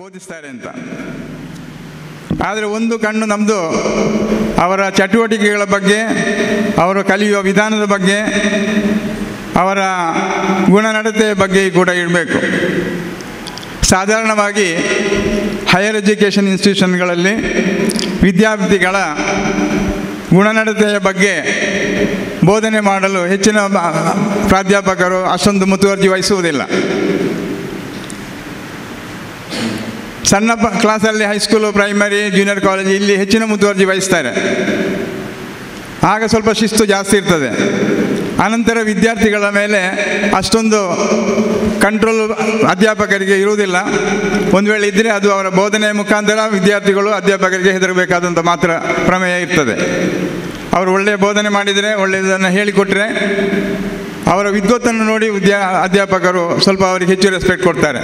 ಬೋಧಿಸ್ತಾರೆ ಅಂತ ಆದರೆ ಒಂದು ಕಣ್ಣು ನಮ್ಮದು ಅವರ ಚಟುವಟಿಕೆಗಳ ಬಗ್ಗೆ ಅವರು ಕಲಿಯುವ ವಿಧಾನದ ಬಗ್ಗೆ ಅವರ ಗುಣನಡತೆಯ ಬಗ್ಗೆ ಕೂಡ ಇಡಬೇಕು ಸಾಧಾರಣವಾಗಿ ಹೈಯರ್ ಎಜುಕೇಷನ್ ಇನ್ಸ್ಟಿಟ್ಯೂಷನ್ಗಳಲ್ಲಿ ವಿದ್ಯಾರ್ಥಿಗಳ ಗುಣನಡತೆಯ ಬಗ್ಗೆ ಬೋಧನೆ ಮಾಡಲು ಹೆಚ್ಚಿನ ಬ- ಪ್ರಾಧ್ಯಾಪಕರು ಅಷ್ಟೊಂದು ಮುತುವರ್ಜಿ ವಹಿಸುವುದಿಲ್ಲ ಸಣ್ಣ ಪ ಕ್ಲಾಸಲ್ಲಿ ಹೈಸ್ಕೂಲು ಪ್ರೈಮರಿ ಜೂನಿಯರ್ ಕಾಲೇಜ್ ಇಲ್ಲಿ ಹೆಚ್ಚಿನ ಮುತುವರ್ಜಿ ವಹಿಸ್ತಾರೆ ಆಗ ಸ್ವಲ್ಪ ಶಿಸ್ತು ಜಾಸ್ತಿ ಇರ್ತದೆ ಅನಂತರ ವಿದ್ಯಾರ್ಥಿಗಳ ಮೇಲೆ ಅಷ್ಟೊಂದು ಕಂಟ್ರೋಲ್ ಅಧ್ಯಾಪಕರಿಗೆ ಇರುವುದಿಲ್ಲ ಒಂದು ವೇಳೆ ಇದ್ದರೆ ಅದು ಅವರ ಬೋಧನೆಯ ಮುಖಾಂತರ ವಿದ್ಯಾರ್ಥಿಗಳು ಅಧ್ಯಾಪಕರಿಗೆ ಹೆದರಬೇಕಾದಂಥ ಮಾತ್ರ ಪ್ರಮೇಯ ಇರ್ತದೆ ಅವರು ಒಳ್ಳೆಯ ಬೋಧನೆ ಮಾಡಿದರೆ ಒಳ್ಳೆಯದನ್ನು ಹೇಳಿಕೊಟ್ರೆ ಅವರ ವಿದ್ವತ್ತನ್ನು ನೋಡಿ ವಿದ್ಯಾ ಅಧ್ಯಾಪಕರು ಸ್ವಲ್ಪ ಅವರಿಗೆ ಹೆಚ್ಚು ರೆಸ್ಪೆಕ್ಟ್ ಕೊಡ್ತಾರೆ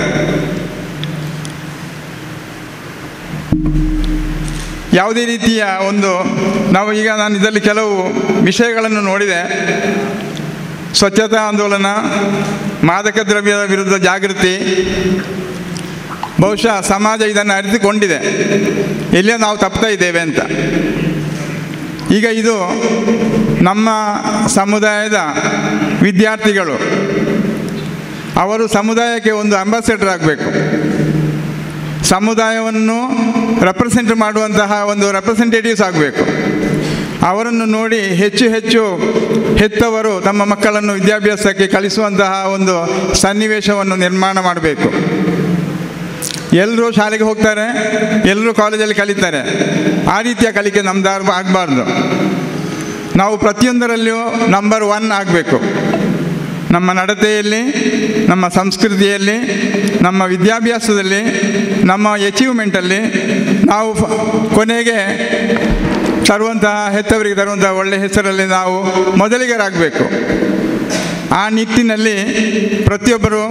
ಯಾವುದೇ ರೀತಿಯ ಒಂದು ನಾವು ಈಗ ನಾನು ಇದರಲ್ಲಿ ಕೆಲವು ವಿಷಯಗಳನ್ನು ನೋಡಿದೆ ಸ್ವಚ್ಛತಾ ಆಂದೋಲನ ಮಾದಕ ದ್ರವ್ಯದ ವಿರುದ್ಧ ಜಾಗೃತಿ ಬಹುಶಃ ಸಮಾಜ ಇದನ್ನು ಅರಿತುಕೊಂಡಿದೆ ಎಲ್ಲಿಯೋ ನಾವು ತಪ್ತಾ ಇದ್ದೇವೆ ಅಂತ ಈಗ ಇದು ನಮ್ಮ ಸಮುದಾಯದ ವಿದ್ಯಾರ್ಥಿಗಳು ಅವರು ಸಮುದಾಯಕ್ಕೆ ಒಂದು ಅಂಬಾಸೆಡರ್ ಆಗಬೇಕು ಸಮುದಾಯವನ್ನು ರೆಪ್ರೆಸೆಂಟ್ ಮಾಡುವಂತಹ ಒಂದು ರೆಪ್ರೆಸೆಂಟೇಟಿವ್ಸ್ ಆಗಬೇಕು ಅವರನ್ನು ನೋಡಿ ಹೆಚ್ಚು ಹೆಚ್ಚು ಹೆತ್ತವರು ತಮ್ಮ ಮಕ್ಕಳನ್ನು ವಿದ್ಯಾಭ್ಯಾಸಕ್ಕೆ ಕಳಿಸುವಂತಹ ಒಂದು ಸನ್ನಿವೇಶವನ್ನು ನಿರ್ಮಾಣ ಮಾಡಬೇಕು ಎಲ್ಲರೂ ಶಾಲೆಗೆ ಹೋಗ್ತಾರೆ ಎಲ್ಲರೂ ಕಾಲೇಜಲ್ಲಿ ಕಲಿತಾರೆ ಆ ರೀತಿಯ ಕಲಿಕೆ ನಮ್ದು ಆಗಬಾರ್ದು ನಾವು ಪ್ರತಿಯೊಂದರಲ್ಲಿಯೂ ನಂಬರ್ ಒನ್ ಆಗಬೇಕು ನಮ್ಮ ನಡತೆಯಲ್ಲಿ ನಮ್ಮ ಸಂಸ್ಕೃತಿಯಲ್ಲಿ ನಮ್ಮ ವಿದ್ಯಾಭ್ಯಾಸದಲ್ಲಿ ನಮ್ಮ ಅಚೀವ್ಮೆಂಟಲ್ಲಿ ನಾವು ಫ- ಕೊನೆಗೆ ತರುವಂತಹ ಹೆತ್ತವರಿಗೆ ತರುವಂತಹ ಒಳ್ಳೆಯ ಹೆಸರಲ್ಲಿ ನಾವು ಮೊದಲಿಗರಾಗಬೇಕು ಆ ನಿಟ್ಟಿನಲ್ಲಿ ಪ್ರತಿಯೊಬ್ಬರು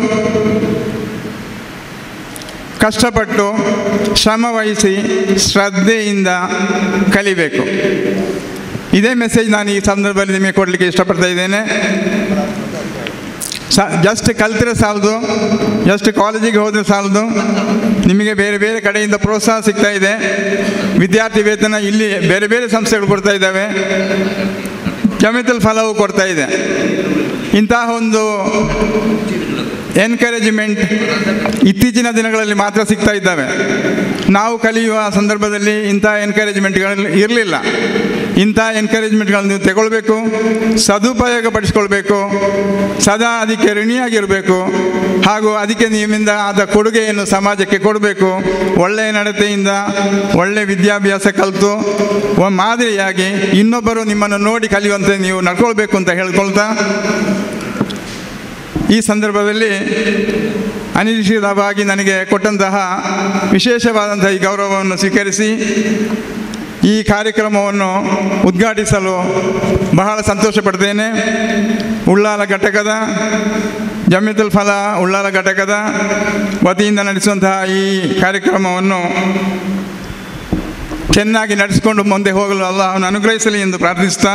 ಕಷ್ಟಪಟ್ಟು ಶ್ರಮವಹಿಸಿ ಶ್ರದ್ಧೆಯಿಂದ ಕಲಿಬೇಕು ಇದೇ ಮೆಸೇಜ್ ನಾನು ಈ ಸಂದರ್ಭದಲ್ಲಿ ನಿಮಗೆ ಕೊಡಲಿಕ್ಕೆ ಇಷ್ಟಪಡ್ತಾ ಇದ್ದೇನೆ ಸ ಜಸ್ಟ್ ಕಲ್ತಿರೆ ಸಾಲದು ಜಸ್ಟ್ ಕಾಲೇಜಿಗೆ ಹೋದರೆ ಸಾಲದು ನಿಮಗೆ ಬೇರೆ ಬೇರೆ ಕಡೆಯಿಂದ ಪ್ರೋತ್ಸಾಹ ಸಿಗ್ತಾ ಇದೆ ವಿದ್ಯಾರ್ಥಿ ವೇತನ ಇಲ್ಲಿ ಬೇರೆ ಬೇರೆ ಸಂಸ್ಥೆಗಳು ಕೊಡ್ತಾ ಇದ್ದಾವೆ ಜಮಿತಲ್ ಫಲವು ಕೊಡ್ತಾ ಇದೆ ಇಂತಹ ಒಂದು ಎನ್ಕರೇಜ್ಮೆಂಟ್ ಇತ್ತೀಚಿನ ದಿನಗಳಲ್ಲಿ ಮಾತ್ರ ಸಿಗ್ತಾ ಇದ್ದಾವೆ ನಾವು ಕಲಿಯುವ ಸಂದರ್ಭದಲ್ಲಿ ಇಂಥ ಎನ್ಕರೇಜ್ಮೆಂಟ್ಗಳು ಇರಲಿಲ್ಲ ಇಂಥ ಎನ್ಕರೇಜ್ಮೆಂಟ್ಗಳನ್ನು ನೀವು ತಗೊಳ್ಬೇಕು ಸದುಪಯೋಗ ಪಡಿಸ್ಕೊಳ್ಬೇಕು ಸದಾ ಅದಕ್ಕೆ ಋಣಿಯಾಗಿರಬೇಕು ಹಾಗೂ ಅದಕ್ಕೆ ನಿಮ್ಮಿಂದ ಆದ ಕೊಡುಗೆಯನ್ನು ಸಮಾಜಕ್ಕೆ ಕೊಡಬೇಕು ಒಳ್ಳೆಯ ನಡತೆಯಿಂದ ಒಳ್ಳೆಯ ವಿದ್ಯಾಭ್ಯಾಸ ಕಲಿತು ಒಂದು ಮಾದರಿಯಾಗಿ ಇನ್ನೊಬ್ಬರು ನಿಮ್ಮನ್ನು ನೋಡಿ ಕಲಿಯುವಂತೆ ನೀವು ನಡ್ಕೊಳ್ಬೇಕು ಅಂತ ಹೇಳ್ಕೊಳ್ತಾ ಈ ಸಂದರ್ಭದಲ್ಲಿ ಅನಿರೀಕ್ಷಿತವಾಗಿ ನನಗೆ ಕೊಟ್ಟಂತಹ ವಿಶೇಷವಾದಂತಹ ಈ ಗೌರವವನ್ನು ಸ್ವೀಕರಿಸಿ ಈ ಕಾರ್ಯಕ್ರಮವನ್ನು ಉದ್ಘಾಟಿಸಲು ಬಹಳ ಸಂತೋಷ ಪಡ್ತೇನೆ ಉಳ್ಳಾಲ ಘಟಕದ ಜಮಿತುಲ್ ಫಲ ಉಳ್ಳಾಲ ಘಟಕದ ವತಿಯಿಂದ ನಡೆಸುವಂತಹ ಈ ಕಾರ್ಯಕ್ರಮವನ್ನು ಚೆನ್ನಾಗಿ ನಡೆಸಿಕೊಂಡು ಮುಂದೆ ಹೋಗಲು ಅಲ್ಲಾಹನು ಅನುಗ್ರಹಿಸಲಿ ಎಂದು ಪ್ರಾರ್ಥಿಸ್ತಾ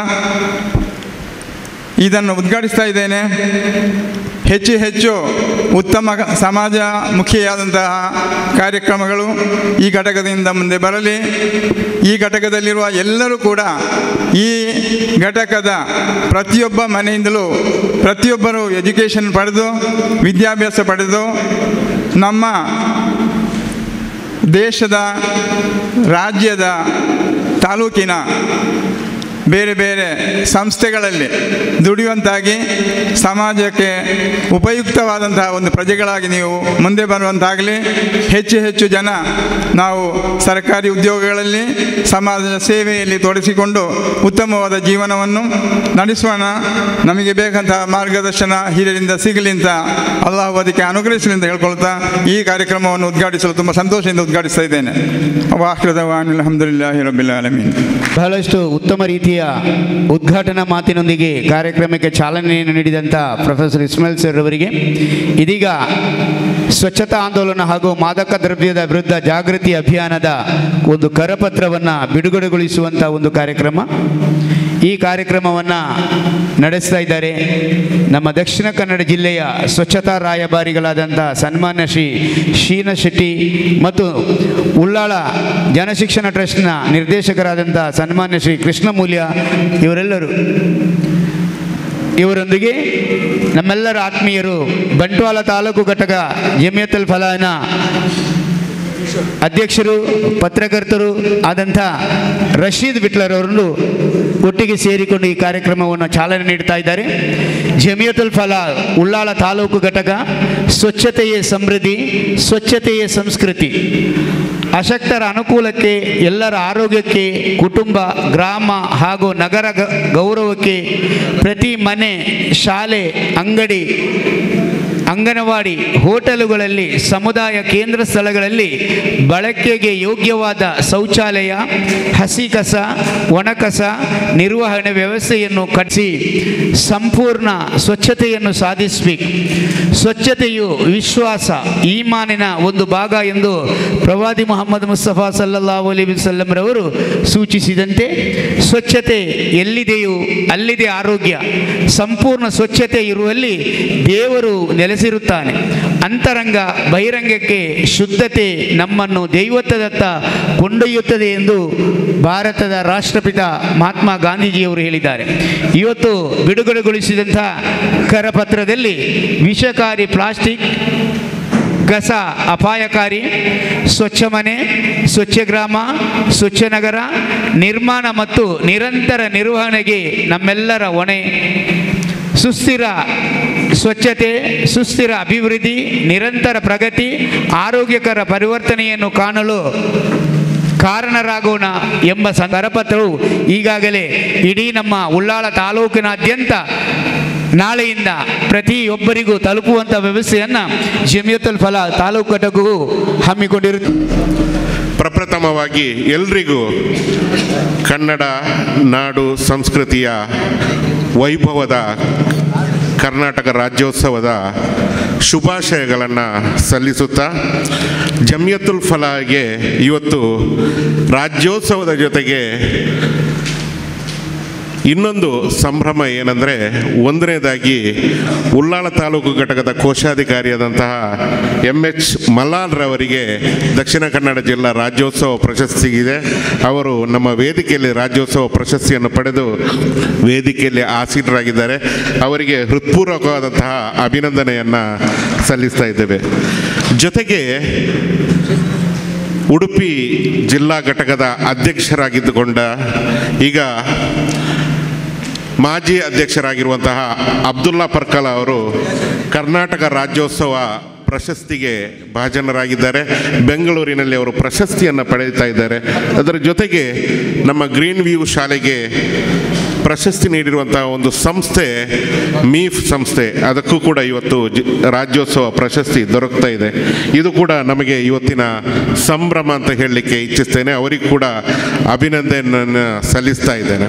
ಇದನ್ನು ಉದ್ಘಾಟಿಸ್ತಾ ಇದ್ದೇನೆ ಹೆಚ್ಚು ಹೆಚ್ಚು ಉತ್ತಮ ಸಮಾಜಮುಖಿಯಾದಂತಹ ಕಾರ್ಯಕ್ರಮಗಳು ಈ ಘಟಕದಿಂದ ಮುಂದೆ ಬರಲಿ ಈ ಘಟಕದಲ್ಲಿರುವ ಎಲ್ಲರೂ ಕೂಡ ಈ ಘಟಕದ ಪ್ರತಿಯೊಬ್ಬ ಮನೆಯಿಂದಲೂ ಪ್ರತಿಯೊಬ್ಬರು ಎಜುಕೇಷನ್ ಪಡೆದು ವಿದ್ಯಾಭ್ಯಾಸ ಪಡೆದು ನಮ್ಮ ದೇಶದ ರಾಜ್ಯದ ತಾಲೂಕಿನ ಬೇರೆ ಬೇರೆ ಸಂಸ್ಥೆಗಳಲ್ಲಿ ದುಡಿಯುವಂತಾಗಿ ಸಮಾಜಕ್ಕೆ ಉಪಯುಕ್ತವಾದಂತಹ ಒಂದು ಪ್ರಜೆಗಳಾಗಿ ನೀವು ಮುಂದೆ ಬರುವಂತಾಗಲಿ ಹೆಚ್ಚು ಹೆಚ್ಚು ಜನ ನಾವು ಸರ್ಕಾರಿ ಉದ್ಯೋಗಗಳಲ್ಲಿ ಸಮಾಜದ ಸೇವೆಯಲ್ಲಿ ತೊಡಗಿಸಿಕೊಂಡು ಉತ್ತಮವಾದ ಜೀವನವನ್ನು ನಡೆಸೋಣ ನಮಗೆ ಬೇಕಂತಹ ಮಾರ್ಗದರ್ಶನ ಹಿರಿಯರಿಂದ ಸಿಗಲಿ ಅಂತ ಅಲ್ಲಾಹು ಅದಕ್ಕೆ ಅನುಗ್ರಹಿಸಲಿ ಅಂತ ಹೇಳ್ಕೊಳ್ತಾ ಈ ಕಾರ್ಯಕ್ರಮವನ್ನು ಉದ್ಘಾಟಿಸಲು ತುಂಬ ಸಂತೋಷದಿಂದ ಉದ್ಘಾಟಿಸ್ತಾ ಇದ್ದೇನೆ ವಾಹೃದವಾನ್ ಅಲ್ಹಮ್ದುಲಿಲ್ಲಾಹಿ ರಬ್ಬಿಲ್ ಆಲಮೀನ್ ಬಹಳಷ್ಟು ಉತ್ತಮ ರೀತಿಯ ಉದ್ಘಾಟನಾ ಮಾತಿನೊಂದಿಗೆ ಕಾರ್ಯಕ್ರಮಕ್ಕೆ ಚಾಲನೆಯನ್ನು ನೀಡಿದಂಥ ಪ್ರೊಫೆಸರ್ ಇಸ್ಮಾಯಿಲ್ ಸರ್ ಅವರಿಗೆ ಇದೀಗ ಸ್ವಚ್ಛತಾ ಆಂದೋಲನ ಹಾಗೂ ಮಾದಕ ದ್ರವ್ಯದ ವಿರುದ್ಧ ಜಾಗೃತಿ ಅಭಿಯಾನದ ಒಂದು ಕರಪತ್ರವನ್ನು ಬಿಡುಗಡೆಗೊಳಿಸುವಂಥ ಒಂದು ಕಾರ್ಯಕ್ರಮ ಈ ಕಾರ್ಯಕ್ರಮವನ್ನು ನಡೆಸ್ತಾ ಇದ್ದಾರೆ ನಮ್ಮ ದಕ್ಷಿಣ ಕನ್ನಡ ಜಿಲ್ಲೆಯ ಸ್ವಚ್ಛತಾ ರಾಯಭಾರಿಗಳಾದಂಥ ಸನ್ಮಾನ್ಯ ಶ್ರೀ ಶೀನ ಶೆಟ್ಟಿ ಮತ್ತು ಉಳ್ಳಾಳ ಜನಶಿಕ್ಷಣ ಟ್ರಸ್ಟ್ನ ನಿರ್ದೇಶಕರಾದಂಥ ಸನ್ಮಾನ್ಯ ಶ್ರೀ ಕೃಷ್ಣಮೂಲ್ಯ ಇವರೆಲ್ಲರೂ ಇವರೊಂದಿಗೆ ನಮ್ಮೆಲ್ಲರ ಆತ್ಮೀಯರು ಬಂಟ್ವಾಳ ತಾಲೂಕು ಘಟಕ ಜಮಿಯತಲ್ ಫಲಾನ ಅಧ್ಯಕ್ಷರು ಪತ್ರಕರ್ತರು ಆದಂಥ ರಶೀದ್ ವಿಟ್ಲರವರನ್ನು ಒಟ್ಟಿಗೆ ಸೇರಿಕೊಂಡು ಈ ಕಾರ್ಯಕ್ರಮವನ್ನು ಚಾಲನೆ ನೀಡ್ತಾ ಇದ್ದಾರೆ ಜಮಿಯತುಲ್ ಫಲ ಉಳ್ಳಾಳ ತಾಲೂಕು ಘಟಕ ಸ್ವಚ್ಛತೆಯೇ ಸಮೃದ್ಧಿ ಸ್ವಚ್ಛತೆಯೇ ಸಂಸ್ಕೃತಿ ಅಶಕ್ತರ ಅನುಕೂಲಕ್ಕೆ ಎಲ್ಲರ ಆರೋಗ್ಯಕ್ಕೆ ಕುಟುಂಬ ಗ್ರಾಮ ಹಾಗೂ ನಗರ ಗ- ಗೌರವಕ್ಕೆ ಪ್ರತಿ ಮನೆ ಶಾಲೆ ಅಂಗಡಿ ಅಂಗನವಾಡಿ ಹೋಟೆಲುಗಳಲ್ಲಿ ಸಮುದಾಯ ಕೇಂದ್ರ ಸ್ಥಳಗಳಲ್ಲಿ ಬಳಕೆಗೆ ಯೋಗ್ಯವಾದ ಶೌಚಾಲಯ ಹಸಿ ಕಸ ಒಣಕಸ ನಿರ್ವಹಣೆ ವ್ಯವಸ್ಥೆಯನ್ನು ಕಟ್ಟಿಸಿ ಸಂಪೂರ್ಣ ಸ್ವಚ್ಛತೆಯನ್ನು ಸಾಧಿಸಬೇಕು ಸ್ವಚ್ಛತೆಯು ವಿಶ್ವಾಸ ಈಮಾನಿನ ಒಂದು ಭಾಗ ಎಂದು ಪ್ರವಾದಿ ಮೊಹಮ್ಮದ್ ಮುಸ್ತಫಾ ಸಲ್ಲಲ್ಲಾಹು ಅಲೈಹಿ ವಸಲ್ಲಂರವರು ಸೂಚಿಸಿದಂತೆ ಸ್ವಚ್ಛತೆ ಎಲ್ಲಿದೆಯೋ ಅಲ್ಲಿದೆ ಆರೋಗ್ಯ ಸಂಪೂರ್ಣ ಸ್ವಚ್ಛತೆ ಇರುವಲ್ಲಿ ದೇವರು ನೆಲೆಸಿರುತ್ತಾನೆ ಅಂತರಂಗ ಬಹಿರಂಗಕ್ಕೆ ಶುದ್ಧತೆ ನಮ್ಮನ್ನು ದೈವತ್ವದತ್ತ ಕೊಂಡೊಯ್ಯುತ್ತದೆ ಎಂದು ಭಾರತದ ರಾಷ್ಟ್ರಪಿತ ಮಹಾತ್ಮ ಗಾಂಧೀಜಿಯವರು ಹೇಳಿದ್ದಾರೆ ಇವತ್ತು ಬಿಡುಗಡೆಗೊಳಿಸಿದಂಥ ಕರಪತ್ರದಲ್ಲಿ ವಿಷಕಾರಿ ಪ್ಲಾಸ್ಟಿಕ್ ಕಸ ಅಪಾಯಕಾರಿ ಸ್ವಚ್ಛ ಮನೆ ಸ್ವಚ್ಛ ಗ್ರಾಮ ಸ್ವಚ್ಛ ನಗರ ನಿರ್ಮಾಣ ಮತ್ತು ನಿರಂತರ ನಿರ್ವಹಣೆಗೆ ನಮ್ಮೆಲ್ಲರ ಹೊಣೆ ಸುಸ್ಥಿರ ಸ್ವಚ್ಛತೆ ಸುಸ್ಥಿರ ಅಭಿವೃದ್ಧಿ ನಿರಂತರ ಪ್ರಗತಿ ಆರೋಗ್ಯಕರ ಪರಿವರ್ತನೆಯನ್ನು ಕಾಣಲು ಕಾರಣರಾಗೋಣ ಎಂಬ ಕರಪತ್ರವು ಈಗಾಗಲೇ ಇಡೀ ನಮ್ಮ ಉಳ್ಳಾಳ ತಾಲೂಕಿನಾದ್ಯಂತ ನಾಳೆಯಿಂದ ಪ್ರತಿಯೊಬ್ಬರಿಗೂ ತಲುಪುವಂಥ ವ್ಯವಸ್ಥೆಯನ್ನು ಜಮಿಯತುಲ್ ಫಲ ತಾಲೂಕು ಘಟಕವು ಹಮ್ಮಿಕೊಂಡಿರುತ್ತೆ ಪ್ರಪ್ರಥಮವಾಗಿ ಎಲ್ರಿಗೂ ಕನ್ನಡ ನಾಡು ಸಂಸ್ಕೃತಿಯ ವೈಭವದ ಕರ್ನಾಟಕ ರಾಜ್ಯೋತ್ಸವದ ಶುಭಾಶಯಗಳನ್ನು ಸಲ್ಲಿಸುತ್ತಾ ಜಮಿಯತುಲ್ ಫಲಾಗೆ ಇವತ್ತು ರಾಜ್ಯೋತ್ಸವದ ಜೊತೆಗೆ ಇನ್ನೊಂದು ಸಂಭ್ರಮ ಏನಂದರೆ ಒಂದನೇದಾಗಿ ಉಳ್ಳಾಳ ತಾಲೂಕು ಘಟಕದ ಕೋಶಾಧಿಕಾರಿಯಾದಂತಹ ಎಂ ಎಚ್ ಮಲ್ಲಾಲ್ರವರಿಗೆ ದಕ್ಷಿಣ ಕನ್ನಡ ಜಿಲ್ಲಾ ರಾಜ್ಯೋತ್ಸವ ಪ್ರಶಸ್ತಿ ಇದೆ ಅವರು ನಮ್ಮ ವೇದಿಕೆಯಲ್ಲಿ ರಾಜ್ಯೋತ್ಸವ ಪ್ರಶಸ್ತಿಯನ್ನು ಪಡೆದು ವೇದಿಕೆಯಲ್ಲಿ ಆಸೀನರಾಗಿದ್ದಾರೆ ಅವರಿಗೆ ಹೃತ್ಪೂರ್ವಕವಾದಂತಹ ಅಭಿನಂದನೆಯನ್ನು ಸಲ್ಲಿಸ್ತಾ ಇದ್ದೇವೆ ಜೊತೆಗೆ ಉಡುಪಿ ಜಿಲ್ಲಾ ಘಟಕದ ಅಧ್ಯಕ್ಷರಾಗಿದ್ದುಕೊಂಡ ಈಗ ಮಾಜಿ ಅಧ್ಯಕ್ಷರಾಗಿರುವಂತಹ ಅಬ್ದುಲ್ಲಾ ಪರ್ಕಲ ಅವರು ಕರ್ನಾಟಕ ರಾಜ್ಯೋತ್ಸವ ಪ್ರಶಸ್ತಿಗೆ ಭಾಜನರಾಗಿದ್ದಾರೆ ಬೆಂಗಳೂರಿನಲ್ಲಿ ಅವರು ಪ್ರಶಸ್ತಿಯನ್ನು ಪಡೆಯುತ್ತಾ ಇದ್ದಾರೆ ಅದರ ಜೊತೆಗೆ ನಮ್ಮ ಗ್ರೀನ್ ವ್ಯೂ ಶಾಲೆಗೆ ಪ್ರಶಸ್ತಿ ನೀಡಿರುವಂತಹ ಒಂದು ಸಂಸ್ಥೆ ಮೀಫ್ ಸಂಸ್ಥೆ ಅದಕ್ಕೂ ಕೂಡ ಇವತ್ತು ಜಿ- ರಾಜ್ಯೋತ್ಸವ ಪ್ರಶಸ್ತಿ ದೊರಕ್ತಾ ಇದೆ ಇದು ಕೂಡ ನಮಗೆ ಇವತ್ತಿನ ಸಂಭ್ರಮ ಅಂತ ಹೇಳಲಿಕ್ಕೆ ಇಚ್ಛಿಸ್ತೇನೆ ಅವರಿಗೆ ಕೂಡ ಅಭಿನಂದನೆಯನ್ನು ಸಲ್ಲಿಸ್ತಾ ಇದ್ದೇನೆ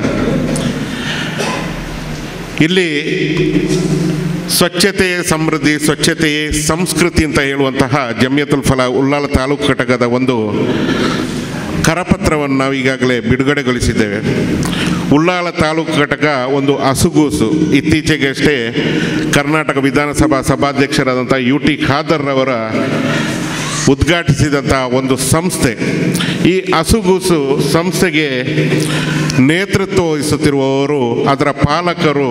ಇಲ್ಲಿ ಸ್ವಚ್ಛತೆಯೇ ಸಮೃದ್ಧಿ ಸ್ವಚ್ಛತೆಯೇ ಸಂಸ್ಕೃತಿ ಅಂತ ಹೇಳುವಂತಹ ಜಮಿಯತುಲ್ ಫಲ ಉಳ್ಳಾಲ ತಾಲೂಕು ಘಟಕದ ಒಂದು ಕರಪತ್ರವನ್ನು ನಾವು ಈಗಾಗಲೇ ಬಿಡುಗಡೆಗೊಳಿಸಿದ್ದೇವೆ ಉಳ್ಳಾಲ ತಾಲೂಕು ಘಟಕ ಒಂದು ಅಸುಗೂಸು ಇತ್ತೀಚೆಗಷ್ಟೇ ಕರ್ನಾಟಕ ವಿಧಾನಸಭಾ ಸಭಾಧ್ಯಕ್ಷರಾದಂಥ ಯು ಟಿ ಖಾದರ್ ಅವರ ಉದ್ಘಾಟಿಸಿದಂಥ ಒಂದು ಸಂಸ್ಥೆ ಈ ಅಸುಗೂಸು ಸಂಸ್ಥೆಗೆ ನೇತೃತ್ವ ವಹಿಸುತ್ತಿರುವವರು ಅದರ ಪಾಲಕರು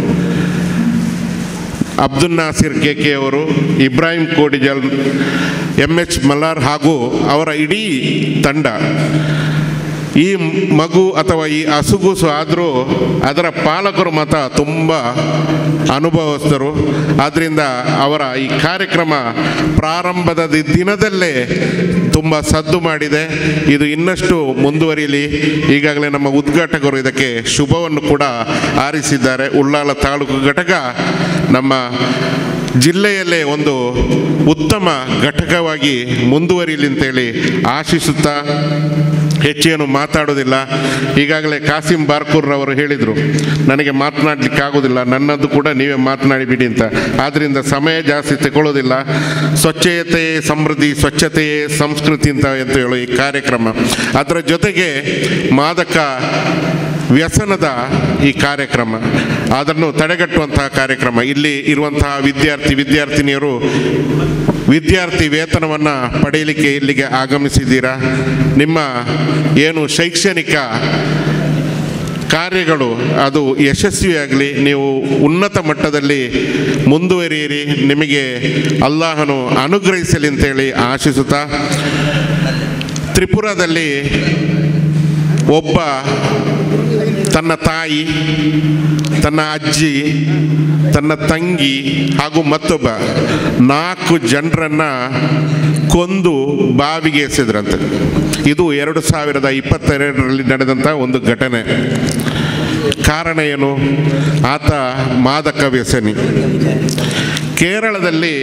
ಅಬ್ದುಲ್ ನಾಸಿರ್ ಕೆ ಕೆ ಅವರು ಇಬ್ರಾಹಿಂ ಕೋಡಿಜಲ್ ಎಂ ಎಚ್ ಮಲ್ಲಾರ್ ಹಾಗೂ ಅವರ ಇಡೀ ತಂಡ ಈ ಮಗು ಅಥವಾ ಈ ಹಸುಗೂಸು ಆದರೂ ಅದರ ಪಾಲಕರು ಮಾತ್ರ ತುಂಬ ಅನುಭವಸ್ಥರು ಆದ್ದರಿಂದ ಅವರ ಈ ಕಾರ್ಯಕ್ರಮ ಪ್ರಾರಂಭದ ದಿ- ದಿನದಲ್ಲೇ ತುಂಬ ಸದ್ದು ಮಾಡಿದೆ ಇದು ಇನ್ನಷ್ಟು ಮುಂದುವರಿಯಲಿ ಈಗಾಗಲೇ ನಮ್ಮ ಉದ್ಘಾಟಕರು ಇದಕ್ಕೆ ಶುಭವನ್ನು ಕೂಡ ಹಾರಿಸಿದ್ದಾರೆ ಉಳ್ಳಾಲ ತಾಲೂಕು ಘಟಕ ನಮ್ಮ ಜಿಲ್ಲೆಯಲ್ಲೇ ಒಂದು ಉತ್ತಮ ಘಟಕವಾಗಿ ಮುಂದುವರಿಯಲಿ ಅಂತೇಳಿ ಆಶಿಸುತ್ತಾ ಹೆಚ್ಚೇನು ಮಾತಾಡೋದಿಲ್ಲ ಈಗಾಗಲೇ ಕಾಸಿಂ ಬಾರ್ಕೂರ್ ಅವರು ಹೇಳಿದರು ನನಗೆ ಮಾತನಾಡಲಿಕ್ಕೆ ಆಗೋದಿಲ್ಲ ನನ್ನದು ಕೂಡ ನೀವೇ ಮಾತನಾಡಿಬಿಡಿ ಅಂತ ಆದ್ದರಿಂದ ಸಮಯ ಜಾಸ್ತಿ ತಗೊಳ್ಳೋದಿಲ್ಲ ಸ್ವಚ್ಛತೆಯೇ ಸಮೃದ್ಧಿ ಸ್ವಚ್ಛತೆಯೇ ಸಂಸ್ಕೃತಿ ಅಂತ ಅಂತ ಹೇಳೋ ಈ ಕಾರ್ಯಕ್ರಮ ಅದರ ಜೊತೆಗೆ ಮಾದಕ ವ್ಯಸನದ ಈ ಕಾರ್ಯಕ್ರಮ ಅದನ್ನು ತಡೆಗಟ್ಟುವಂತಹ ಕಾರ್ಯಕ್ರಮ ಇಲ್ಲಿ ಇರುವಂತಹ ವಿದ್ಯಾರ್ಥಿ ವಿದ್ಯಾರ್ಥಿನಿಯರು ವಿದ್ಯಾರ್ಥಿ ವೇತನವನ್ನು ಪಡೆಯಲಿಕ್ಕೆ ಇಲ್ಲಿಗೆ ಆಗಮಿಸಿದ್ದೀರಾ ನಿಮ್ಮ ಏನು ಶೈಕ್ಷಣಿಕ ಕಾರ್ಯಗಳು ಅದು ಯಶಸ್ವಿಯಾಗಲಿ ನೀವು ಉನ್ನತ ಮಟ್ಟದಲ್ಲಿ ಮುಂದುವರಿಯಿರಿ ನಿಮಗೆ ಅಲ್ಲಾಹನು ಅನುಗ್ರಹಿಸಲಿ ಅಂತೇಳಿ ಆಶಿಸುತ್ತಾ ತ್ರಿಪುರದಲ್ಲಿ ಒಬ್ಬ ತನ್ನ ತಾಯಿ ತನ್ನ ಅಜ್ಜಿ ತನ್ನ ತಂಗಿ ಹಾಗೂ ಮತ್ತೊಬ್ಬ ನಾಲ್ಕು ಜನರನ್ನು ಕೊಂದು ಬಾವಿಗೆ ಎಸೆದ್ರಂತೆ ಇದು ಎರಡು ಸಾವಿರದ ಇಪ್ಪತ್ತೆರಡರಲ್ಲಿ ನಡೆದಂಥ ಒಂದು ಘಟನೆ ಕಾರಣ ಏನು ಆತ ಮಾದಕ ವ್ಯಸನಿ ಕೇರಳದಲ್ಲಿ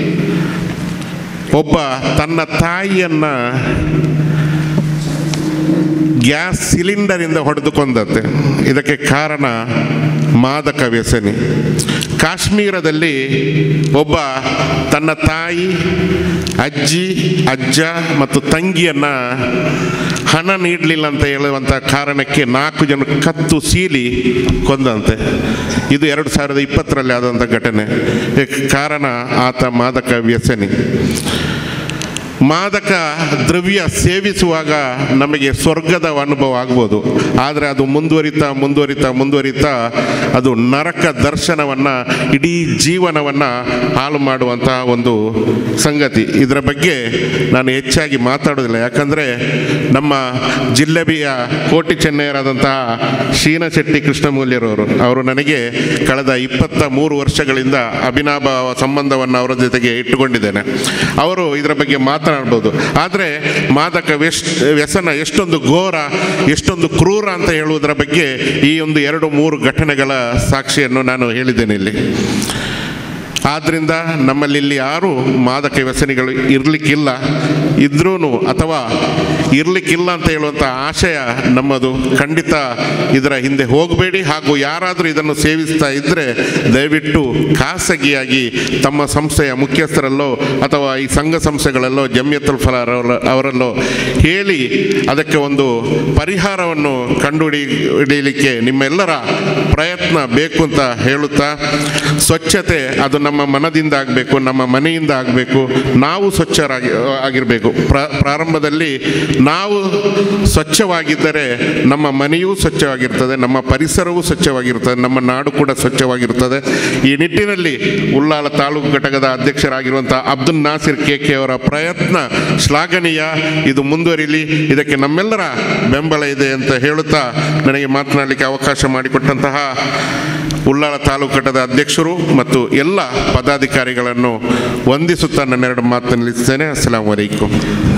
ಒಬ್ಬ ತನ್ನ ತಾಯಿಯನ್ನು ಗ್ಯಾಸ್ ಸಿಲಿಂಡರಿಂದ ಹೊಡೆದುಕೊಂಡಂತೆ ಇದಕ್ಕೆ ಕಾರಣ ಮಾದಕ ವ್ಯಸನಿ ಕಾಶ್ಮೀರದಲ್ಲಿ ಒಬ್ಬ ತನ್ನ ತಾಯಿ ಅಜ್ಜಿ ಅಜ್ಜ ಮತ್ತು ತಂಗಿಯನ್ನು ಹಣ ನೀಡಲಿಲ್ಲ ಅಂತ ಹೇಳುವಂಥ ಕಾರಣಕ್ಕೆ ನಾಲ್ಕು ಜನ ಕತ್ತು ಸೀಲಿ ಕೊಂದಂತೆ ಇದು ಎರಡು ಸಾವಿರದ ಇಪ್ಪತ್ತರಲ್ಲಿ ಆದಂಥ ಘಟನೆ ಇದಕ್ಕೆ ಕಾರಣ ಆತ ಮಾದಕ ವ್ಯಸನಿ ಮಾದಕ ದ್ರವ್ಯ ಸೇವಿಸುವಾಗ ನಮಗೆ ಸ್ವರ್ಗದ ಅನುಭವ ಆಗ್ಬೋದು ಆದರೆ ಅದು ಮುಂದುವರಿತಾ ಮುಂದುವರಿತಾ ಮುಂದುವರಿತಾ ಅದು ನರಕ ದರ್ಶನವನ್ನು ಇಡೀ ಜೀವನವನ್ನು ಹಾಳು ಮಾಡುವಂತಹ ಒಂದು ಸಂಗತಿ ಇದರ ಬಗ್ಗೆ ನಾನು ಹೆಚ್ಚಾಗಿ ಮಾತಾಡೋದಿಲ್ಲ ಯಾಕಂದರೆ ನಮ್ಮ ಜಿಲ್ಲೆಬಿಯ ಕೋಟಿ ಚೆನ್ನೈಯರಾದಂತಹ ಶೀನ ಶೆಟ್ಟಿ ಕೃಷ್ಣಮೂಲ್ಯರವರು ಅವರು ನನಗೆ ಕಳೆದ ಇಪ್ಪತ್ತ ಮೂರು ವರ್ಷಗಳಿಂದ ಅಭಿನಾಭಾವ ಸಂಬಂಧವನ್ನು ಅವರ ಜೊತೆಗೆ ಇಟ್ಟುಕೊಂಡಿದ್ದೇನೆ ಅವರು ಇದರ ಬಗ್ಗೆ ಮಾತನಾಡ್ಬೋದು ಆದರೆ ಮಾದಕ ವ್ಯಸ್ ವ್ಯಸನ ಎಷ್ಟೊಂದು ಘೋರ ಎಷ್ಟೊಂದು ಕ್ರೂರ ಅಂತ ಹೇಳುವುದರ ಬಗ್ಗೆ ಈ ಒಂದು ಎರಡು ಮೂರು ಘಟನೆಗಳ ಸಾಕ್ಷಿಯನ್ನು ನಾನು ಹೇಳಿದ್ದೇನೆ ಇಲ್ಲಿ ಆದ್ದರಿಂದ ನಮ್ಮಲ್ಲಿ ಇಲ್ಲಿ ಯಾರು ಮಾದಕ ವ್ಯಸನಿಗಳು ಇರಲಿಕ್ಕಿಲ್ಲ ಇದ್ರೂ ಅಥವಾ ಇರಲಿಕ್ಕಿಲ್ಲ ಅಂತ ಹೇಳುವಂಥ ಆಶಯ ನಮ್ಮದು ಖಂಡಿತ ಇದರ ಹಿಂದೆ ಹೋಗಬೇಡಿ ಹಾಗೂ ಯಾರಾದರೂ ಇದನ್ನು ಸೇವಿಸ್ತಾ ಇದ್ದರೆ ದಯವಿಟ್ಟು ಖಾಸಗಿಯಾಗಿ ತಮ್ಮ ಸಂಸ್ಥೆಯ ಮುಖ್ಯಸ್ಥರಲ್ಲೋ ಅಥವಾ ಈ ಸಂಘ ಸಂಸ್ಥೆಗಳಲ್ಲೋ ಜಮಿಯತುಲ್ ಫಲಾರ್ ಅವರ ಅವರಲ್ಲೋ ಹೇಳಿ ಅದಕ್ಕೆ ಒಂದು ಪರಿಹಾರವನ್ನು ಕಂಡುಹಿಡಿ ಹಿಡಿಯಲಿಕ್ಕೆ ನಿಮ್ಮೆಲ್ಲರ ಪ್ರಯತ್ನ ಬೇಕು ಅಂತ ಹೇಳುತ್ತಾ ಸ್ವಚ್ಛತೆ ಅದು ನಮ್ಮ ಮನದಿಂದ ಆಗಬೇಕು ನಮ್ಮ ಮನೆಯಿಂದ ಆಗಬೇಕು ನಾವು ಸ್ವಚ್ಛರಾಗಿ ಆಗಿರಬೇಕು ಪ್ರ ಪ್ರಾರಂಭದಲ್ಲಿ ನಾವು ಸ್ವಚ್ಛವಾಗಿದ್ದರೆ ನಮ್ಮ ಮನೆಯೂ ಸ್ವಚ್ಛವಾಗಿರ್ತದೆ ನಮ್ಮ ಪರಿಸರವೂ ಸ್ವಚ್ಛವಾಗಿರ್ತದೆ ನಮ್ಮ ನಾಡು ಕೂಡ ಸ್ವಚ್ಛವಾಗಿರ್ತದೆ ಈ ನಿಟ್ಟಿನಲ್ಲಿ ಉಳ್ಳಾಲ ತಾಲೂಕು ಘಟಕದ ಅಧ್ಯಕ್ಷರಾಗಿರುವಂಥ ಅಬ್ದುಲ್ ನಾಸಿರ್ ಕೆ ಕೆ ಅವರ ಪ್ರಯತ್ನ ಶ್ಲಾಘನೀಯ ಇದು ಮುಂದುವರಿಲಿ ಇದಕ್ಕೆ ನಮ್ಮೆಲ್ಲರ ಬೆಂಬಲ ಇದೆ ಅಂತ ಹೇಳುತ್ತಾ ನನಗೆ ಮಾತನಾಡಲಿಕ್ಕೆ ಅವಕಾಶ ಮಾಡಿಕೊಟ್ಟಂತಹ ಉಳ್ಳಾಲ ತಾಲೂಕು ಘಟಕದ ಅಧ್ಯಕ್ಷರು ಮತ್ತು ಎಲ್ಲ ಪದಾಧಿಕಾರಿಗಳನ್ನು ವಂದಿಸುತ್ತಾ ನನ್ನೆರಡು ಮಾತು ನಿಲ್ಲಿಸ್ತೇನೆ ಅಸ್ಸಲಾಂ ವಲೈಕುಂ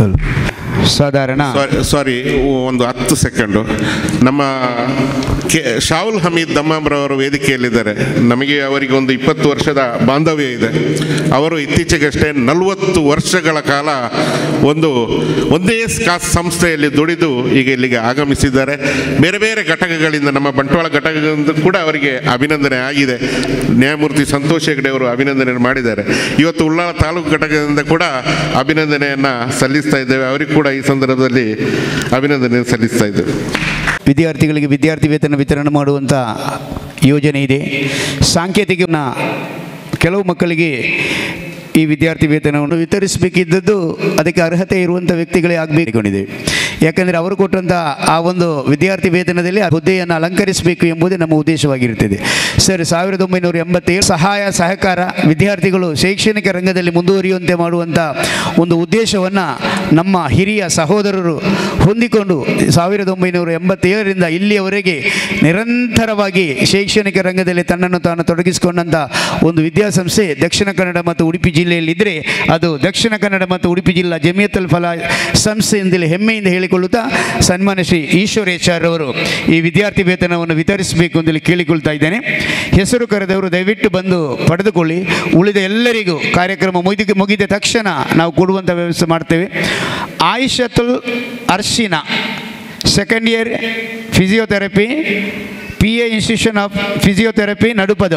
ಸಾಧಾರಣ ಸಾರಿ ಸಾರಿ ಒಂದು ಹತ್ತು ಸೆಕೆಂಡು ನಮ್ಮ ಕೆ ಶಾಹುಲ್ ಹಮೀದ್ ದಮ್ಮಾಮ್ರವರು ವೇದಿಕೆಯಲ್ಲಿದ್ದಾರೆ ನಮಗೆ ಅವರಿಗೆ ಒಂದು ಇಪ್ಪತ್ತು ವರ್ಷದ ಬಾಂಧವ್ಯ ಇದೆ ಅವರು ಇತ್ತೀಚೆಗಷ್ಟೇ ನಲವತ್ತು ವರ್ಷಗಳ ಕಾಲ ಒಂದು ಒಂದೇ ಕಾ ಸಂಸ್ಥೆಯಲ್ಲಿ ದುಡಿದು ಈಗ ಇಲ್ಲಿಗೆ ಆಗಮಿಸಿದ್ದಾರೆ ಬೇರೆ ಬೇರೆ ಘಟಕಗಳಿಂದ ನಮ್ಮ ಬಂಟ್ವಾಳ ಘಟಕದಿಂದ ಕೂಡ ಅವರಿಗೆ ಅಭಿನಂದನೆ ಆಗಿದೆ ನ್ಯಾಯಮೂರ್ತಿ ಸಂತೋಷ್ ಹೆಗ್ಡೆ ಅವರು ಅಭಿನಂದನೆ ಮಾಡಿದ್ದಾರೆ ಇವತ್ತು ಉಳ್ಳಾಲ ತಾಲೂಕು ಘಟಕದಿಂದ ಕೂಡ ಅಭಿನಂದನೆಯನ್ನು ಸಲ್ಲಿಸ್ತಾ ಇದ್ದೇವೆ ಅವರಿಗೆ ಕೂಡ ಈ ಸಂದರ್ಭದಲ್ಲಿ ಅಭಿನಂದನೆ ಸಲ್ಲಿಸ್ತಾ ಇದ್ದೇವೆ ವಿದ್ಯಾರ್ಥಿಗಳಿಗೆ ವಿದ್ಯಾರ್ಥಿ ವೇತನ ವಿತರಣೆ ಮಾಡುವಂಥ ಯೋಜನೆ ಇದೆ ಸಾಂಕೇತಿಕನ ಕೆಲವು ಮಕ್ಕಳಿಗೆ ಈ ವಿದ್ಯಾರ್ಥಿ ವೇತನವನ್ನು ವಿತರಿಸಬೇಕಿದ್ದದ್ದು ಅದಕ್ಕೆ ಅರ್ಹತೆ ಇರುವಂಥ ವ್ಯಕ್ತಿಗಳೇ ಆಗಬೇಕೊಂಡಿದೆ ಯಾಕಂದರೆ ಅವರು ಕೊಟ್ಟಂಥ ಆ ಒಂದು ವಿದ್ಯಾರ್ಥಿ ವೇತನದಲ್ಲಿ ಆ ಹುದ್ದೆಯನ್ನು ಅಲಂಕರಿಸಬೇಕು ಎಂಬುದೇ ನಮ್ಮ ಉದ್ದೇಶವಾಗಿರುತ್ತದೆ ಸರ್ ಸಾವಿರದ ಒಂಬೈನೂರ ಎಂಬತ್ತೇಳು ಸಹಾಯ ಸಹಕಾರ ವಿದ್ಯಾರ್ಥಿಗಳು ಶೈಕ್ಷಣಿಕ ರಂಗದಲ್ಲಿ ಮುಂದುವರಿಯುವಂತೆ ಮಾಡುವಂಥ ಒಂದು ಉದ್ದೇಶವನ್ನು ನಮ್ಮ ಹಿರಿಯ ಸಹೋದರರು ಹೊಂದಿಕೊಂಡು ಸಾವಿರದ ಒಂಬೈನೂರ ಎಂಬತ್ತೇಳರಿಂದ ಇಲ್ಲಿಯವರೆಗೆ ನಿರಂತರವಾಗಿ ಶೈಕ್ಷಣಿಕ ರಂಗದಲ್ಲಿ ತನ್ನನ್ನು ತಾನು ತೊಡಗಿಸಿಕೊಂಡಂಥ ಒಂದು ವಿದ್ಯಾಸಂಸ್ಥೆ ದಕ್ಷಿಣ ಕನ್ನಡ ಮತ್ತು ಉಡುಪಿ ಜಿಲ್ಲೆಯಲ್ಲಿದ್ದರೆ ಅದು ದಕ್ಷಿಣ ಕನ್ನಡ ಮತ್ತು ಉಡುಪಿ ಜಿಲ್ಲಾ ಜಮಿಯತಲ್ ಫಲ ಸಂಸ್ಥೆಯಿಂದಲೇ ಹೆಮ್ಮೆಯಿಂದ ಹೇಳಿಕೊಳ್ಳುತ್ತಾ ಸನ್ಮಾನ್ಯ ಶ್ರೀ ಈಶ್ವರೇಶ್ವರ್ ಅವರು ಈ ವಿದ್ಯಾರ್ಥಿ ವೇತನವನ್ನು ವಿತರಿಸಬೇಕು ಅಂತೇಳಿ ಕೇಳಿಕೊಳ್ತಾ ಇದ್ದೇನೆ ಹೆಸರು ಕರೆದವರು ದಯವಿಟ್ಟು ಬಂದು ಪಡೆದುಕೊಳ್ಳಿ ಉಳಿದ ಎಲ್ಲರಿಗೂ ಕಾರ್ಯಕ್ರಮ ಮುಗಿದ ಮುಗಿದ ತಕ್ಷಣ ನಾವು ಕೊಡುವಂಥ ವ್ಯವಸ್ಥೆ ಮಾಡ್ತೇವೆ Ayishathul Arshina second year physiotherapy P A institution of physiotherapy Nadupada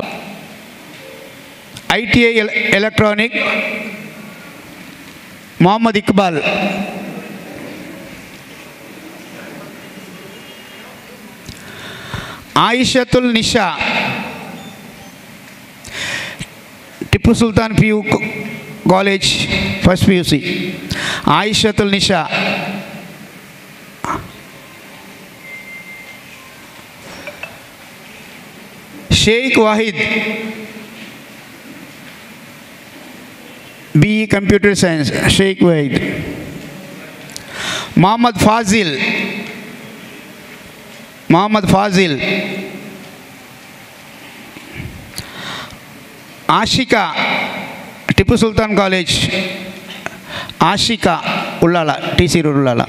I T I electronic Mohammed Iqbal Ayishathul Nisha Tippu Sultan P U college first P U C Ayishathul Nisha Sheikh Wahid B E computer science Sheikh Wahid Mohammed Fazil Mohammed Fazil Ashika Tippu Sultan college Ashika Ullal T C road Ullal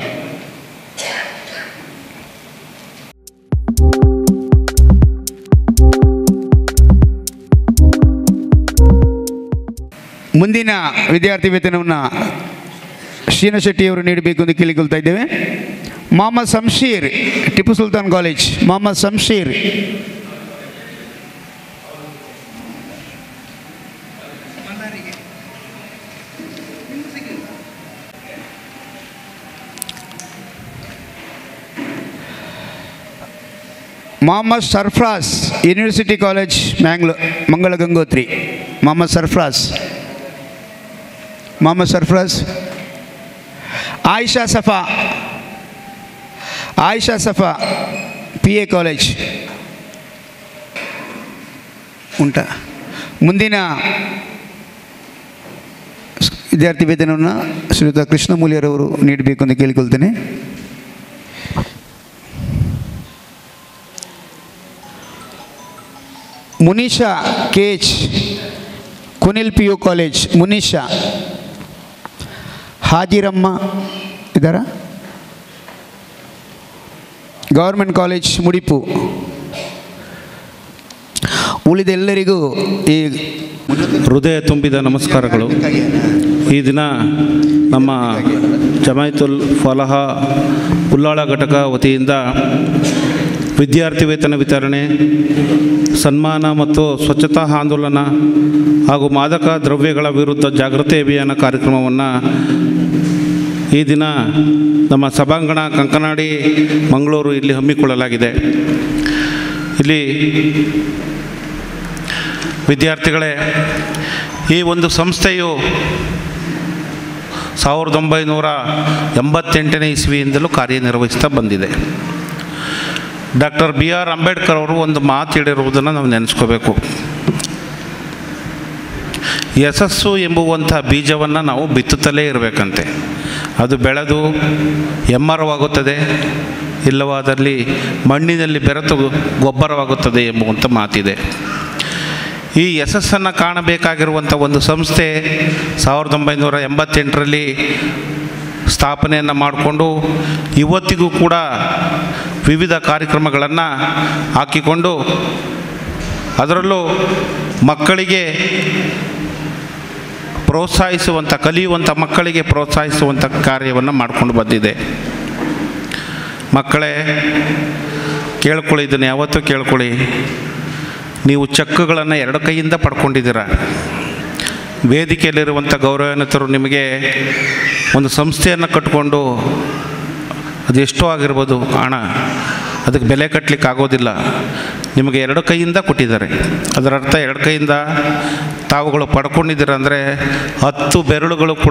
ಮುಂದಿನ ವಿದ್ಯಾರ್ಥಿ ವೇತನವನ್ನು ಶ್ರೀನ ಶೆಟ್ಟಿಯವರು ನೀಡಬೇಕು ಎಂದು ಕೇಳಿಕೊಳ್ತಾ ಇದ್ದೇವೆ Mohammed Shamsheer Tippu Sultan college Mohammed Shamsheer Mohammed Sarfraz university college ಮ್ಯಾಂಗ್ಳೂ Mangala Gangotri Mohammed Sarfraz Mohammed Sarfraz Ayisha Safa Ayisha Safa P A college ಉಂಟಾ ಮುಂದಿನ ವಿದ್ಯಾರ್ಥಿ ವೇತನವನ್ನು ಶ್ರೀಯುತ ಕೃಷ್ಣಮೂಲ್ಯರವರು ನೀಡಬೇಕು ಎಂದು ಕೇಳಿಕೊಳ್ತೇನೆ Munisha K H Kunil P U college Munisha ಹಾಜಿರಮ್ಮ ಇದ್ದಾರಾ ಗೌರ್ಮೆಂಟ್ ಕಾಲೇಜ್ ಮುಡಿಪು ಉಳಿದ ಎಲ್ಲರಿಗೂ ಈ ಹೃದಯ ತುಂಬಿದ ನಮಸ್ಕಾರಗಳು ಈ ದಿನ ನಮ್ಮ ಜಮಾಯಿತುಲ್ ಫಲಹ ಉಲ್ಲಾಳ ಘಟಕ ವತಿಯಿಂದ ವಿದ್ಯಾರ್ಥಿ ವೇತನ ವಿತರಣೆ ಸನ್ಮಾನ ಮತ್ತು ಸ್ವಚ್ಛತಾ ಆಂದೋಲನ ಹಾಗೂ ಮಾದಕ ದ್ರವ್ಯಗಳ ವಿರುದ್ಧ ಜಾಗೃತಿ ಅಭಿಯಾನ ಕಾರ್ಯಕ್ರಮವನ್ನು ಈ ದಿನ ನಮ್ಮ ಸಭಾಂಗಣ ಕಂಕನಾಡಿ ಮಂಗಳೂರು ಇಲ್ಲಿ ಹಮ್ಮಿಕೊಳ್ಳಲಾಗಿದೆ ಇಲ್ಲಿ ವಿದ್ಯಾರ್ಥಿಗಳೇ ಈ ಒಂದು ಸಂಸ್ಥೆಯು ಸಾವಿರದ ಒಂಬೈನೂರ ಎಂಬತ್ತೆಂಟನೇ ಇಸ್ವಿಯಿಂದಲೂ ಕಾರ್ಯನಿರ್ವಹಿಸ್ತಾ ಬಂದಿದೆ ಡಾಕ್ಟರ್ ಬಿ ಆರ್ ಅಂಬೇಡ್ಕರ್ ಅವರು ಒಂದು ಮಾತು ಹೇಳಿರುವುದನ್ನು ನಾವು ನೆನೆಸ್ಕೋಬೇಕು ಯಶಸ್ಸು ಎಂಬುವಂಥ ಬೀಜವನ್ನು ನಾವು ಬಿತ್ತುತ್ತಲೇ ಇರಬೇಕಂತೆ ಅದು ಬೆಳೆದು ಎಮ್ಮರವಾಗುತ್ತದೆ ಇಲ್ಲವಾದಲ್ಲಿ ಮಣ್ಣಿನಲ್ಲಿ ಬೆರೆತು ಗೊಬ್ಬರವಾಗುತ್ತದೆ ಎಂಬುವಂಥ ಮಾತಿದೆ ಈ ಯಶಸ್ಸನ್ನು ಕಾಣಬೇಕಾಗಿರುವಂಥ ಒಂದು ಸಂಸ್ಥೆ ಸಾವಿರದ ಒಂಬೈನೂರ ಎಂಬತ್ತೆಂಟರಲ್ಲಿ ಸ್ಥಾಪನೆಯನ್ನು ಮಾಡಿಕೊಂಡು ಇವತ್ತಿಗೂ ಕೂಡ ವಿವಿಧ ಕಾರ್ಯಕ್ರಮಗಳನ್ನು ಹಾಕಿಕೊಂಡು ಅದರಲ್ಲೂ ಮಕ್ಕಳಿಗೆ ಪ್ರೋತ್ಸಾಹಿಸುವಂಥ ಕಲಿಯುವಂಥ ಮಕ್ಕಳಿಗೆ ಪ್ರೋತ್ಸಾಹಿಸುವಂಥ ಕಾರ್ಯವನ್ನು ಮಾಡಿಕೊಂಡು ಬಂದಿದೆ ಮಕ್ಕಳೇ ಕೇಳ್ಕೊಳ್ಳಿ ಇದನ್ನು ಯಾವತ್ತೂ ಕೇಳ್ಕೊಳ್ಳಿ ನೀವು ಚೆಕ್ಗಳನ್ನು ಎರಡು ಕೈಯಿಂದ ಪಡ್ಕೊಂಡಿದ್ದೀರ ವೇದಿಕೆಯಲ್ಲಿರುವಂಥ ಗೌರವಾನ್ವಿತರು ನಿಮಗೆ ಒಂದು ಸಂಸ್ಥೆಯನ್ನು ಕಟ್ಟಿಕೊಂಡು ಅದೆಷ್ಟೋ ಆಗಿರ್ಬೋದು ಹಣ ಅದಕ್ಕೆ ಬೆಲೆ ಕಟ್ಟಲಿಕ್ಕೆ ಆಗೋದಿಲ್ಲ ನಿಮಗೆ ಎರಡು ಕೈಯಿಂದ ಕೊಟ್ಟಿದ್ದಾರೆ ಅದರ ಅರ್ಥ ಎರಡು ಕೈಯಿಂದ ತಾವುಗಳು ಪಡ್ಕೊಂಡಿದ್ದೀರ ಅಂದರೆ ಹತ್ತು ಬೆರಳುಗಳು ಕೂಡ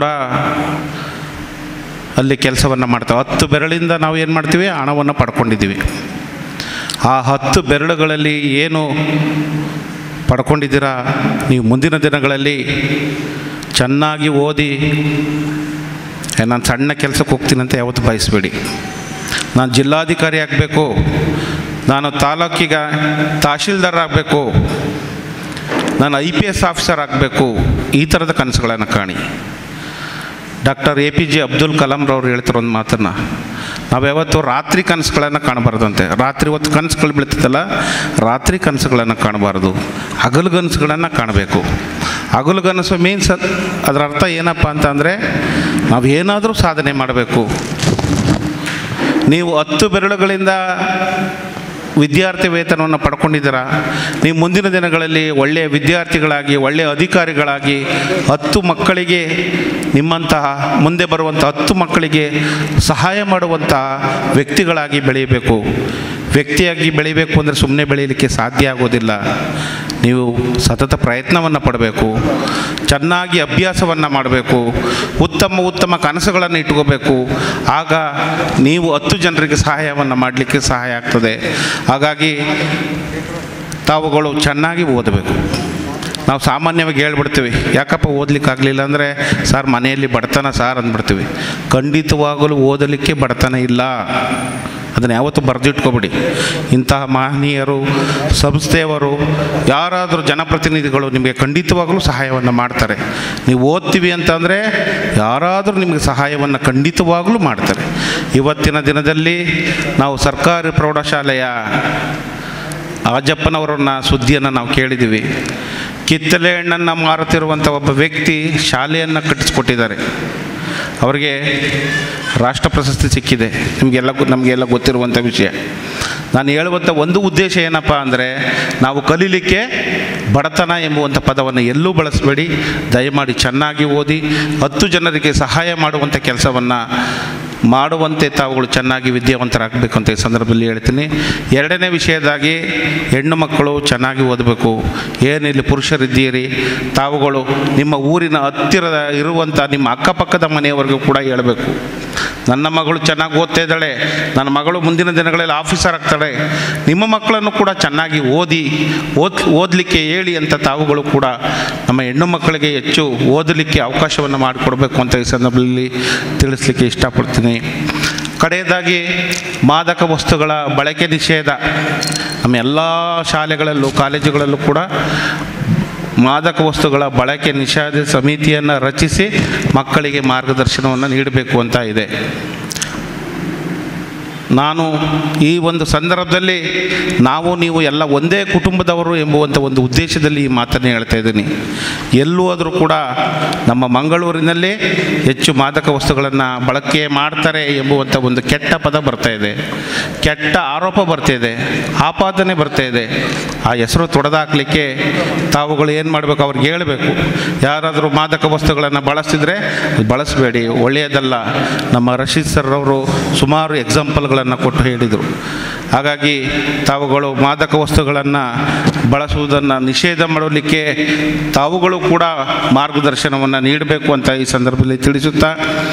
ಅಲ್ಲಿ ಕೆಲಸವನ್ನು ಮಾಡ್ತಾವೆ ಹತ್ತು ಬೆರಳಿಂದ ನಾವು ಏನು ಮಾಡ್ತೀವಿ ಹಣವನ್ನು ಪಡ್ಕೊಂಡಿದ್ದೀವಿ ಆ ಹತ್ತು ಬೆರಳುಗಳಲ್ಲಿ ಏನು ಪಡ್ಕೊಂಡಿದ್ದೀರಾ ನೀವು ಮುಂದಿನ ದಿನಗಳಲ್ಲಿ ಚೆನ್ನಾಗಿ ಓದಿ ಏ, ನಾನು ಸಣ್ಣ ಕೆಲಸಕ್ಕೆ ಹೋಗ್ತೀನಿ ಅಂತ ಯಾವತ್ತೂ ಬಯಸಬೇಡಿ ನಾನು ಜಿಲ್ಲಾಧಿಕಾರಿ ಆಗಬೇಕು ನಾನು ತಾಲೂಕಿಗೆ ತಹಶೀಲ್ದಾರ್ ಆಗಬೇಕು ನಾನು ಐ ಪಿ ಎಸ್ ಆಫೀಸರ್ ಆಗಬೇಕು ಈ ಥರದ ಕನಸುಗಳನ್ನು ಕಾಣಿ doctor A P J Abdul ಕಲಾಂರವ್ರು ಹೇಳ್ತಾರೆ ಒಂದು ಮಾತನ್ನು ನಾವು ಯಾವತ್ತು ರಾತ್ರಿ ಕನಸುಗಳನ್ನು ಕಾಣಬಾರ್ದಂತೆ ರಾತ್ರಿ ಹೊತ್ತು ಕನಸುಗಳು ಬೀಳ್ತದಲ್ಲ ರಾತ್ರಿ ಕನಸುಗಳನ್ನು ಕಾಣಬಾರ್ದು ಹಗಲು ಕನಸುಗಳನ್ನು ಕಾಣಬೇಕು ಹಗಲು ಕನಸು ಮೀನ್ಸ್ ಅದರ ಅರ್ಥ ಏನಪ್ಪ ಅಂತಂದರೆ ನಾವು ಏನಾದರೂ ಸಾಧನೆ ಮಾಡಬೇಕು ನೀವು ಹತ್ತು ಬೆರಳುಗಳಿಂದ ವಿದ್ಯಾರ್ಥಿ ವೇತನವನ್ನು ಪಡ್ಕೊಂಡಿದ್ದೀರಾ ನೀವು ಮುಂದಿನ ದಿನಗಳಲ್ಲಿ ಒಳ್ಳೆಯ ವಿದ್ಯಾರ್ಥಿಗಳಾಗಿ ಒಳ್ಳೆಯ ಅಧಿಕಾರಿಗಳಾಗಿ ಹತ್ತು ಮಕ್ಕಳಿಗೆ ನಿಮ್ಮಂತಹ ಮುಂದೆ ಬರುವಂಥ ಹತ್ತು ಮಕ್ಕಳಿಗೆ ಸಹಾಯ ಮಾಡುವಂತಹ ವ್ಯಕ್ತಿಗಳಾಗಿ ಬೆಳೆಯಬೇಕು ವ್ಯಕ್ತಿಯಾಗಿ ಬೆಳಿಬೇಕು ಅಂದರೆ ಸುಮ್ಮನೆ ಬೆಳೀಲಿಕ್ಕೆ ಸಾಧ್ಯ ಆಗೋದಿಲ್ಲ ನೀವು ಸತತ ಪ್ರಯತ್ನವನ್ನು ಪಡಬೇಕು ಚೆನ್ನಾಗಿ ಅಭ್ಯಾಸವನ್ನು ಮಾಡಬೇಕು ಉತ್ತಮ ಉತ್ತಮ ಕನಸುಗಳನ್ನು ಇಟ್ಕೋಬೇಕು ಆಗ ನೀವು ಹತ್ತು ಜನರಿಗೆ ಸಹಾಯವನ್ನು ಮಾಡಲಿಕ್ಕೆ ಸಹಾಯ ಆಗ್ತದೆ ಹಾಗಾಗಿ ತಾವುಗಳು ಚೆನ್ನಾಗಿ ಓದಬೇಕು ನಾವು ಸಾಮಾನ್ಯವಾಗಿ ಹೇಳ್ಬಿಡ್ತೀವಿ ಯಾಕಪ್ಪ ಓದಲಿಕ್ಕಾಗಲಿಲ್ಲ ಅಂದರೆ ಸರ್ ಮನೆಯಲ್ಲಿ ಬಡತನ ಸಾರ್ ಅಂದ್ಬಿಡ್ತೀವಿ ಖಂಡಿತವಾಗಲೂ ಓದಲಿಕ್ಕೆ ಬಡತನ ಇಲ್ಲ ಅದನ್ನು ಯಾವತ್ತೂ ಬರೆದಿಟ್ಕೊಬಿಡಿ ಇಂತಹ ಮಹನೀಯರು ಸಂಸ್ಥೆಯವರು ಯಾರಾದರೂ ಜನಪ್ರತಿನಿಧಿಗಳು ನಿಮಗೆ ಖಂಡಿತವಾಗಲೂ ಸಹಾಯವನ್ನು ಮಾಡ್ತಾರೆ ನೀವು ಓದ್ತೀವಿ ಅಂತಂದರೆ ಯಾರಾದರೂ ನಿಮಗೆ ಸಹಾಯವನ್ನು ಖಂಡಿತವಾಗಲೂ ಮಾಡ್ತಾರೆ ಇವತ್ತಿನ ದಿನದಲ್ಲಿ ನಾವು ಸರ್ಕಾರಿ ಪ್ರೌಢಶಾಲೆಯ ಆಜಪ್ಪನವರನ್ನ ಸುದ್ದಿಯನ್ನು ನಾವು ಕೇಳಿದ್ದೀವಿ ಕಿತ್ತಲೆ ಹಣ್ಣನ್ನು ಮಾರುತ್ತಿರುವಂಥ ಒಬ್ಬ ವ್ಯಕ್ತಿ ಶಾಲೆಯನ್ನು ಕಟ್ಟಿಸ್ಕೊಟ್ಟಿದ್ದಾರೆ ಅವರಿಗೆ ರಾಷ್ಟ್ರ ಪ್ರಶಸ್ತಿ ಸಿಕ್ಕಿದೆ ನಿಮಗೆಲ್ಲ ಗೊ- ನಮಗೆಲ್ಲ ಗೊತ್ತಿರುವಂಥ ವಿಷಯ ನಾನು ಹೇಳುವಂಥ ಒಂದು ಉದ್ದೇಶ ಏನಪ್ಪ ಅಂದರೆ ನಾವು ಕಲೀಲಿಕ್ಕೆ ಬಡತನ ಎಂಬುವಂಥ ಪದವನ್ನು ಎಲ್ಲೂ ಬಳಸಬೇಡಿ ದಯಮಾಡಿ ಚೆನ್ನಾಗಿ ಓದಿ ಹತ್ತು ಜನರಿಗೆ ಸಹಾಯ ಮಾಡುವಂಥ ಕೆಲಸವನ್ನು ಮಾಡುವಂತೆ ತಾವುಗಳು ಚೆನ್ನಾಗಿ ವಿದ್ಯಾವಂತರಾಗಬೇಕು ಅಂತ ಈ ಸಂದರ್ಭದಲ್ಲಿ ಹೇಳ್ತೀನಿ ಎರಡನೇ ವಿಷಯದಾಗಿ ಹೆಣ್ಣು ಮಕ್ಕಳು ಚೆನ್ನಾಗಿ ಓದಬೇಕು ಏನಿಲ್ಲಿ ಪುರುಷರಿದ್ದೀರಿ ತಾವುಗಳು ನಿಮ್ಮ ಊರಿನ ಹತ್ತಿರದ ಇರುವಂಥ ನಿಮ್ಮ ಅಕ್ಕಪಕ್ಕದ ಮನೆಯವರೆಗೂ ಕೂಡ ಹೇಳಬೇಕು ನನ್ನ ಮಗಳು ಚೆನ್ನಾಗಿ ಓದ್ತಾ ಇದ್ದಾಳೆ ನನ್ನ ಮಗಳು ಮುಂದಿನ ದಿನಗಳಲ್ಲಿ ಆಫೀಸರ್ ಆಗ್ತಾಳೆ ನಿಮ್ಮ ಮಕ್ಕಳನ್ನು ಕೂಡ ಚೆನ್ನಾಗಿ ಓದಿ ಓದ್ ಓದಲಿಕ್ಕೆ ಹೇಳಿ ಅಂತ ತಾವುಗಳು ಕೂಡ ನಮ್ಮ ಹೆಣ್ಣು ಮಕ್ಕಳಿಗೆ ಹೆಚ್ಚು ಓದಲಿಕ್ಕೆ ಅವಕಾಶವನ್ನು ಮಾಡಿಕೊಡ್ಬೇಕು ಅಂತ ಈ ಸಂದರ್ಭದಲ್ಲಿ ತಿಳಿಸ್ಲಿಕ್ಕೆ ಇಷ್ಟಪಡ್ತೀನಿ ಕಡೆಯದಾಗಿ ಮಾದಕ ವಸ್ತುಗಳ ಬಳಕೆ ನಿಷೇಧ ನಮ್ಮ ಎಲ್ಲ ಶಾಲೆಗಳಲ್ಲೂ ಕಾಲೇಜುಗಳಲ್ಲೂ ಕೂಡ ಮಾದಕ ವಸ್ತುಗಳ ಬಳಕೆ ನಿಷೇಧ ಸಮಿತಿಯನ್ನು ರಚಿಸಿ ಮಕ್ಕಳಿಗೆ ಮಾರ್ಗದರ್ಶನವನ್ನು ನೀಡಬೇಕು ಅಂತ ಇದೆ ನಾನು ಈ ಒಂದು ಸಂದರ್ಭದಲ್ಲಿ ನಾವು ನೀವು ಎಲ್ಲ ಒಂದೇ ಕುಟುಂಬದವರು ಎಂಬುವಂಥ ಒಂದು ಉದ್ದೇಶದಲ್ಲಿ ಈ ಮಾತನ್ನು ಹೇಳ್ತಾ ಇದ್ದೀನಿ ಎಲ್ಲೂ ಆದರೂ ಕೂಡ ನಮ್ಮ ಮಂಗಳೂರಿನಲ್ಲಿ ಹೆಚ್ಚು ಮಾದಕ ವಸ್ತುಗಳನ್ನು ಬಳಕೆ ಮಾಡ್ತಾರೆ ಎಂಬುವಂಥ ಒಂದು ಕೆಟ್ಟ ಪದ ಬರ್ತಾ ಇದೆ ಕೆಟ್ಟ ಆರೋಪ ಬರ್ತಾ ಇದೆ ಆಪಾದನೆ ಬರ್ತಾ ಇದೆ ಆ ಹೆಸರು ತೊಡೆದಾಕಲಿಕ್ಕೆ ತಾವುಗಳು ಏನು ಮಾಡಬೇಕು ಅವ್ರಿಗೆ ಹೇಳಬೇಕು ಯಾರಾದರೂ ಮಾದಕ ವಸ್ತುಗಳನ್ನು ಬಳಸಿದರೆ ಬಳಸಬೇಡಿ ಒಳ್ಳೆಯದಲ್ಲ ನಮ್ಮ ರಶೀದ್ ಸರ್ ಅವರು ಸುಮಾರು ಎಕ್ಸಾಂಪಲ್ಗಳನ್ನು ಕೊಟ್ಟು ಹೇಳಿದರು ಹಾಗಾಗಿ ತಾವುಗಳು ಮಾದಕ ವಸ್ತುಗಳನ್ನು ಬಳಸುವುದನ್ನು ನಿಷೇಧ ಮಾಡಲಿಕ್ಕೆ ತಾವುಗಳು ಕೂಡ ಮಾರ್ಗದರ್ಶನವನ್ನು ನೀಡಬೇಕು ಅಂತ ಈ ಸಂದರ್ಭದಲ್ಲಿ ತಿಳಿಸುತ್ತಾ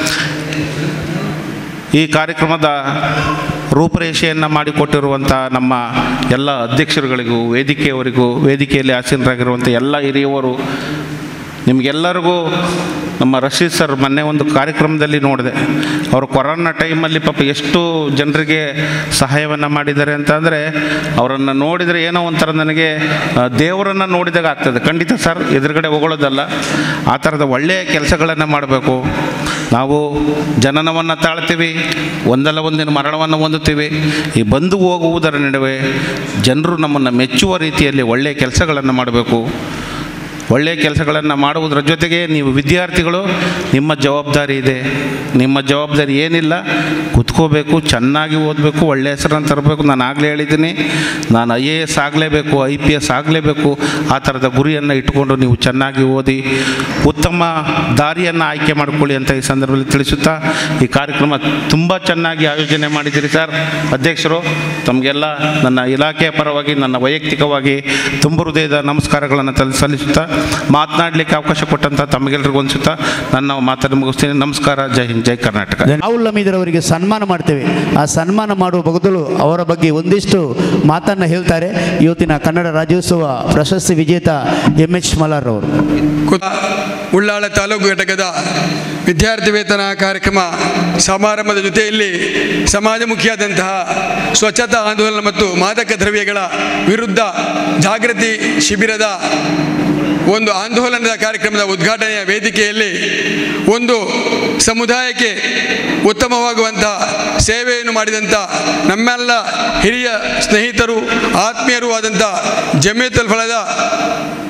ಈ ಕಾರ್ಯಕ್ರಮದ ರೂಪರೇಷೆಯನ್ನು ಮಾಡಿಕೊಟ್ಟಿರುವಂಥ ನಮ್ಮ ಎಲ್ಲ ಅಧ್ಯಕ್ಷರುಗಳಿಗೂ ವೇದಿಕೆಯವರಿಗೂ ವೇದಿಕೆಯಲ್ಲಿ ಆಸೀನರಾಗಿರುವಂಥ ಎಲ್ಲ ಹಿರಿಯವರು ನಿಮಗೆಲ್ಲರಿಗೂ ನಮ್ಮ ರಶೀದ್ ಸರ್ ಮೊನ್ನೆ ಒಂದು ಕಾರ್ಯಕ್ರಮದಲ್ಲಿ ನೋಡಿದೆ ಅವರು ಕೊರೋನಾ ಟೈಮಲ್ಲಿ ಪಾಪ ಎಷ್ಟು ಜನರಿಗೆ ಸಹಾಯವನ್ನು ಮಾಡಿದ್ದಾರೆ ಅಂತ ಅಂದರೆ ಅವರನ್ನು ನೋಡಿದರೆ ಏನೋ ಒಂಥರ ನನಗೆ ದೇವರನ್ನು ನೋಡಿದಾಗ ಆಗ್ತದೆ ಖಂಡಿತ ಸರ್ ಎದುರುಗಡೆ ಹೊಗಳೋದಲ್ಲ ಆ ಥರದ ಒಳ್ಳೆಯ ಕೆಲಸಗಳನ್ನು ಮಾಡಬೇಕು ನಾವು ಜನನವನ್ನು ತಾಳ್ತೀವಿ ಒಂದಲ್ಲ ಒಂದಿನ ಮರಣವನ್ನು ಹೊಂದುತ್ತೀವಿ ಈ ಬಂದು ಹೋಗುವುದರ ನಡುವೆ ಜನರು ನಮ್ಮನ್ನು ಮೆಚ್ಚುವ ರೀತಿಯಲ್ಲಿ ಒಳ್ಳೆಯ ಕೆಲಸಗಳನ್ನು ಮಾಡಬೇಕು ಒಳ್ಳೆಯ ಕೆಲಸಗಳನ್ನು ಮಾಡುವುದರ ಜೊತೆಗೆ ನೀವು ವಿದ್ಯಾರ್ಥಿಗಳು ನಿಮ್ಮ ಜವಾಬ್ದಾರಿ ಇದೆ ನಿಮ್ಮ ಜವಾಬ್ದಾರಿ ಏನಿಲ್ಲ ಕುತ್ಕೋಬೇಕು ಚೆನ್ನಾಗಿ ಓದಬೇಕು ಒಳ್ಳೆಯ ಹೆಸರನ್ನು ತರಬೇಕು ನಾನು ಆಗಲೇ ಹೇಳಿದ್ದೀನಿ ನಾನು ಐ ಎ ಎಸ್ ಆಗಲೇಬೇಕು ಐ ಪಿ ಎಸ್ ಆಗಲೇಬೇಕು ಆ ಥರದ ಗುರಿಯನ್ನು ಇಟ್ಕೊಂಡು ನೀವು ಚೆನ್ನಾಗಿ ಓದಿ ಉತ್ತಮ ದಾರಿಯನ್ನು ಆಯ್ಕೆ ಮಾಡಿಕೊಳ್ಳಿ ಅಂತ ಈ ಸಂದರ್ಭದಲ್ಲಿ ತಿಳಿಸುತ್ತಾ ಈ ಕಾರ್ಯಕ್ರಮ ತುಂಬ ಚೆನ್ನಾಗಿ ಆಯೋಜನೆ ಮಾಡಿದ್ದೀರಿ ಸರ್ ಅಧ್ಯಕ್ಷರು ತಮಗೆಲ್ಲ ನನ್ನ ಇಲಾಖೆಯ ಪರವಾಗಿ ನನ್ನ ವೈಯಕ್ತಿಕವಾಗಿ ತುಂಬ ಹೃದಯದ ನಮಸ್ಕಾರಗಳನ್ನು ತಲ್ ಸಲ್ಲಿಸುತ್ತಾ ಮಾತನಾಡಲಿಕ್ಕೆ ಅವಕಾಶ ಕೊಟ್ಟಂಥ ತಮಗೆಲ್ಲರಿಗೂ ಅನಿಸುತ್ತಾ ನನ್ನ ಮಾತನ್ನು ಮುಗಿಸ್ತೀನಿ ನಮಸ್ಕಾರ ಜೈ ಹಿಂದ್ ಜೈ ಕರ್ನಾಟಕ ರಾಹುಲ್ ಹಮೀದ್ ಅವರಿಗೆ ಸನ್ಮಾನ ಮಾಡ್ತೇವೆ ಆ ಸನ್ಮಾನ ಮಾಡುವ ಬದಲು ಅವರ ಬಗ್ಗೆ ಒಂದಿಷ್ಟು ಮಾತನ್ನು ಹೇಳ್ತಾರೆ ಇವತ್ತಿನ ಕನ್ನಡ ರಾಜ್ಯೋತ್ಸವ ಪ್ರಶಸ್ತಿ ವಿಜೇತ ಎಂ ಎಚ್ ಮಲಾರ್ ಅವರು ಕುತ ಉಳ್ಳಾಳ ತಾಲೂಕು ಘಟಕದ ವಿದ್ಯಾರ್ಥಿ ವೇತನ ಕಾರ್ಯಕ್ರಮ ಸಮಾರಂಭದ ಜೊತೆಯಲ್ಲಿ ಸಮಾಜಮುಖಿಯಾದಂತಹ ಸ್ವಚ್ಛತಾ ಆಂದೋಲನ ಮತ್ತು ಮಾದಕ ದ್ರವ್ಯಗಳ ವಿರುದ್ಧ ಜಾಗೃತಿ ಶಿಬಿರದ ಒಂದು ಆಂದೋಲನದ ಕಾರ್ಯಕ್ರಮದ ಉದ್ಘಾಟನೆಯ ವೇದಿಕೆಯಲ್ಲಿ ಒಂದು ಸಮುದಾಯಕ್ಕೆ ಉತ್ತಮವಾಗುವಂಥ ಸೇವೆಯನ್ನು ಮಾಡಿದಂಥ ನಮ್ಮೆಲ್ಲ ಹಿರಿಯ ಸ್ನೇಹಿತರು ಆತ್ಮೀಯರೂ ಆದಂಥ ಜಮೀತಲ್ ಫಲದ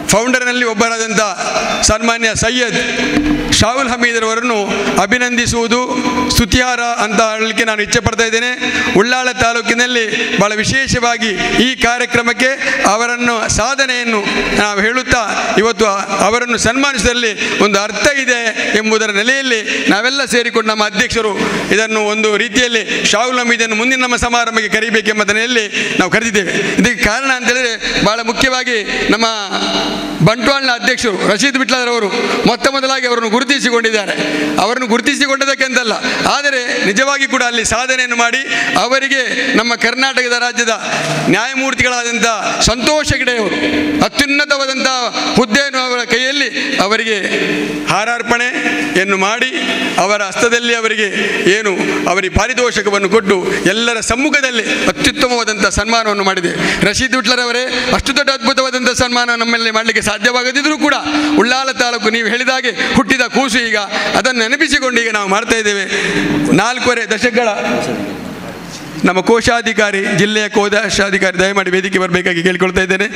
ಫೌಂಡರ್ನಲ್ಲಿ ಒಬ್ಬರಾದಂಥ ಸನ್ಮಾನ್ಯ ಸೈಯದ್ ಶಾಹುಲ್ ಹಮೀದ್ರವರನ್ನು ಅಭಿನಂದಿಸುವುದು ಸ್ತುತಿಹಾರ ಅಂತ ಹೇಳಲಿಕ್ಕೆ ನಾನು ಇಚ್ಛೆ ಪಡ್ತಾ ಇದ್ದೇನೆ ಉಳ್ಳಾಳ ತಾಲೂಕಿನಲ್ಲಿ ಬಹಳ ವಿಶೇಷವಾಗಿ ಈ ಕಾರ್ಯಕ್ರಮಕ್ಕೆ ಅವರನ್ನು ಸಾಧನೆಯನ್ನು ನಾವು ಹೇಳುತ್ತಾ ಇವತ್ತು ಅವರನ್ನು ಸನ್ಮಾನಿಸಿದಲ್ಲಿ ಒಂದು ಅರ್ಥ ಇದೆ ಎಂಬುದರ ನೆಲೆಯಲ್ಲಿ ನಾವೆಲ್ಲ ಸೇರಿಕೊಂಡು ನಮ್ಮ ಅಧ್ಯಕ್ಷರು ಇದನ್ನು ಒಂದು ರೀತಿಯಲ್ಲಿ ಶಾಹುಲ್ ಹಮೀದನ್ನು ಮುಂದಿನ ನಮ್ಮ ಸಮಾರಂಭಕ್ಕೆ ಕರೀಬೇಕೆಂಬ ನೆಲೆಯಲ್ಲಿ ನಾವು ಕರೆದಿದ್ದೇವೆ ಇದಕ್ಕೆ ಕಾರಣ ಅಂತ ಹೇಳಿದ್ರೆ ಬಹಳ ಮುಖ್ಯವಾಗಿ ನಮ್ಮ ಬಂಟ್ವಾಳ್ನ ಅಧ್ಯಕ್ಷರು ರಶೀದ್ ಬಿಟ್ಲಾರವರು ಮೊತ್ತ ಮೊದಲಾಗಿ ಅವರನ್ನು ಗುರುತಿಸಿಕೊಂಡಿದ್ದಾರೆ ಅವರನ್ನು ಗುರುತಿಸಿಕೊಂಡದಕ್ಕೆಂತಲ್ಲ ಆದರೆ ನಿಜವಾಗಿ ಕೂಡ ಅಲ್ಲಿ ಸಾಧನೆಯನ್ನು ಮಾಡಿ ಅವರಿಗೆ ನಮ್ಮ ಕರ್ನಾಟಕದ ರಾಜ್ಯದ ನ್ಯಾಯಮೂರ್ತಿಗಳಾದಂಥ ಸಂತೋಷ ಹೆಗಡೆಯವರು ಅತ್ಯುನ್ನತವಾದಂಥ ಹುದ್ದೆಯನ್ನು ಅವರ ಕೈಯಲ್ಲಿ ಅವರಿಗೆ ಹಾರಾರ್ಪಣೆಯನ್ನು ಮಾಡಿ ಅವರ ಹಸ್ತದಲ್ಲಿ ಅವರಿಗೆ ಏನು ಅವರಿಗೆ ಪಾರಿತೋಷಕವನ್ನು ಕೊಟ್ಟು ಎಲ್ಲರ ಸಮ್ಮುಖದಲ್ಲಿ ಅತ್ಯುತ್ತಮವಾದಂಥ ಸನ್ಮಾನವನ್ನು ಮಾಡಿದೆ ರಶೀದ್ ವಿಟ್ಲರವರೇ ಅಷ್ಟು ದೊಡ್ಡ ಅದ್ಭುತವಾದಂಥ ಸನ್ಮಾನ ನಮ್ಮಲ್ಲಿ ಮಾಡಲಿಕ್ಕೆ ಸಾಧ್ಯವಾಗದಿದ್ದರೂ ಕೂಡ ಉಳ್ಳಾಲ ತಾಲೂಕು ನೀವು ಹೇಳಿದಾಗೆ ಹುಟ್ಟಿದ ಕೂಸು ಈಗ ಅದನ್ನು ನೆನಪಿಸಿಕೊಂಡು ಈಗ ನಾವು ಮಾಡ್ತಾ ಇದ್ದೇವೆ ನಾಲ್ಕೂವರೆ ದಶಕಗಳ ನಮ್ಮ ಕೋಶಾಧಿಕಾರಿ ಜಿಲ್ಲೆಯ ಕೋಶಾಧಿಕಾರಿ ದಯಮಾಡಿ ವೇದಿಕೆ ಬರಬೇಕಾಗಿ ಕೇಳಿಕೊಳ್ತಾ ಇದ್ದೇನೆ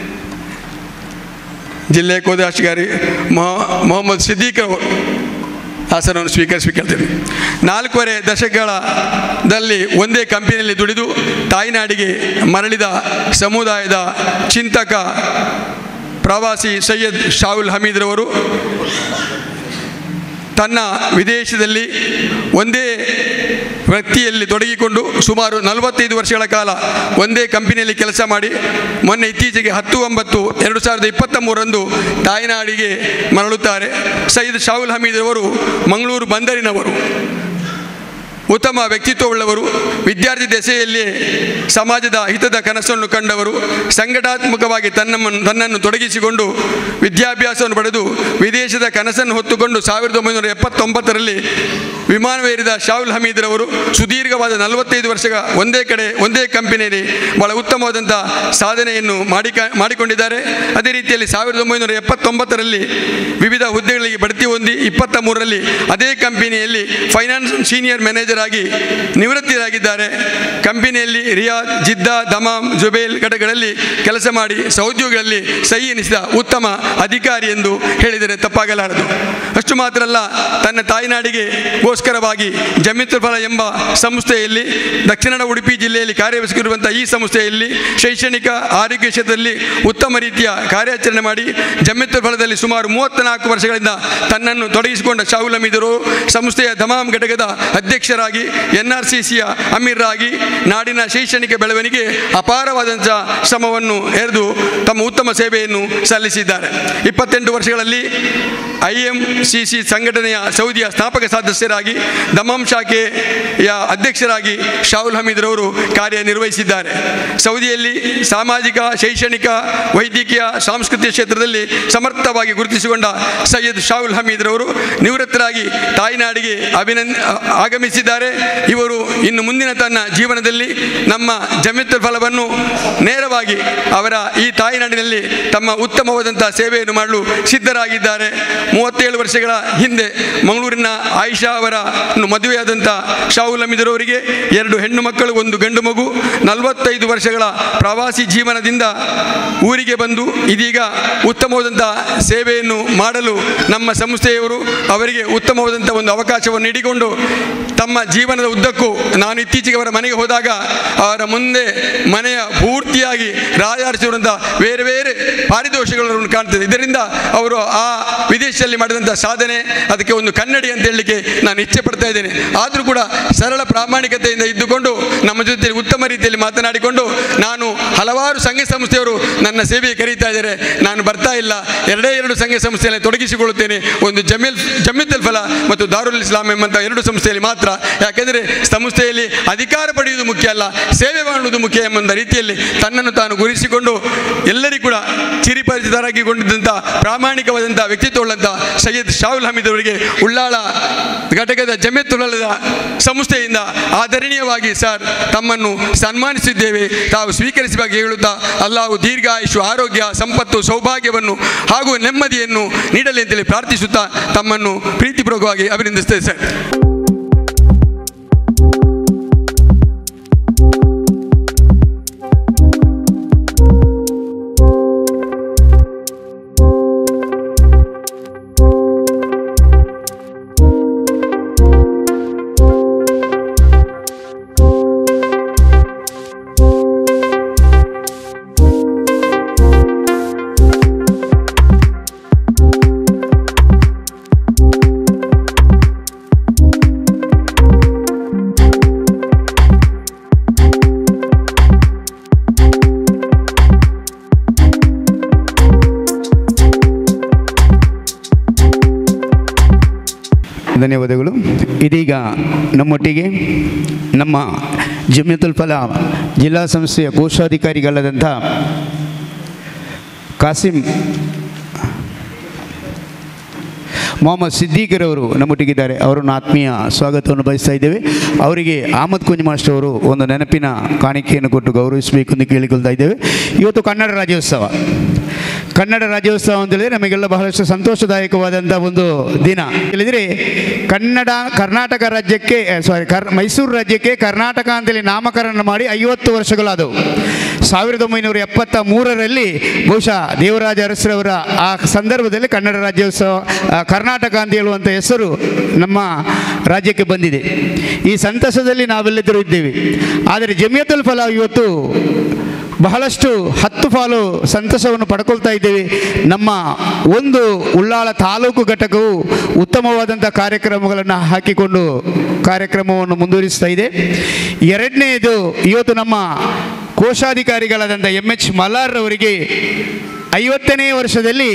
ಜಿಲ್ಲೆಯ ಕೋಶಾಧಿಕಾರಿ ಮೊಹಮ್ಮದ್ ಸಿದ್ದೀಕ್ ಅವರು ಆಸನವನ್ನು ಸ್ವೀಕರಿಸಬೇಕೇಳ್ತೇನೆ ನಾಲ್ಕೂವರೆ ದಶಕಗಳಲ್ಲಿ ಒಂದೇ ಕಂಪನಿಯಲ್ಲಿ ದುಡಿದು ತಾಯ್ನಾಡಿಗೆ ಮರಳಿದ ಸಮುದಾಯದ ಚಿಂತಕ ಪ್ರವಾಸಿ ಸೈಯದ್ ಶಾಹುಲ್ ಹಮೀದ್ರವರು ತನ್ನ ವಿದೇಶದಲ್ಲಿ ಒಂದೇ ವೃತ್ತಿಯಲ್ಲಿ ತೊಡಗಿಕೊಂಡು ಸುಮಾರು ನಲವತ್ತೈದು ವರ್ಷಗಳ ಕಾಲ ಒಂದೇ ಕಂಪನಿಯಲ್ಲಿ ಕೆಲಸ ಮಾಡಿ ಮೊನ್ನೆ ಇತ್ತೀಚೆಗೆ ಹತ್ತು ಒಂಬತ್ತು ಎರಡು ಸಾವಿರದ ಇಪ್ಪತ್ತ ಮೂರರಂದು ತಾಯ್ನಾಡಿಗೆ ಮರಳುತ್ತಾರೆ ಸೈಯದ್ ಶಾಹುಲ್ ಹಮೀದ್ ಅವರು ಮಂಗಳೂರು ಬಂದರಿನವರು ಉತ್ತಮ ವ್ಯಕ್ತಿತ್ವವುಳ್ಳವರು ವಿದ್ಯಾರ್ಥಿ ದೆಸೆಯಲ್ಲಿ ಸಮಾಜದ ಹಿತದ ಕನಸನ್ನು ಕಂಡವರು ಸಂಘಟಾತ್ಮಕವಾಗಿ ತನ್ನ ತನ್ನನ್ನು ತೊಡಗಿಸಿಕೊಂಡು ವಿದ್ಯಾಭ್ಯಾಸವನ್ನು ಪಡೆದು ವಿದೇಶದ ಕನಸನ್ನು ಹೊತ್ತುಕೊಂಡು ಸಾವಿರದ ಒಂಬೈನೂರ ಎಪ್ಪತ್ತೊಂಬತ್ತರಲ್ಲಿ ವಿಮಾನವೇರಿದ ಶಾಹುಲ್ ಹಮೀದ್ರವರು ಸುದೀರ್ಘವಾದ ನಲವತ್ತೈದು ವರ್ಷಗಳ ಒಂದೇ ಕಡೆ ಒಂದೇ ಕಂಪನಿಯಲ್ಲಿ ಬಹಳ ಉತ್ತಮವಾದಂಥ ಸಾಧನೆಯನ್ನು ಮಾಡಿ ಮಾಡಿಕೊಂಡಿದ್ದಾರೆ ಅದೇ ರೀತಿಯಲ್ಲಿ ಸಾವಿರದ ಒಂಬೈನೂರ ಎಪ್ಪತ್ತೊಂಬತ್ತರಲ್ಲಿ ವಿವಿಧ ಹುದ್ದೆಗಳಿಗೆ ಬಡ್ತಿ ಹೊಂದಿ ಇಪ್ಪತ್ತ ಮೂರರಲ್ಲಿ ಅದೇ ಕಂಪನಿಯಲ್ಲಿ ಫೈನಾನ್ಸ್ ಸೀನಿಯರ್ ಮ್ಯಾನೇಜರ್ ಆಗಿ ನಿವೃತ್ತಿಯಾಗಿದ್ದಾರೆ ಕಂಪನಿಯಲ್ಲಿ ರಿಯಾದ್ ಜಿದ್ದಾ ದಮಾಮ್ ಜುಬೇಲ್ ಘಟಕಗಳಲ್ಲಿ ಕೆಲಸ ಮಾಡಿ ಸಹೋದ್ಯೋಗಿಗಳಲ್ಲಿ ಸಹಿ ಎನಿಸಿದ ಉತ್ತಮ ಅಧಿಕಾರಿ ಎಂದು ಹೇಳಿದರೆ ತಪ್ಪಾಗಲಾರದು ಅಷ್ಟು ಮಾತ್ರ ಅಲ್ಲ ತನ್ನ ತಾಯ್ನಾಡಿಗೆ ಗೋಸ್ಕರವಾಗಿ ಜಮಿತ್ರ ಫಲ ಎಂಬ ಸಂಸ್ಥೆಯಲ್ಲಿ ದಕ್ಷಿಣ ಉಡುಪಿ ಜಿಲ್ಲೆಯಲ್ಲಿ ಕಾರ್ಯನಿರ್ವಹಿಸಿರುವಂಥ ಈ ಸಂಸ್ಥೆಯಲ್ಲಿ ಶೈಕ್ಷಣಿಕ ಆರೋಗ್ಯ ಕ್ಷೇತ್ರದಲ್ಲಿ ಉತ್ತಮ ರೀತಿಯ ಕಾರ್ಯಾಚರಣೆ ಮಾಡಿ ಜಮಿತ್ರ ಫಲದಲ್ಲಿ ಸುಮಾರು ಮೂವತ್ತ್ನಾಲ್ಕು ವರ್ಷಗಳಿಂದ ತನ್ನನ್ನು ತೊಡಗಿಸಿಕೊಂಡ ಶಾಹುಲ್ ಹಮೀದರು ಸಂಸ್ಥೆಯ ದಮಾಮ್ ಘಟಕದ ಅಧ್ಯಕ್ಷರಾಗಿ ಎನ್ ಆರ್ ಸಿ ಸಿಯ ಅಮೀರ್ ಆಗಿ ನಾಡಿನ ಶೈಕ್ಷಣಿಕ ಬೆಳವಣಿಗೆ ಅಪಾರವಾದಂಥ ಶ್ರಮವನ್ನು ಎರೆದು ತಮ್ಮ ಉತ್ತಮ ಸೇವೆಯನ್ನು ಸಲ್ಲಿಸಿದ್ದಾರೆ ಇಪ್ಪತ್ತೆಂಟು ವರ್ಷಗಳಲ್ಲಿ ಐ ಎಂ ಸಿ ಸಿ ಸಂಘಟನೆಯ ಸೌದಿಯ ಸ್ಥಾಪಕ ಸದಸ್ಯರಾಗಿ ದಮಾಮ್ ಶಾಖೆಯ ಅಧ್ಯಕ್ಷರಾಗಿ ಶಾಹುಲ್ ಹಮೀದ್ರವರು ಕಾರ್ಯನಿರ್ವಹಿಸಿದ್ದಾರೆ ಸೌದಿಯಲ್ಲಿ ಸಾಮಾಜಿಕ ಶೈಕ್ಷಣಿಕ ವೈದ್ಯಕೀಯ ಸಾಂಸ್ಕೃತಿಕ ಕ್ಷೇತ್ರದಲ್ಲಿ ಸಮರ್ಥವಾಗಿ ಗುರುತಿಸಿಕೊಂಡ ಸೈಯದ್ ಶಾಹುಲ್ ಹಮೀದ್ರವರು ನಿವೃತ್ತರಾಗಿ ತಾಯ್ನಾಡಿಗೆ ಅಭಿನಂದ ಆಗಮಿಸಿದ್ದಾರೆ ಇವರು ಇನ್ನು ಮುಂದಿನ ತನ್ನ ಜೀವನದಲ್ಲಿ ನಮ್ಮ ಜಮಿತ್ರ ಫಲವನ್ನು ನೇರವಾಗಿ ಅವರ ಈ ತಾಯ್ನಾಡಿನಲ್ಲಿ ತಮ್ಮ ಉತ್ತಮವಾದಂಥ ಸೇವೆಯನ್ನು ಮಾಡಲು ಸಿದ್ಧರಾಗಿದ್ದಾರೆ ಮೂವತ್ತೇಳು ವರ್ಷಗಳ ಹಿಂದೆ ಮಂಗಳೂರಿನ ಆಯಿಷಾ ಅವರ ಮದುವೆಯಾದಂಥ ಶಾಹುಲ್ ಹಮೀದ್ರವರಿಗೆ ಎರಡು ಹೆಣ್ಣು ಮಕ್ಕಳು ಒಂದು ಗಂಡು ಮಗು ನಲವತ್ತೈದು ವರ್ಷಗಳ ಪ್ರವಾಸಿ ಜೀವನದಿಂದ ಊರಿಗೆ ಬಂದು ಇದೀಗ ಉತ್ತಮವಾದಂಥ ಸೇವೆಯನ್ನು ಮಾಡಲು ನಮ್ಮ ಸಂಸ್ಥೆಯವರು ಅವರಿಗೆ ಉತ್ತಮವಾದಂಥ ಒಂದು ಅವಕಾಶವನ್ನು ನೀಡಿಕೊಂಡು ತಮ್ಮ ಜೀವನದ ಉದ್ದಕ್ಕೂ ನಾನು ಇತ್ತೀಚೆಗೆ ಅವರ ಮನೆಗೆ ಹೋದಾಗ ಅವರ ಮುಂದೆ ಮನೆಯ ಪೂರ್ತಿಯಾಗಿ ರಾಜಾರಿಸಿರುವಂಥ ಬೇರೆ ಬೇರೆ ಪಾರಿತೋಷಗಳನ್ನು ಕಾಣ್ತದೆ ಇದರಿಂದ ಅವರು ಆ ವಿದೇಶದಲ್ಲಿ ಮಾಡಿದಂಥ ಸಾಧನೆ ಅದಕ್ಕೆ ಒಂದು ಕನ್ನಡಿ ಅಂತ ಹೇಳಲಿಕ್ಕೆ ನಾನು ಇಚ್ಛೆ ಪಡ್ತಾ ಇದ್ದೇನೆ ಆದರೂ ಕೂಡ ಸರಳ ಪ್ರಾಮಾಣಿಕತೆಯಿಂದ ಇದ್ದುಕೊಂಡು ನಮ್ಮ ಜೊತೆ ಉತ್ತಮ ರೀತಿಯಲ್ಲಿ ಮಾತನಾಡಿಕೊಂಡು ನಾನು ಹಲವಾರು ಸಂಘ ಸಂಸ್ಥೆಯವರು ನನ್ನ ಸೇವೆಗೆ ಕರೀತಾ ಇದ್ದಾರೆ ನಾನು ಬರ್ತಾ ಇಲ್ಲ ಎರಡೇ ಎರಡು ಸಂಘ ಸಂಸ್ಥೆಯಲ್ಲಿ ತೊಡಗಿಸಿಕೊಳ್ಳುತ್ತೇನೆ ಒಂದು ಜಮೀಲ್ ಜಮೀತಲ್ ಫಲ ಮತ್ತು ದಾರುಲ್ ಇಸ್ಲಾಂ ಎಂಬಂಥ ಎರಡು ಸಂಸ್ಥೆಯಲ್ಲಿ ಮಾತ್ರ ಯಾಕೆಂದರೆ ಸಂಸ್ಥೆಯಲ್ಲಿ ಅಧಿಕಾರ ಪಡೆಯುವುದು ಮುಖ್ಯ ಅಲ್ಲ ಸೇವೆ ಮಾಡುವುದು ಮುಖ್ಯ ಎಂಬ ರೀತಿಯಲ್ಲಿ ತನ್ನನ್ನು ತಾನು ಗುರಿಸಿಕೊಂಡು ಎಲ್ಲರಿಗೂ ಕೂಡ ಚಿರಿಪರಿಚಿತರಾಗಿಕೊಂಡಿದ್ದಂಥ ಪ್ರಾಮಾಣಿಕವಾದಂಥ ವ್ಯಕ್ತಿತ್ವವುಳ್ಳಂಥ ಸೈಯದ್ ಶಾಹುಲ್ ಹಮೀದ್ ಅವರಿಗೆ ಉಳ್ಳಾಳ ಘಟಕದ ಜಮೆತ್ತುಳ್ಳದ ಸಂಸ್ಥೆಯಿಂದ ಆದರಣೀಯವಾಗಿ ಸರ್ ತಮ್ಮನ್ನು ಸನ್ಮಾನಿಸಿದ್ದೇವೆ ತಾವು ಸ್ವೀಕರಿಸುವಾಗ ಹೇಳುತ್ತಾ ಅಲ್ಲಾವು ದೀರ್ಘಾಯುಷು ಆರೋಗ್ಯ ಸಂಪತ್ತು ಸೌಭಾಗ್ಯವನ್ನು ಹಾಗೂ ನೆಮ್ಮದಿಯನ್ನು ನೀಡಲಿ ಅಂತೇಳಿ ಪ್ರಾರ್ಥಿಸುತ್ತಾ ತಮ್ಮನ್ನು ಪ್ರೀತಿಪೂರ್ವಕವಾಗಿ ಅಭಿನಂದಿಸ್ತೇವೆ ಸರ್ ಧನ್ಯವಾದಗಳು ಇದೀಗ ನಮ್ಮೊಟ್ಟಿಗೆ ನಮ್ಮ ಜಮಿಯತುಲ್ ಫಲ ಜಿಲ್ಲಾ ಸಂಸ್ಥೆಯ ಕೋಶಾಧಿಕಾರಿಗಳಾದಂಥ ಕಾಸಿಂ ಮೊಹಮ್ಮದ್ ಸಿದ್ದೀಕರವರು ನಮ್ಮೊಟ್ಟಿಗಿದ್ದಾರೆ ಅವರನ್ನು ಆತ್ಮೀಯ ಸ್ವಾಗತವನ್ನು ಬಯಸ್ತಾ ಇದ್ದೇವೆ ಅವರಿಗೆ ಆಮದ್ ಕುಂಜ್ ಮಾಸ್ಟರ್ ಅವರು ಒಂದು ನೆನಪಿನ ಕಾಣಿಕೆಯನ್ನು ಕೊಟ್ಟು ಗೌರವಿಸಬೇಕು ಎಂದು ಕೇಳಿಕೊಳ್ತಾ ಇದ್ದೇವೆ ಇವತ್ತು ಕನ್ನಡ ರಾಜ್ಯೋತ್ಸವ ಕನ್ನಡ ರಾಜ್ಯೋತ್ಸವ ಅಂತ ಹೇಳಿದ್ರೆ ನಮಗೆಲ್ಲ ಬಹಳಷ್ಟು ಸಂತೋಷದಾಯಕವಾದಂಥ ಒಂದು ದಿನ ಹೇಳಿದರೆ ಕನ್ನಡ ಕರ್ನಾಟಕ ರಾಜ್ಯಕ್ಕೆ ಸಾರಿ ಕರ್ ಮೈಸೂರು ರಾಜ್ಯಕ್ಕೆ ಕರ್ನಾಟಕ ಅಂತೇಳಿ ನಾಮಕರಣ ಮಾಡಿ ಐವತ್ತು ವರ್ಷಗಳಾದವು ಸಾವಿರದ ಒಂಬೈನೂರ ಎಪ್ಪತ್ತ ಮೂರರಲ್ಲಿ ಬಹುಶಃ ದೇವರಾಜ ಅರಸರವರ ಆ ಸಂದರ್ಭದಲ್ಲಿ ಕನ್ನಡ ರಾಜ್ಯೋತ್ಸವ ಆ, ಕರ್ನಾಟಕ ಅಂತ ಹೇಳುವಂಥ ಹೆಸರು ನಮ್ಮ ರಾಜ್ಯಕ್ಕೆ ಬಂದಿದೆ ಈ ಸಂತಸದಲ್ಲಿ ನಾವೆಲ್ಲರೂ ಇದ್ದೇವೆ ಆದರೆ ಜಮಿಯತುಲ್ ಫಲ ಇವತ್ತು ಬಹಳಷ್ಟು ಹತ್ತು ಪಾಲು ಸಂತಸವನ್ನು ಪಡ್ಕೊಳ್ತಾ ಇದ್ದೇವೆ ನಮ್ಮ ಒಂದು ಉಳ್ಳಾಳ ತಾಲೂಕು ಘಟಕವು ಉತ್ತಮವಾದಂಥ ಕಾರ್ಯಕ್ರಮಗಳನ್ನು ಹಾಕಿಕೊಂಡು ಕಾರ್ಯಕ್ರಮವನ್ನು ಮುಂದುವರಿಸ್ತಾ ಇದೆ ಎರಡನೆಯದು ಇವತ್ತು ನಮ್ಮ ಕೋಶಾಧಿಕಾರಿಗಳಾದಂಥ ಎಮ್ ಎಚ್ ಮಲ್ಲಾರ್ ಅವರಿಗೆ ಐವತ್ತನೇ ವರ್ಷದಲ್ಲಿ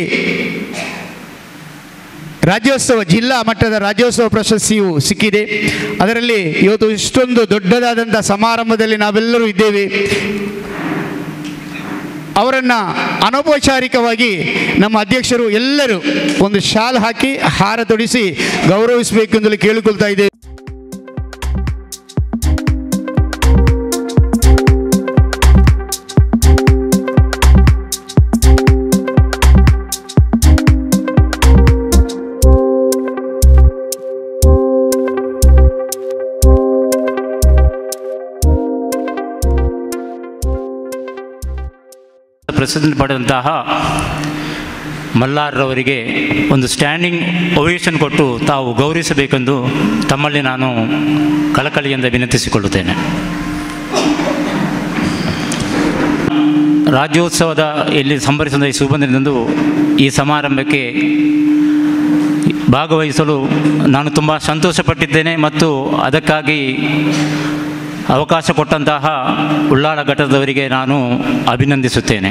ರಾಜ್ಯೋತ್ಸವ ಜಿಲ್ಲಾ ಮಟ್ಟದ ರಾಜ್ಯೋತ್ಸವ ಪ್ರಶಸ್ತಿಯು ಸಿಕ್ಕಿದೆ ಅದರಲ್ಲಿ ಇವತ್ತು ಇಷ್ಟೊಂದು ದೊಡ್ಡದಾದಂಥ ಸಮಾರಂಭದಲ್ಲಿ ನಾವೆಲ್ಲರೂ ಇದ್ದೇವೆ ಅವರನ್ನು ಅನೌಪಚಾರಿಕವಾಗಿ ನಮ್ಮ ಅಧ್ಯಕ್ಷರು ಎಲ್ಲರೂ ಒಂದು ಶಾಲ್ ಹಾಕಿ ಹಾರ ತೊಡಿಸಿ ಗೌರವಿಸಬೇಕೆಂದು ಕೇಳಿಕೊಳ್ತಾ ಇದ್ದೇವೆ ಪ್ರಸಿದ್ಧಿ ಪಡೆದಂತಹ ಮಲ್ಲಾರ್ರವರಿಗೆ ಒಂದು ಸ್ಟ್ಯಾಂಡಿಂಗ್ ಒವೇಷನ್ ಕೊಟ್ಟು ತಾವು ಗೌರವಿಸಬೇಕೆಂದು ತಮ್ಮಲ್ಲಿ ನಾನು ಕಳಕಳಿಯಿಂದ ವಿನಂತಿಸಿಕೊಳ್ಳುತ್ತೇನೆ ರಾಜ್ಯೋತ್ಸವದ ಇಲ್ಲಿ ಸಂಭರಿಸಿದ ಈ ಸುಬಂಧನದಂದು ಈ ಸಮಾರಂಭಕ್ಕೆ ಭಾಗವಹಿಸಲು ನಾನು ತುಂಬ ಸಂತೋಷಪಟ್ಟಿದ್ದೇನೆ ಮತ್ತು ಅದಕ್ಕಾಗಿ ಅವಕಾಶ ಕೊಟ್ಟಂತಹ ಉಳ್ಳಾಳ ಘಟಕದವರಿಗೆ ನಾನು ಅಭಿನಂದಿಸುತ್ತೇನೆ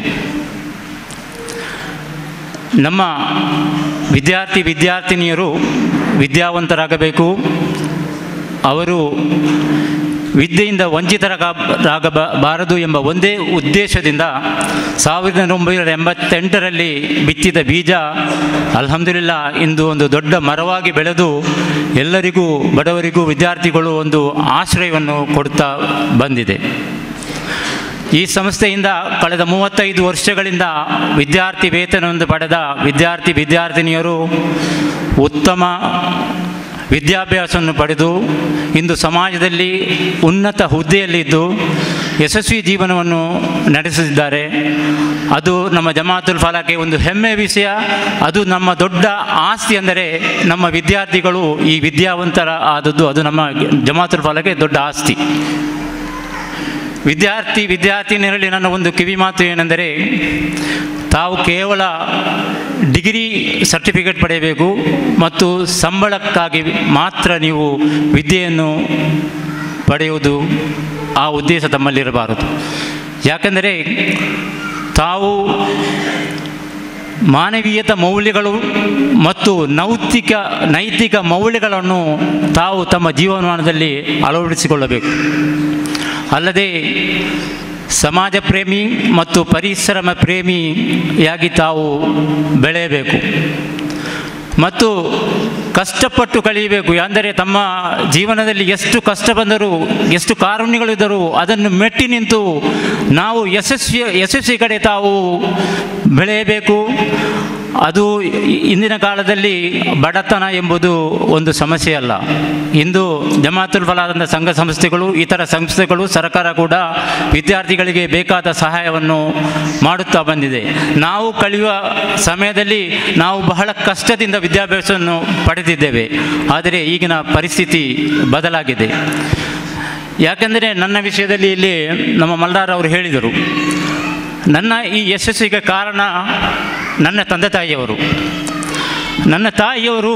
ನಮ್ಮ ವಿದ್ಯಾರ್ಥಿ ವಿದ್ಯಾರ್ಥಿನಿಯರು ವಿದ್ಯಾವಂತರಾಗಬೇಕು ಅವರು ವಿದ್ಯೆಯಿಂದ ವಂಚಿತರಾಗಬಾರದು ಎಂಬ ಒಂದೇ ಉದ್ದೇಶದಿಂದ ಸಾವಿರದ ಒಂಬೈನೂರ ಎಂಬತ್ತೆಂಟರಲ್ಲಿ ಬಿತ್ತಿದ ಬೀಜ ಅಲ್ಹಮ್ದುಲಿಲ್ಲ ಇಂದು ಒಂದು ದೊಡ್ಡ ಮರವಾಗಿ ಬೆಳೆದು ಎಲ್ಲರಿಗೂ ಬಡವರಿಗೂ ವಿದ್ಯಾರ್ಥಿಗಳು ಒಂದು ಆಶ್ರಯವನ್ನು ಕೊಡುತ್ತಾ ಬಂದಿದೆ ಈ ಸಂಸ್ಥೆಯಿಂದ ಕಳೆದ ಮೂವತ್ತೈದು ವರ್ಷಗಳಿಂದ ವಿದ್ಯಾರ್ಥಿ ವೇತನವನ್ನು ಪಡೆದ ವಿದ್ಯಾರ್ಥಿ ವಿದ್ಯಾರ್ಥಿನಿಯರು ಉತ್ತಮ ವಿದ್ಯಾಭ್ಯಾಸವನ್ನು ಪಡೆದು ಇಂದು ಸಮಾಜದಲ್ಲಿ ಉನ್ನತ ಹುದ್ದೆಯಲ್ಲಿದ್ದು ಯಶಸ್ವಿ ಜೀವನವನ್ನು ನಡೆಸುತ್ತಿದ್ದಾರೆ ಅದು ನಮ್ಮ ಜಮಾತುಲ್ ಫಲಾಕ್ಕೆ ಒಂದು ಹೆಮ್ಮೆಯ ವಿಷಯ ಅದು ನಮ್ಮ ದೊಡ್ಡ ಆಸ್ತಿ ಅಂದರೆ ನಮ್ಮ ವಿದ್ಯಾರ್ಥಿಗಳು ಈ ವಿದ್ಯಾವಂತರ ಆದದ್ದು ಅದು ನಮ್ಮ ಜಮಾತುಲ್ ಫಲಾಕ್ಕೆ ದೊಡ್ಡ ಆಸ್ತಿ ವಿದ್ಯಾರ್ಥಿ ವಿದ್ಯಾರ್ಥಿನಿಯರಲ್ಲಿ ನನ್ನ ಒಂದು ಕಿವಿ ಮಾತು ಏನೆಂದರೆ ತಾವು ಕೇವಲ ಡಿಗ್ರಿ ಸರ್ಟಿಫಿಕೇಟ್ ಪಡೆಯಬೇಕು ಮತ್ತು ಸಂಬಳಕ್ಕಾಗಿ ಮಾತ್ರ ನೀವು ವಿದ್ಯೆಯನ್ನು ಪಡೆಯುವುದು ಆ ಉದ್ದೇಶ ತಮ್ಮಲ್ಲಿರಬಾರದು ಯಾಕೆಂದರೆ ತಾವು ಮಾನವೀಯತ ಮೌಲ್ಯಗಳು ಮತ್ತು ನೈತಿಕ ನೈತಿಕ ಮೌಲ್ಯಗಳನ್ನು ತಾವು ತಮ್ಮ ಜೀವನಮಾನದಲ್ಲಿ ಅಳವಡಿಸಿಕೊಳ್ಳಬೇಕು ಅಲ್ಲದೆ ಸಮಾಜ ಪ್ರೇಮಿ ಮತ್ತು ಪರಿಶ್ರಮ ಪ್ರೇಮಿಯಾಗಿ ತಾವು ಬೆಳೆಯಬೇಕು ಮತ್ತು ಕಷ್ಟಪಟ್ಟು ಕಳೆಯಬೇಕು ಅಂದರೆ ತಮ್ಮ ಜೀವನದಲ್ಲಿ ಎಷ್ಟು ಕಷ್ಟ ಬಂದರೂ ಎಷ್ಟು ಕಾರುಣ್ಯಗಳಿದ್ದರೂ ಅದನ್ನು ಮೆಟ್ಟಿ ನಿಂತು ನಾವು ಯಶಸ್ವಿ ಯಶಸ್ವಿ ಕಡೆ ತಾವು ಬೆಳೆಯಬೇಕು ಅದು ಇ- ಇಂದಿನ ಕಾಲದಲ್ಲಿ ಬಡತನ ಎಂಬುದು ಒಂದು ಸಮಸ್ಯೆ ಅಲ್ಲ ಇಂದು ಜಮಾತುಲ್ ಫಲಾದಂಥ ಸಂಘ ಸಂಸ್ಥೆಗಳು ಇತರ ಸಂಸ್ಥೆಗಳು ಸರ್ಕಾರ ಕೂಡ ವಿದ್ಯಾರ್ಥಿಗಳಿಗೆ ಬೇಕಾದ ಸಹಾಯವನ್ನು ಮಾಡುತ್ತಾ ಬಂದಿದೆ ನಾವು ಕಳೆಯುವ ಸಮಯದಲ್ಲಿ ನಾವು ಬಹಳ ಕಷ್ಟದಿಂದ ವಿದ್ಯಾಭ್ಯಾಸವನ್ನು ಪಡೆದಿದ್ದೇವೆ ಆದರೆ ಈಗಿನ ಪರಿಸ್ಥಿತಿ ಬದಲಾಗಿದೆ ಯಾಕೆಂದರೆ ನನ್ನ ವಿಷಯದಲ್ಲಿ ಇಲ್ಲಿ ನಮ್ಮ ಮಲ್ಲಾರ್ ಅವರು ಹೇಳಿದರು ನನ್ನ ಈ ಯಶಸ್ಸಿಗೆ ಕಾರಣ ನನ್ನ ತಂದೆ ತಾಯಿಯವರು ನನ್ನ ತಾಯಿಯವರು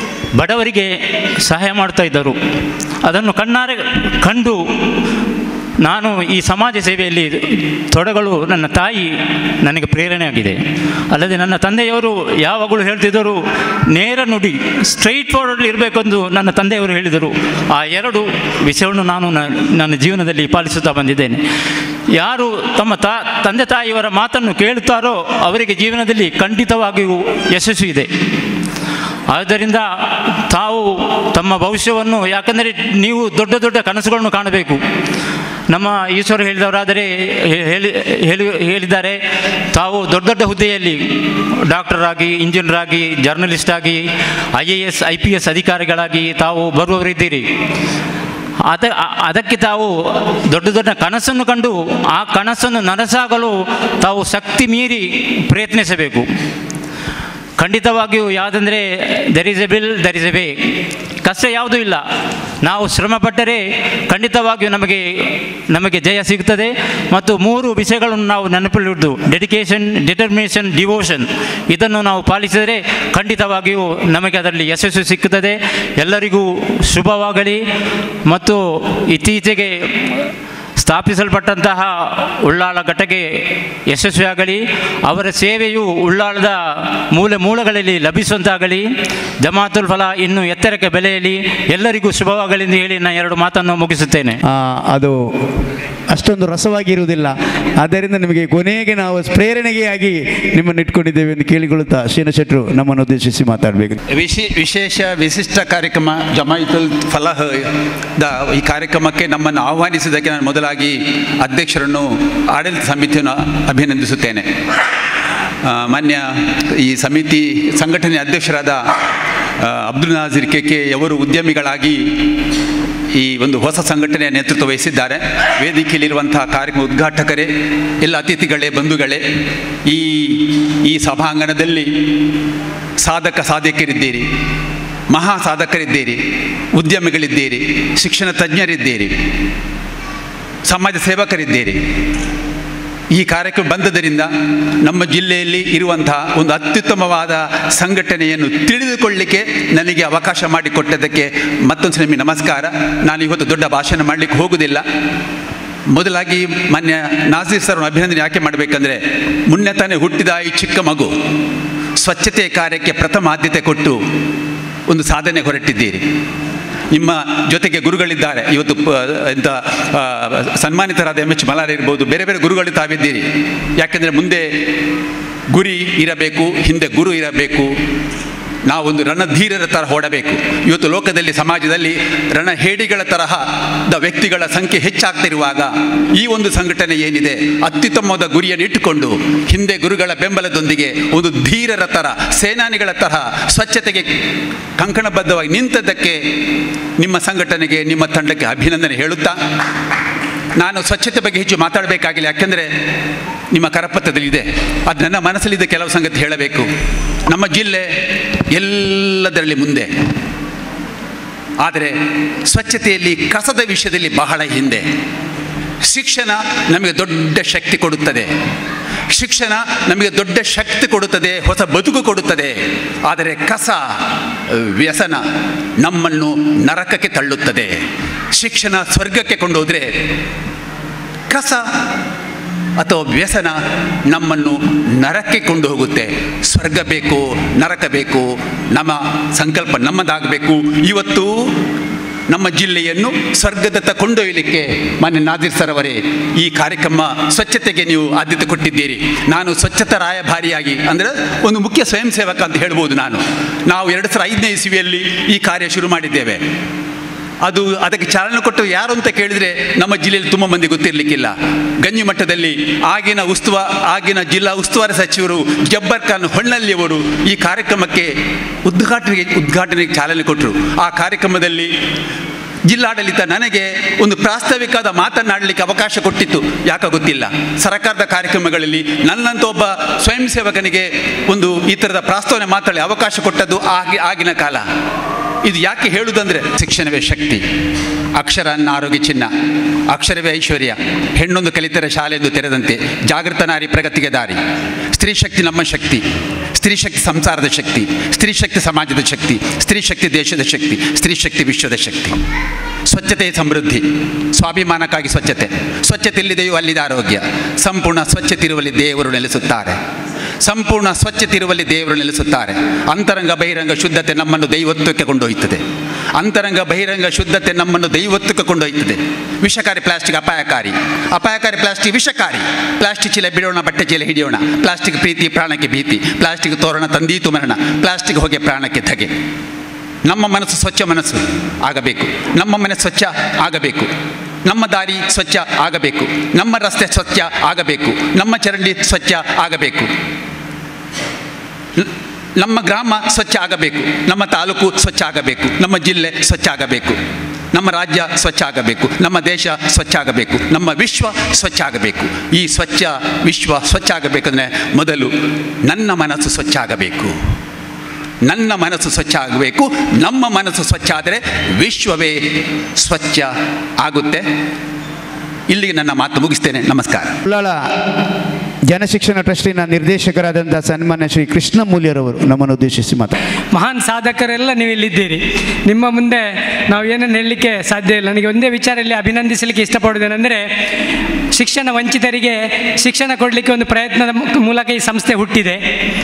ಬಡವರಿಗೆ ಸಹಾಯ ಮಾಡ್ತಾ ಇದ್ದರು ಅದನ್ನು ಕಣ್ಣಾರೆ ಕಂಡು ನಾನು ಈ ಸಮಾಜ ಸೇವೆಯಲ್ಲಿ ತೊಡಗಲು ನನ್ನ ತಾಯಿ ನನಗೆ ಪ್ರೇರಣೆಯಾಗಿದೆ ಅಲ್ಲದೆ ನನ್ನ ತಂದೆಯವರು ಯಾವಾಗಲೂ ಹೇಳ್ತಿದ್ದರು ನೇರ ನುಡಿ ಸ್ಟ್ರೈಟ್ ಫಾರ್ವರ್ಡ್ ಇರಬೇಕೆಂದು ನನ್ನ ತಂದೆಯವರು ಹೇಳಿದರು ಆ ಎರಡು ವಿಷಯವನ್ನು ನಾನು ನ- ನನ್ನ ಜೀವನದಲ್ಲಿ ಪಾಲಿಸುತ್ತಾ ಬಂದಿದ್ದೇನೆ ಯಾರು ತಮ್ಮ ತಾ ತಂದೆ ತಾಯಿಯವರ ಮಾತನ್ನು ಕೇಳುತ್ತಾರೋ ಅವರಿಗೆ ಜೀವನದಲ್ಲಿ ಖಂಡಿತವಾಗಿಯೂ ಯಶಸ್ಸು ಇದೆ ಆದ್ದರಿಂದ ತಾವು ತಮ್ಮ ಭವಿಷ್ಯವನ್ನು ಯಾಕಂದರೆ ನೀವು ದೊಡ್ಡ ದೊಡ್ಡ ಕನಸುಗಳನ್ನು ಕಾಣಬೇಕು ನಮ್ಮ ಈಶ್ವರ ಹೇಳಿದವರಾದರೆ ಹೇ- ಹೇಳಿ ಹೇಳಿ ಹೇಳಿದ್ದಾರೆ ತಾವು ದೊಡ್ಡ ದೊಡ್ಡ ಹುದ್ದೆಯಲ್ಲಿ ಡಾಕ್ಟರ್ ಆಗಿ ಇಂಜಿನಿಯರ್ ಆಗಿ ಜರ್ನಲಿಸ್ಟ್ ಆಗಿ I A S I P S ಅಧಿಕಾರಿಗಳಾಗಿ ತಾವು ಬರುವವರಿದ್ದೀರಿ ಅದ ಅ- ಅದಕ್ಕೆ ತಾವು ದೊಡ್ಡ ದೊಡ್ಡ ಕನಸನ್ನು ಕಂಡು ಆ ಕನಸನ್ನು ನನಸಾಗಲು ತಾವು ಶಕ್ತಿ ಮೀರಿ ಪ್ರಯತ್ನಿಸಬೇಕು ಖಂಡಿತವಾಗಿಯೂ ಯಾವುದಂದರೆ there is a will there is a way ಕಷ್ಟ ಯಾವುದೂ ಇಲ್ಲ ನಾವು ಶ್ರಮಪಟ್ಟರೆ ಖಂಡಿತವಾಗಿಯೂ ನಮಗೆ ನಮಗೆ ಜಯ ಸಿಗುತ್ತದೆ ಮತ್ತು ಮೂರು ವಿಷಯಗಳನ್ನು ನಾವು ನೆನಪಲ್ಲಿಟ್ಟು ಡೆಡಿಕೇಶನ್ ಡಿಟರ್ಮಿನೇಷನ್ ಡಿವೋಷನ್ ಇದನ್ನು ನಾವು ಪಾಲಿಸಿದರೆ ಖಂಡಿತವಾಗಿಯೂ ನಮಗೆ ಅದರಲ್ಲಿ ಯಶಸ್ಸು ಸಿಕ್ಕುತ್ತದೆ ಎಲ್ಲರಿಗೂ ಶುಭವಾಗಲಿ ಮತ್ತು ಇತ್ತೀಚೆಗೆ ಸ್ಥಾಪಿಸಲ್ಪಟ್ಟಂತಹ ಉಳ್ಳಾಳ ಘಟಕ್ಕೆ ಯಶಸ್ವಿಯಾಗಲಿ ಅವರ ಸೇವೆಯು ಉಳ್ಳಾಳದ ಮೂಲೆ ಮೂಲಗಳಲ್ಲಿ ಲಭಿಸುವಂತಾಗಲಿ ಜಮಾತುಲ್ ಫಲ ಇನ್ನು ಎತ್ತರಕ್ಕೆ ಬೆಳೆಯಲಿ ಎಲ್ಲರಿಗೂ ಶುಭವಾಗಲಿ ಎಂದು ಹೇಳಿ ನಾನು ಎರಡು ಮಾತನ್ನು ಮುಗಿಸುತ್ತೇನೆ ಆ, ಅದು ಅಷ್ಟೊಂದು ರಸವಾಗಿರುವುದಿಲ್ಲ ಆದ್ದರಿಂದ ನಿಮಗೆ ಕೊನೆಗೆ ನಾವು ಪ್ರೇರಣೆಗೆ ಆಗಿ ನಿಮ್ಮನ್ನು ಇಟ್ಕೊಂಡಿದ್ದೇವೆ ಎಂದು ಕೇಳಿಕೊಳ್ಳುತ್ತಾ ಶ್ರೀನ ಶೆಟ್ಟರು ನಮ್ಮನ್ನು ಉದ್ದೇಶಿಸಿ ಮಾತಾಡಬೇಕು ವಿಶಿ ವಿಶೇಷ ವಿಶಿಷ್ಟ ಕಾರ್ಯಕ್ರಮ ಜಮಾಯಿತುಲ್ ಫಲಾಹ್ ದ ಈ ಕಾರ್ಯಕ್ರಮಕ್ಕೆ ನಮ್ಮನ್ನು ಆಹ್ವಾನಿಸಿದ್ದಕ್ಕೆ ನಾನು ಮೊದಲಾಗಿ ಅಧ್ಯಕ್ಷರನ್ನು ಆಡಳಿತ ಸಮಿತಿಯನ್ನು ಅಭಿನಂದಿಸುತ್ತೇನೆ ಆ, ಮಾನ್ಯ ಈ ಸಮಿತಿ ಸಂಘಟನೆ ಅಧ್ಯಕ್ಷರಾದ ಆ, ಅಬ್ದುಲ್ ನಾಜಿರ್ ಕೆ ಕೆ ಅವರು ಉದ್ಯಮಿಗಳಾಗಿ ಈ ಒಂದು ಹೊಸ ಸಂಘಟನೆಯ ನೇತೃತ್ವ ವಹಿಸಿದ್ದಾರೆ ವೇದಿಕೆಯಲ್ಲಿರುವಂತಹ ಕಾರ್ಯಕ್ರಮ ಉದ್ಘಾಟಕರೇ ಎಲ್ಲ ಅತಿಥಿಗಳೇ ಬಂಧುಗಳೇ ಈ ಈ ಸಭಾಂಗಣದಲ್ಲಿ ಸಾಧಕ ಸಾಧಕರಿದ್ದೀರಿ ಮಹಾ ಸಾಧಕರಿದ್ದೀರಿ ಉದ್ಯಮಿಗಳಿದ್ದೀರಿ ಶಿಕ್ಷಣ ತಜ್ಞರಿದ್ದೀರಿ ಸಮಾಜ ಸೇವಕರಿದ್ದೀರಿ ಈ ಕಾರ್ಯಕ್ರಮ ಬಂದದರಿಂದ ನಮ್ಮ ಜಿಲ್ಲೆಯಲ್ಲಿ ಇರುವಂತಹ ಒಂದು ಅತ್ಯುತ್ತಮವಾದ ಸಂಘಟನೆಯನ್ನು ತಿಳಿದುಕೊಳ್ಳಿಕ್ಕೆ ನನಗೆ ಅವಕಾಶ ಮಾಡಿಕೊಟ್ಟದಕ್ಕೆ ಮತ್ತೊಂದು ನಿಮಗೆ ನಮಸ್ಕಾರ ನಾನು ಇವತ್ತು ದೊಡ್ಡ ಭಾಷಣ ಮಾಡಲಿಕ್ಕೆ ಹೋಗುವುದಿಲ್ಲ ಮೊದಲಾಗಿ ಮಾನ್ಯ ನಾಸೀರ್ ಸರ್ ಅಭಿನಂದನೆ ಯಾಕೆ ಮಾಡಬೇಕಂದ್ರೆ ಮುನ್ನೆ ತಾನೇ ಹುಟ್ಟಿದ ಈ ಚಿಕ್ಕ ಮಗು ಸ್ವಚ್ಛತೆ ಕಾರ್ಯಕ್ಕೆ ಪ್ರಥಮ ಆದ್ಯತೆ ಕೊಟ್ಟು ಒಂದು ಸಾಧನೆ ಹೊರಟಿದ್ದೀರಿ ನಿಮ್ಮ ಜೊತೆಗೆ ಗುರುಗಳಿದ್ದಾರೆ ಇವತ್ತು ಪ- ಎಂತ ಆ, ಸನ್ಮಾನಿತರಾದ ಎಮ್ ಎಚ್ ಮಲಾರ್ ಇರ್ಬೋದು ಬೇರೆ ಬೇರೆ ಗುರುಗಳು ತಾವಿದ್ದೀರಿ ಯಾಕೆಂದರೆ ಮುಂದೆ ಗುರಿ ಇರಬೇಕು ಹಿಂದೆ ಗುರು ಇರಬೇಕು ನಾವೊಂದು ರಣಧೀರರ ತರಹ ಓಡಬೇಕು ಇವತ್ತು ಲೋಕದಲ್ಲಿ ಸಮಾಜದಲ್ಲಿ ರಣಹೇಡಿಗಳ ತರಹದ ವ್ಯಕ್ತಿಗಳ ಸಂಖ್ಯೆ ಹೆಚ್ಚಾಗ್ತಿರುವಾಗ ಈ ಒಂದು ಸಂಘಟನೆ ಏನಿದೆ ಅತ್ಯುತ್ತಮವಾದ ಗುರಿಯನ್ನು ಇಟ್ಟುಕೊಂಡು ಹಿಂದೆ ಗುರುಗಳ ಬೆಂಬಲದೊಂದಿಗೆ ಒಂದು ಧೀರರ ತರ ಸೇನಾನಿಗಳ ತರಹ ಸ್ವಚ್ಛತೆಗೆ ಕಂಕಣಬದ್ಧವಾಗಿ ನಿಂತದ್ದಕ್ಕೆ ನಿಮ್ಮ ಸಂಘಟನೆಗೆ ನಿಮ್ಮ ತಂಡಕ್ಕೆ ಅಭಿನಂದನೆ ಹೇಳುತ್ತಾ ನಾನು ಸ್ವಚ್ಛತೆ ಬಗ್ಗೆ ಹೆಚ್ಚು ಮಾತಾಡಬೇಕಾಗಿಲ್ಲ ಯಾಕೆಂದರೆ ನಿಮ್ಮ ಕರಪತ್ರದಲ್ಲಿ ಇದೆ ಅದು ನನ್ನ ಮನಸ್ಸಲ್ಲಿದ್ದ ಕೆಲವು ಸಂಗತಿ ಹೇಳಬೇಕು ನಮ್ಮ ಜಿಲ್ಲೆ ಎಲ್ಲದರಲ್ಲಿ ಮುಂದೆ ಆದರೆ ಸ್ವಚ್ಛತೆಯಲ್ಲಿ ಕಸದ ವಿಷಯದಲ್ಲಿ ಬಹಳ ಹಿಂದೆ ಶಿಕ್ಷಣ ನಮಗೆ ದೊಡ್ಡ ಶಕ್ತಿ ಕೊಡುತ್ತದೆ ಶಿಕ್ಷಣ ನಮಗೆ ದೊಡ್ಡ ಶಕ್ತಿ ಕೊಡುತ್ತದೆ ಹೊಸ ಬದುಕು ಕೊಡುತ್ತದೆ ಆದರೆ ಕಸ ವ್ಯಸನ ನಮ್ಮನ್ನು ನರಕಕ್ಕೆ ತಳ್ಳುತ್ತದೆ ಶಿಕ್ಷಣ ಸ್ವರ್ಗಕ್ಕೆ ಕೊಂಡೋದ್ರೆ ಕಸ ಅಥವಾ ವ್ಯಸನ ನಮ್ಮನ್ನು ನರಕ್ಕೆ ಕೊಂಡು ಹೋಗುತ್ತೆ ಸ್ವರ್ಗ ಬೇಕು ನರಕ ಬೇಕು ನಮ್ಮ ಸಂಕಲ್ಪ ನಮ್ಮದಾಗಬೇಕು ಇವತ್ತು ನಮ್ಮ ಜಿಲ್ಲೆಯನ್ನು ಸ್ವರ್ಗದತ್ತ ಕೊಂಡೊಯ್ಯಲಿಕ್ಕೆ ಮಾನ್ಯ ನಾದಿರ್ ಸರ್ ಅವರೇ ಈ ಕಾರ್ಯಕ್ರಮ ಸ್ವಚ್ಛತೆಗೆ ನೀವು ಆದ್ಯತೆ ಕೊಟ್ಟಿದ್ದೀರಿ ನಾನು ಸ್ವಚ್ಛತಾ ರಾಯಭಾರಿಯಾಗಿ ಅಂದರೆ ಒಂದು ಮುಖ್ಯ ಸ್ವಯಂ ಸೇವಕ ಅಂತ ಹೇಳ್ಬೋದು ನಾನು ನಾವು ಎರಡು ಸಾವಿರದ ಐದನೇ ಇಸ್ವಿಯಲ್ಲಿ ಈ ಕಾರ್ಯ ಶುರು ಮಾಡಿದ್ದೇವೆ ಅದು ಅದಕ್ಕೆ ಚಾಲನೆ ಕೊಟ್ಟು ಯಾರು ಅಂತ ಕೇಳಿದರೆ ನಮ್ಮ ಜಿಲ್ಲೆಯಲ್ಲಿ ತುಂಬ ಮಂದಿ ಗೊತ್ತಿರಲಿಕ್ಕಿಲ್ಲ ಗಂಜಿ ಮಟ್ಟದಲ್ಲಿ ಆಗಿನ ಉಸ್ತುವ ಆಗಿನ ಜಿಲ್ಲಾ ಉಸ್ತುವಾರಿ ಸಚಿವರು ಜಬ್ಬರ್ ಖಾನ್ ಹೊನ್ನಳ್ಳಿಯವರು ಈ ಕಾರ್ಯಕ್ರಮಕ್ಕೆ ಉದ್ಘಾಟನೆಗೆ ಉದ್ಘಾಟನೆಗೆ ಚಾಲನೆ ಕೊಟ್ಟರು ಆ ಕಾರ್ಯಕ್ರಮದಲ್ಲಿ ಜಿಲ್ಲಾಡಳಿತ ನನಗೆ ಒಂದು ಪ್ರಾಸ್ತಾವಿಕವಾದ ಮಾತನಾಡಲಿಕ್ಕೆ ಅವಕಾಶ ಕೊಟ್ಟಿತ್ತು ಯಾಕ ಗೊತ್ತಿಲ್ಲ ಸರ್ಕಾರದ ಕಾರ್ಯಕ್ರಮಗಳಲ್ಲಿ ನನ್ನಂತ ಒಬ್ಬ ಸ್ವಯಂ ಸೇವಕನಿಗೆ ಒಂದು ಈ ಥರದ ಪ್ರಾಸ್ತಾವನೆ ಮಾತಾಡಲಿ ಅವಕಾಶ ಕೊಟ್ಟದ್ದು ಆಗಿ ಆಗಿನ ಕಾಲ ಇದು ಯಾಕೆ ಹೇಳುವುದಂದ್ರೆ ಶಿಕ್ಷಣವೇ ಶಕ್ತಿ ಅಕ್ಷರ ಅನ್ನ ಆರೋಗ್ಯ ಚಿನ್ನ ಅಕ್ಷರವೇ ಐಶ್ವರ್ಯ ಹೆಣ್ಣೊಂದು ಕಲಿತರೆ ಶಾಲೆಯೊಂದು ತೆರೆದಂತೆ ಜಾಗೃತ ನಾರಿ ಪ್ರಗತಿಗೆ ದಾರಿ ಸ್ತ್ರೀ ಶಕ್ತಿ ನಮ್ಮ ಶಕ್ತಿ ಸ್ತ್ರೀ ಶಕ್ತಿ ಸಂಸಾರದ ಶಕ್ತಿ ಸ್ತ್ರೀ ಶಕ್ತಿ ಸಮಾಜದ ಶಕ್ತಿ ಸ್ತ್ರೀ ಶಕ್ತಿ ದೇಶದ ಶಕ್ತಿ ಸ್ತ್ರೀ ಶಕ್ತಿ ವಿಶ್ವದ ಶಕ್ತಿ ಸ್ವಚ್ಛತೆ ಸಮೃದ್ಧಿ ಸ್ವಾಭಿಮಾನಕ್ಕಾಗಿ ಸ್ವಚ್ಛತೆ ಸ್ವಚ್ಛತೆ ಎಲ್ಲಿದೆಯೋ ಅಲ್ಲಿದೆ ಆರೋಗ್ಯ ಸಂಪೂರ್ಣ ಸ್ವಚ್ಛತೆ ಇರುವಲ್ಲಿ ದೇವರು ನೆಲೆಸುತ್ತಾರೆ ಸಂಪೂರ್ಣ ಸ್ವಚ್ಛತೆ ಇರುವಲ್ಲಿ ದೇವರು ನೆಲೆಸುತ್ತಾರೆ ಅಂತರಂಗ ಬಹಿರಂಗ ಶುದ್ಧತೆ ನಮ್ಮನ್ನು ದೈವತ್ವಕ್ಕೆ ಕೊಂಡೊಯ್ಯುತ್ತದೆ ಅಂತರಂಗ ಬಹಿರಂಗ ಶುದ್ಧತೆ ನಮ್ಮನ್ನು ದೈವತ್ವಕ್ಕೆ ಕೊಂಡೊಯ್ಯುತ್ತದೆ ವಿಷಕಾರಿ ಪ್ಲಾಸ್ಟಿಕ್ ಅಪಾಯಕಾರಿ ಅಪಾಯಕಾರಿ ಪ್ಲಾಸ್ಟಿಕ್ ವಿಷಕಾರಿ ಪ್ಲಾಸ್ಟಿಕ್ ಚೀಲ ಬಿಡೋಣ ಬಟ್ಟೆ ಚೀಲ ಹಿಡಿಯೋಣ ಪ್ಲಾಸ್ಟಿಕ್ ಪ್ರೀತಿ ಪ್ರಾಣಕ್ಕೆ ಭೀತಿ ಪ್ಲಾಸ್ಟಿಕ್ ತೋರಣ ತಂದೀತು ಮರಣ ಪ್ಲಾಸ್ಟಿಕ್ ಹೊಗೆ ಪ್ರಾಣಕ್ಕೆ ಧಗೆ ನಮ್ಮ ಮನಸ್ಸು ಸ್ವಚ್ಛ ಮನಸ್ಸು ಆಗಬೇಕು ನಮ್ಮ ಮನೆ ಸ್ವಚ್ಛ ಆಗಬೇಕು ನಮ್ಮ ದಾರಿ ಸ್ವಚ್ಛ ಆಗಬೇಕು ನಮ್ಮ ರಸ್ತೆ ಸ್ವಚ್ಛ ಆಗಬೇಕು ನಮ್ಮ ಚರಂಡಿ ಸ್ವಚ್ಛ ಆಗಬೇಕು ನ- ನಮ್ಮ ಗ್ರಾಮ ಸ್ವಚ್ಛ ಆಗಬೇಕು ನಮ್ಮ ತಾಲೂಕು ಸ್ವಚ್ಛ ಆಗಬೇಕು ನಮ್ಮ ಜಿಲ್ಲೆ ಸ್ವಚ್ಛ ಆಗಬೇಕು ನಮ್ಮ ರಾಜ್ಯ ಸ್ವಚ್ಛ ಆಗಬೇಕು ನಮ್ಮ ದೇಶ ಸ್ವಚ್ಛ ಆಗಬೇಕು ನಮ್ಮ ವಿಶ್ವ ಸ್ವಚ್ಛ ಆಗಬೇಕು ಈ ಸ್ವಚ್ಛ ವಿಶ್ವ ಸ್ವಚ್ಛ ಆಗಬೇಕಂದ್ರೆ ಮೊದಲು ನನ್ನ ಮನಸ್ಸು ಸ್ವಚ್ಛ ಆಗಬೇಕು ನನ್ನ ಮನಸ್ಸು ಸ್ವಚ್ಛ ಆಗಬೇಕು ನಮ್ಮ ಮನಸ್ಸು ಸ್ವಚ್ಛ ಆದರೆ ವಿಶ್ವವೇ ಸ್ವಚ್ಛ ಆಗುತ್ತೆ ಇಲ್ಲಿಗೆ ನನ್ನ ಮಾತು ಮುಗಿಸ್ತೇನೆ ನಮಸ್ಕಾರ ಉಳ್ಳಾಳ ಜನಶಿಕ್ಷಣ ಟ್ರಸ್ಟಿನ ನಿರ್ದೇಶಕರಾದಂಥ ಸನ್ಮಾನ್ಯ ಶ್ರೀ ಕೃಷ್ಣ ಮೂಲ್ಯರವರು ನಮ್ಮನ್ನು ಉದ್ದೇಶಿಸಿ ಮಾತು ಮಹಾನ್ ಸಾಧಕರೆಲ್ಲ ನೀವು ಇಲ್ಲಿದ್ದೀರಿ ನಿಮ್ಮ ಮುಂದೆ ನಾವು ಏನನ್ನು ಹೇಳಲಿಕ್ಕೆ ಸಾಧ್ಯ ಇಲ್ಲ ನನಗೆ ಒಂದೇ ವಿಚಾರದಲ್ಲಿ ಅಭಿನಂದಿಸಲಿಕ್ಕೆ ಇಷ್ಟಪಡುವುದೇನೆಂದರೆ ಶಿಕ್ಷಣ ವಂಚಿತರಿಗೆ ಶಿಕ್ಷಣ ಕೊಡಲಿಕ್ಕೆ ಒಂದು ಪ್ರಯತ್ನದ ಮು- ಮೂಲಕ ಈ ಸಂಸ್ಥೆ ಹುಟ್ಟಿದೆ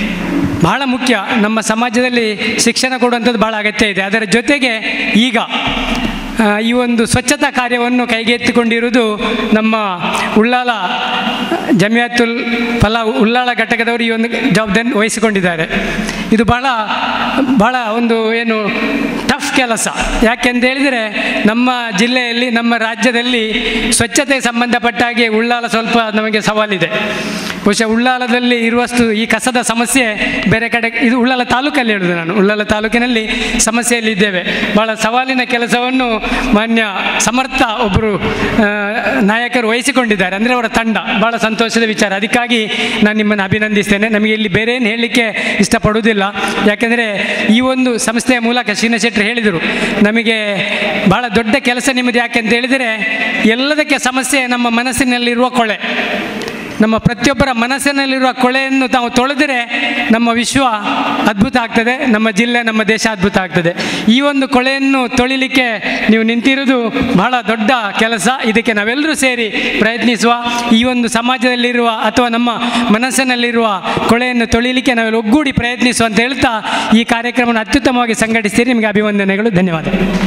ಬಹಳ ಮುಖ್ಯ ನಮ್ಮ ಸಮಾಜದಲ್ಲಿ ಶಿಕ್ಷಣ ಕೊಡುವಂಥದ್ದು ಬಹಳ ಅಗತ್ಯ ಇದೆ ಅದರ ಜೊತೆಗೆ ಈಗ ಆ, ಈ ಒಂದು ಸ್ವಚ್ಛತಾ ಕಾರ್ಯವನ್ನು ಕೈಗೆತ್ತಿಕೊಂಡಿರುವುದು ನಮ್ಮ ಉಳ್ಳಾಲ ಜಮಿಯಾತುಲ್ ಫಲ ಉಳ್ಳಾಳ ಘಟಕದವರು ಈ ಒಂದು ಜವಾಬ್ದಾರಿ ವಹಿಸಿಕೊಂಡಿದ್ದಾರೆ ಇದು ಬಹಳ ಬಹಳ ಒಂದು ಏನು ಟಫ್ ಕೆಲಸ ಯಾಕೆಂತ ಹೇಳಿದರೆ ನಮ್ಮ ಜಿಲ್ಲೆಯಲ್ಲಿ ನಮ್ಮ ರಾಜ್ಯದಲ್ಲಿ ಸ್ವಚ್ಛತೆಗೆ ಸಂಬಂಧಪಟ್ಟ ಹಾಗೆ ಉಳ್ಳಾಲ ಸ್ವಲ್ಪ ನಮಗೆ ಸವಾಲಿದೆ ಬಹುಶಃ ಉಳ್ಳಾಲದಲ್ಲಿ ಇರುವಷ್ಟು ಈ ಕಸದ ಸಮಸ್ಯೆ ಬೇರೆ ಕಡೆ ಇದು ಉಳ್ಳಾಲ ತಾಲೂಕಲ್ಲಿ ಹೇಳುದು ನಾನು ಉಳ್ಳಾಲ ತಾಲೂಕಿನಲ್ಲಿ ಸಮಸ್ಯೆಯಲ್ಲಿ ಇದ್ದೇವೆ ಬಹಳ ಸವಾಲಿನ ಕೆಲಸವನ್ನು ಮಾನ್ಯ ಸಮರ್ಥ ಒಬ್ಬರು ಆ, ನಾಯಕರು ವಹಿಸಿಕೊಂಡಿದ್ದಾರೆ ಅಂದರೆ ಅವರ ತಂಡ ಬಹಳ ಸಂತೋಷದ ವಿಚಾರ ಅದಕ್ಕಾಗಿ ನಾನು ನಿಮ್ಮನ್ನು ಅಭಿನಂದಿಸ್ತೇನೆ ನಮಗೆ ಇಲ್ಲಿ ಬೇರೆ ಏನು ಹೇಳಲಿಕ್ಕೆ ಇಷ್ಟಪಡುವುದಿಲ್ಲ ಯಾಕೆಂದರೆ ಈ ಒಂದು ಸಂಸ್ಥೆಯ ಮೂಲಕ ಶೀನಶೆಟ್ಟರು ಹೇಳಿದರು ನಮಗೆ ಬಹಳ ದೊಡ್ಡ ಕೆಲಸ ನಿಮ್ಮದು ಯಾಕೆ ಅಂತ ಹೇಳಿದರೆ ಎಲ್ಲದಕ್ಕೆ ಸಮಸ್ಯೆ ನಮ್ಮ ಮನಸ್ಸಿನಲ್ಲಿರುವ ಕೊಳೆ ನಮ್ಮ ಪ್ರತಿಯೊಬ್ಬರ ಮನಸ್ಸಿನಲ್ಲಿರುವ ಕೊಳೆಯನ್ನು ನಾವು ತೊಳೆದರೆ ನಮ್ಮ ವಿಶ್ವ ಅದ್ಭುತ ಆಗ್ತದೆ ನಮ್ಮ ಜಿಲ್ಲೆ ನಮ್ಮ ದೇಶ ಅದ್ಭುತ ಆಗ್ತದೆ ಈ ಒಂದು ಕೊಳೆಯನ್ನು ತೊಳಿಲಿಕ್ಕೆ ನೀವು ನಿಂತಿರುವುದು ಬಹಳ ದೊಡ್ಡ ಕೆಲಸ ಇದಕ್ಕೆ ನಾವೆಲ್ಲರೂ ಸೇರಿ ಪ್ರಯತ್ನಿಸುವ ಈ ಒಂದು ಸಮಾಜದಲ್ಲಿರುವ ಅಥವಾ ನಮ್ಮ ಮನಸ್ಸಿನಲ್ಲಿರುವ ಕೊಳೆಯನ್ನು ತೊಳಿಲಿಕ್ಕೆ ನಾವೆಲ್ಲ ಒಗ್ಗೂಡಿ ಪ್ರಯತ್ನಿಸುವ ಅಂತ ಹೇಳ್ತಾ ಈ ಕಾರ್ಯಕ್ರಮವನ್ನು ಅತ್ಯುತ್ತಮವಾಗಿ ಸಂಘಟಿಸ್ತೀರಿ ನಿಮಗೆ ಅಭಿವಂದನೆಗಳು ಧನ್ಯವಾದ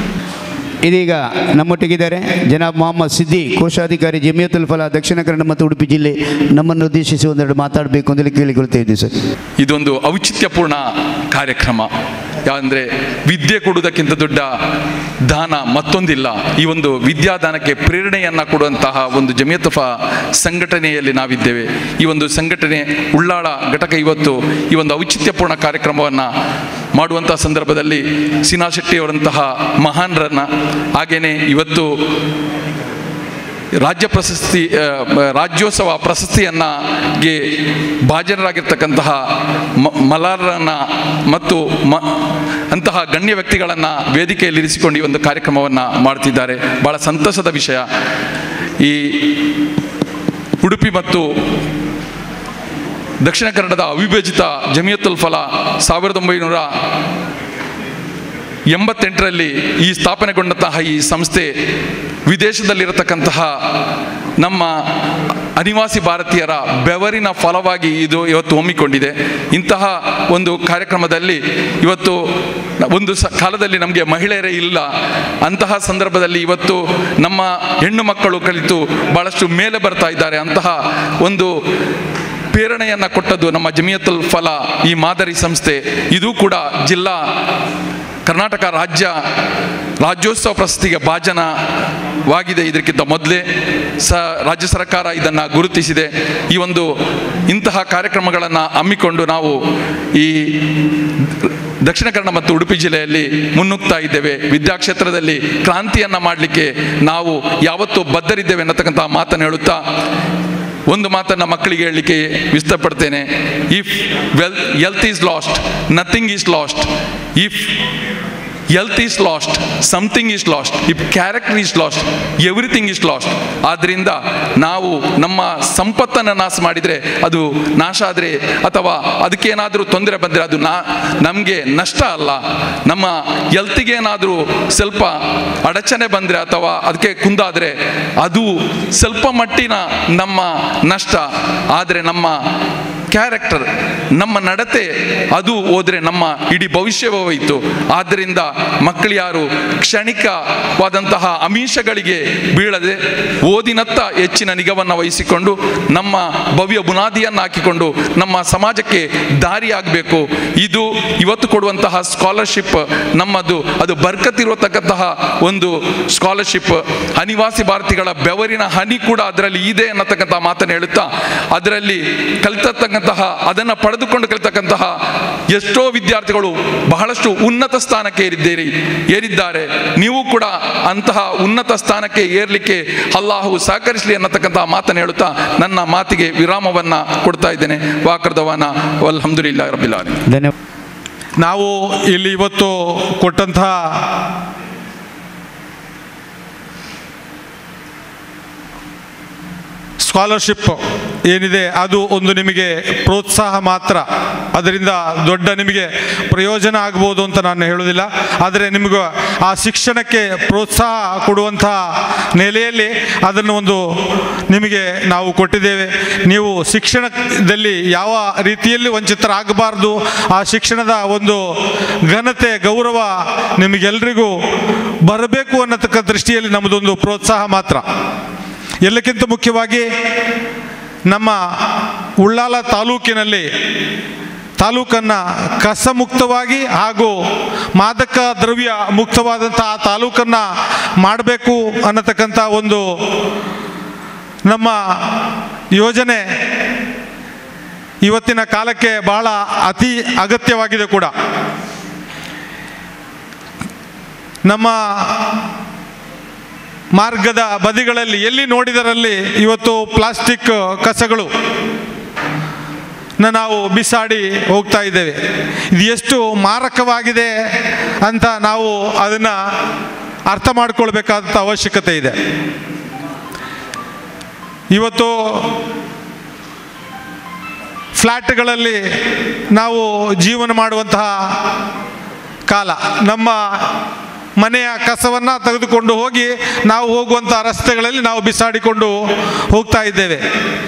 ಇದೀಗ ನಮ್ಮೊಟ್ಟಿಗಿದ್ದಾರೆ ಜನಾಬ್ ಮೊಹಮ್ಮದ್ ಸಿದ್ದಿ ಕೋಶಾಧಿಕಾರಿ ಜಮಿಯತುಲ್ ಫಲ ದಕ್ಷಿಣ ಕನ್ನಡ ಮತ್ತು ಉಡುಪಿ ಜಿಲ್ಲೆ ನಮ್ಮನ್ನು ಉದ್ದೇಶಿಸಿ ಒಂದೆರಡು ಮಾತಾಡಬೇಕು ಅಂತೇಳಿ ಕೇಳಿಕೊಳ್ತಾ ಇದ್ದೀವಿ ಸರ್ ಇದೊಂದು ಔಚಿತ್ಯಪೂರ್ಣ ಕಾರ್ಯಕ್ರಮ ಅಂದರೆ ವಿದ್ಯೆ ಕೊಡುವುದಕ್ಕಿಂತ ದೊಡ್ಡ ದಾನ ಮತ್ತೊಂದಿಲ್ಲ ಈ ಒಂದು ವಿದ್ಯಾದಾನಕ್ಕೆ ಪ್ರೇರಣೆಯನ್ನು ಕೊಡುವಂತಹ ಒಂದು ಜಮಿಯತಫ ಸಂಘಟನೆಯಲ್ಲಿ ನಾವಿದ್ದೇವೆ ಈ ಒಂದು ಸಂಘಟನೆ ಉಳ್ಳಾಳ ಘಟಕ ಇವತ್ತು ಈ ಒಂದು ಔಚಿತ್ಯಪೂರ್ಣ ಕಾರ್ಯಕ್ರಮವನ್ನು ಮಾಡುವಂಥ ಸಂದರ್ಭದಲ್ಲಿ ಸಿನಾ ಶೆಟ್ಟಿಯವರಂತಹ ಮಹಾನ್ರನ್ನ ಹಾಗೆಯೇ ಇವತ್ತು ರಾಜ್ಯ ಪ್ರಶಸ್ತಿ ಆ, ಮ- ರಾಜ್ಯೋತ್ಸವ ಪ್ರಶಸ್ತಿಯನ್ನ ಗೆ ಭಾಜನರಾಗಿರ್ತಕ್ಕಂತಹ ಮ ಮಲಾರನ್ನ ಮತ್ತು ಮ ಅಂತಹ ಗಣ್ಯ ವ್ಯಕ್ತಿಗಳನ್ನು ವೇದಿಕೆಯಲ್ಲಿ ಇರಿಸಿಕೊಂಡು ಈ ಒಂದು ಕಾರ್ಯಕ್ರಮವನ್ನು ಮಾಡ್ತಿದ್ದಾರೆ ಭಾಳ ಸಂತಸದ ವಿಷಯ ಈ ಉಡುಪಿ ಮತ್ತು ದಕ್ಷಿಣ ಕನ್ನಡದ ಅವಿಭಜಿತ ಜಮಿಯತುಲ್ ಫಲ ಸಾವಿರದ ಒಂಬೈನೂರ ಎಂಬತ್ತೆಂಟರಲ್ಲಿ ಈ ಸ್ಥಾಪನೆಗೊಂಡಂತಹ ಈ ಸಂಸ್ಥೆ ವಿದೇಶದಲ್ಲಿರತಕ್ಕಂತಹ ನಮ್ಮ ಅನಿವಾಸಿ ಭಾರತೀಯರ ಬೆವರಿನ ಫಲವಾಗಿ ಇದು ಇವತ್ತು ಹೊಮ್ಮಿಕೊಂಡಿದೆ ಇಂತಹ ಒಂದು ಕಾರ್ಯಕ್ರಮದಲ್ಲಿ ಇವತ್ತು ಒಂದು ಸ ಕಾಲದಲ್ಲಿ ನಮಗೆ ಮಹಿಳೆಯರೇ ಇಲ್ಲ ಅಂತಹ ಸಂದರ್ಭದಲ್ಲಿ ಇವತ್ತು ನಮ್ಮ ಹೆಣ್ಣು ಮಕ್ಕಳು ಕಲಿತು ಭಾಳಷ್ಟು ಮೇಲೆ ಬರ್ತಾ ಇದ್ದಾರೆ ಅಂತಹ ಒಂದು ಪ್ರೇರಣೆಯನ್ನು ಕೊಟ್ಟದ್ದು ನಮ್ಮ ಜಮಿಯತುಲ್ ಫಲ ಈ ಮಾದರಿ ಸಂಸ್ಥೆ ಇದು ಕೂಡ ಜಿಲ್ಲಾ ಕರ್ನಾಟಕ ರಾಜ್ಯ ರಾಜ್ಯೋತ್ಸವ ಪ್ರಶಸ್ತಿಗೆ ಭಾಜನವಾಗಿದೆ ಇದಕ್ಕಿಂತ ಮೊದಲೇ ಸ ರಾಜ್ಯ ಸರ್ಕಾರ ಇದನ್ನು ಗುರುತಿಸಿದೆ ಈ ಒಂದು ಇಂತಹ ಕಾರ್ಯಕ್ರಮಗಳನ್ನು ಹಮ್ಮಿಕೊಂಡು ನಾವು ಈ ದಕ್ಷಿಣ ಕನ್ನಡ ಮತ್ತು ಉಡುಪಿ ಜಿಲ್ಲೆಯಲ್ಲಿ ಮುನ್ನುಗ್ತಾ ಇದ್ದೇವೆ ವಿದ್ಯಾಕ್ಷೇತ್ರದಲ್ಲಿ ಕ್ರಾಂತಿಯನ್ನು ಮಾಡಲಿಕ್ಕೆ ನಾವು ಯಾವತ್ತೂ ಬದ್ಧರಿದ್ದೇವೆ ಅನ್ನತಕ್ಕಂಥ ಮಾತನ್ನು ಹೇಳುತ್ತಾ ಒಂದು ಮಾತನ್ನು ಮಕ್ಕಳಿಗೆ ಹೇಳಲಿಕ್ಕೆ ಇಷ್ಟಪಡ್ತೇನೆ if wealth is lost nothing is lost if health is lost something is lost if character is lost everything is lost ಆದ್ದರಿಂದ ನಾವು ನಮ್ಮ ಸಂಪತ್ತನ್ನು ನಾಶ ಮಾಡಿದರೆ ಅದು ನಾಶ ಆದರೆ ಅಥವಾ ಅದಕ್ಕೇನಾದರೂ ತೊಂದರೆ ಬಂದರೆ ಅದು ನಾ ನಮಗೆ ನಷ್ಟ ಅಲ್ಲ ನಮ್ಮ ಹೆಲ್ತಿಗೇನಾದರೂ ಸ್ವಲ್ಪ ಅಡಚಣೆ ಬಂದರೆ ಅಥವಾ ಅದಕ್ಕೆ ಕುಂದಾದರೆ ಅದು ಸ್ವಲ್ಪ ಮಟ್ಟಿನ ನಮ್ಮ ನಷ್ಟ ಆದರೆ ನಮ್ಮ ಕ್ಯಾರೆಕ್ಟರ್ ನಮ್ಮ ನಡತೆ ಅದು ಹೋದರೆ ನಮ್ಮ ಇಡೀ ಭವಿಷ್ಯವೇ ಹೋಯಿತು ಆದ್ದರಿಂದ ಮಕ್ಕಳು ಯಾರು ಕ್ಷಣಿಕವಾದಂತಹ ಅಮೀಷಗಳಿಗೆ ಬೀಳದೆ ಓದಿನತ್ತ ಹೆಚ್ಚಿನ ನಿಗವನ್ನು ವಹಿಸಿಕೊಂಡು ನಮ್ಮ ಭವ್ಯ ಬುನಾದಿಯನ್ನು ಹಾಕಿಕೊಂಡು ನಮ್ಮ ಸಮಾಜಕ್ಕೆ ದಾರಿಯಾಗಬೇಕು ಇದು ಇವತ್ತು ಕೊಡುವಂತಹ ಸ್ಕಾಲರ್ಶಿಪ್ ನಮ್ಮದು ಅದು ಬರ್ಕತ್ತಿರತಕ್ಕಂತಹ ಒಂದು ಸ್ಕಾಲರ್ಶಿಪ್ ಅನಿವಾಸಿ ಭಾರತೀಯಗಳ ಬೆವರಿನ ಹನಿ ಕೂಡ ಅದರಲ್ಲಿ ಇದೆ ಅನ್ನತಕ್ಕಂಥ ಮಾತನ್ನು ಹೇಳುತ್ತಾ ಅದರಲ್ಲಿ ಕಲಿತಕ್ಕಂತಹ ಅದನ್ನು ಪಡೆದುಕೊಂಡು ಕಲಿತಕ್ಕಂತಹ ಎಷ್ಟೋ ವಿದ್ಯಾರ್ಥಿಗಳು ಬಹಳಷ್ಟು ಉನ್ನತ ಸ್ಥಾನಕ್ಕೆ ಏರಿದ್ದೀರಿ ಏರಿದ್ದಾರೆ ನೀವು ಕೂಡ ಅಂತಹ ಉನ್ನತ ಸ್ಥಾನಕ್ಕೆ ಏರ್ಲಿಕ್ಕೆ ಅಲ್ಲಾಹು ಸಹಕರಿಸಲಿ ಅನ್ನತಕ್ಕಂತಹ ಮಾತನ್ನು ಹೇಳುತ್ತಾ ನನ್ನ ಮಾತಿಗೆ ವಿರಾಮವನ್ನು ಕೊಡ್ತಾ ಇದ್ದೇನೆ ವಾಕರ್ದವನ ಅಲ್ಹಮ್ದುಲಿಲ್ಲ ರಬಿಲ್ ಆಲಮೀನ್. ಧನ್ಯವಾದ ನಾವು ಇಲ್ಲಿ ಇವತ್ತು ಕೊಟ್ಟಂತಹ ಸ್ಕಾಲರ್ಶಿಪ್ ಏನಿದೆ ಅದು ಒಂದು ನಿಮಗೆ ಪ್ರೋತ್ಸಾಹ ಮಾತ್ರ ಅದರಿಂದ ದೊಡ್ಡ ನಿಮಗೆ ಪ್ರಯೋಜನ ಆಗ್ಬೋದು ಅಂತ ನಾನು ಹೇಳೋದಿಲ್ಲ ಆದರೆ ನಿಮಗೆ ಆ ಶಿಕ್ಷಣಕ್ಕೆ ಪ್ರೋತ್ಸಾಹ ಕೊಡುವಂತಹ ನೆಲೆಯಲ್ಲಿ ಅದನ್ನು ಒಂದು ನಿಮಗೆ ನಾವು ಕೊಟ್ಟಿದ್ದೇವೆ ನೀವು ಶಿಕ್ಷಣದಲ್ಲಿ ಯಾವ ರೀತಿಯಲ್ಲಿ ವಂಚಿತರಾಗಬಾರ್ದು ಆ ಶಿಕ್ಷಣದ ಒಂದು ಘನತೆ ಗೌರವ ನಿಮಗೆಲ್ರಿಗೂ ಬರಬೇಕು ಅನ್ನತಕ್ಕ ದೃಷ್ಟಿಯಲ್ಲಿ ನಮ್ಮದೊಂದು ಪ್ರೋತ್ಸಾಹ ಮಾತ್ರ ಎಲ್ಲಕ್ಕಿಂತ ಮುಖ್ಯವಾಗಿ ನಮ್ಮ ಉಳ್ಳಾಲ ತಾಲೂಕಿನಲ್ಲಿ ತಾಲೂಕನ್ನು ಕಸಮುಕ್ತವಾಗಿ ಹಾಗೂ ಮಾದಕ ದ್ರವ್ಯ ಮುಕ್ತವಾದಂಥ ಆ ತಾಲೂಕನ್ನು ಮಾಡಬೇಕು ಅನ್ನತಕ್ಕಂಥ ಒಂದು ನಮ್ಮ ಯೋಜನೆ ಇವತ್ತಿನ ಕಾಲಕ್ಕೆ ಬಹಳ ಅತಿ ಅಗತ್ಯವಾಗಿದೆ ಕೂಡ ನಮ್ಮ ಮಾರ್ಗದ ಬದಿಗಳಲ್ಲಿ ಎಲ್ಲಿ ನೋಡಿದರಲ್ಲಿ ಇವತ್ತು ಪ್ಲಾಸ್ಟಿಕ್ ಕಸಗಳು ನ ನಾವು ಬಿಸಾಡಿ ಹೋಗ್ತಾ ಇದ್ದೇವೆ ಇದು ಎಷ್ಟು ಮಾರಕವಾಗಿದೆ ಅಂತ ನಾವು ಅದನ್ನು ಅರ್ಥ ಮಾಡ್ಕೊಳ್ಬೇಕಾದಂಥ ಅವಶ್ಯಕತೆ ಇದೆ ಇವತ್ತು ಫ್ಲ್ಯಾಟ್ಗಳಲ್ಲಿ ನಾವು ಜೀವನ ಮಾಡುವಂತಹ ಕಾಲ ನಮ್ಮ ಮನೆಯ ಕಸವನ್ನು ತೆಗೆದುಕೊಂಡು ಹೋಗಿ ನಾವು ಹೋಗುವಂಥ ರಸ್ತೆಗಳಲ್ಲಿ ನಾವು ಬಿಸಾಡಿಕೊಂಡು ಹೋಗ್ತಾ ಇದ್ದೇವೆ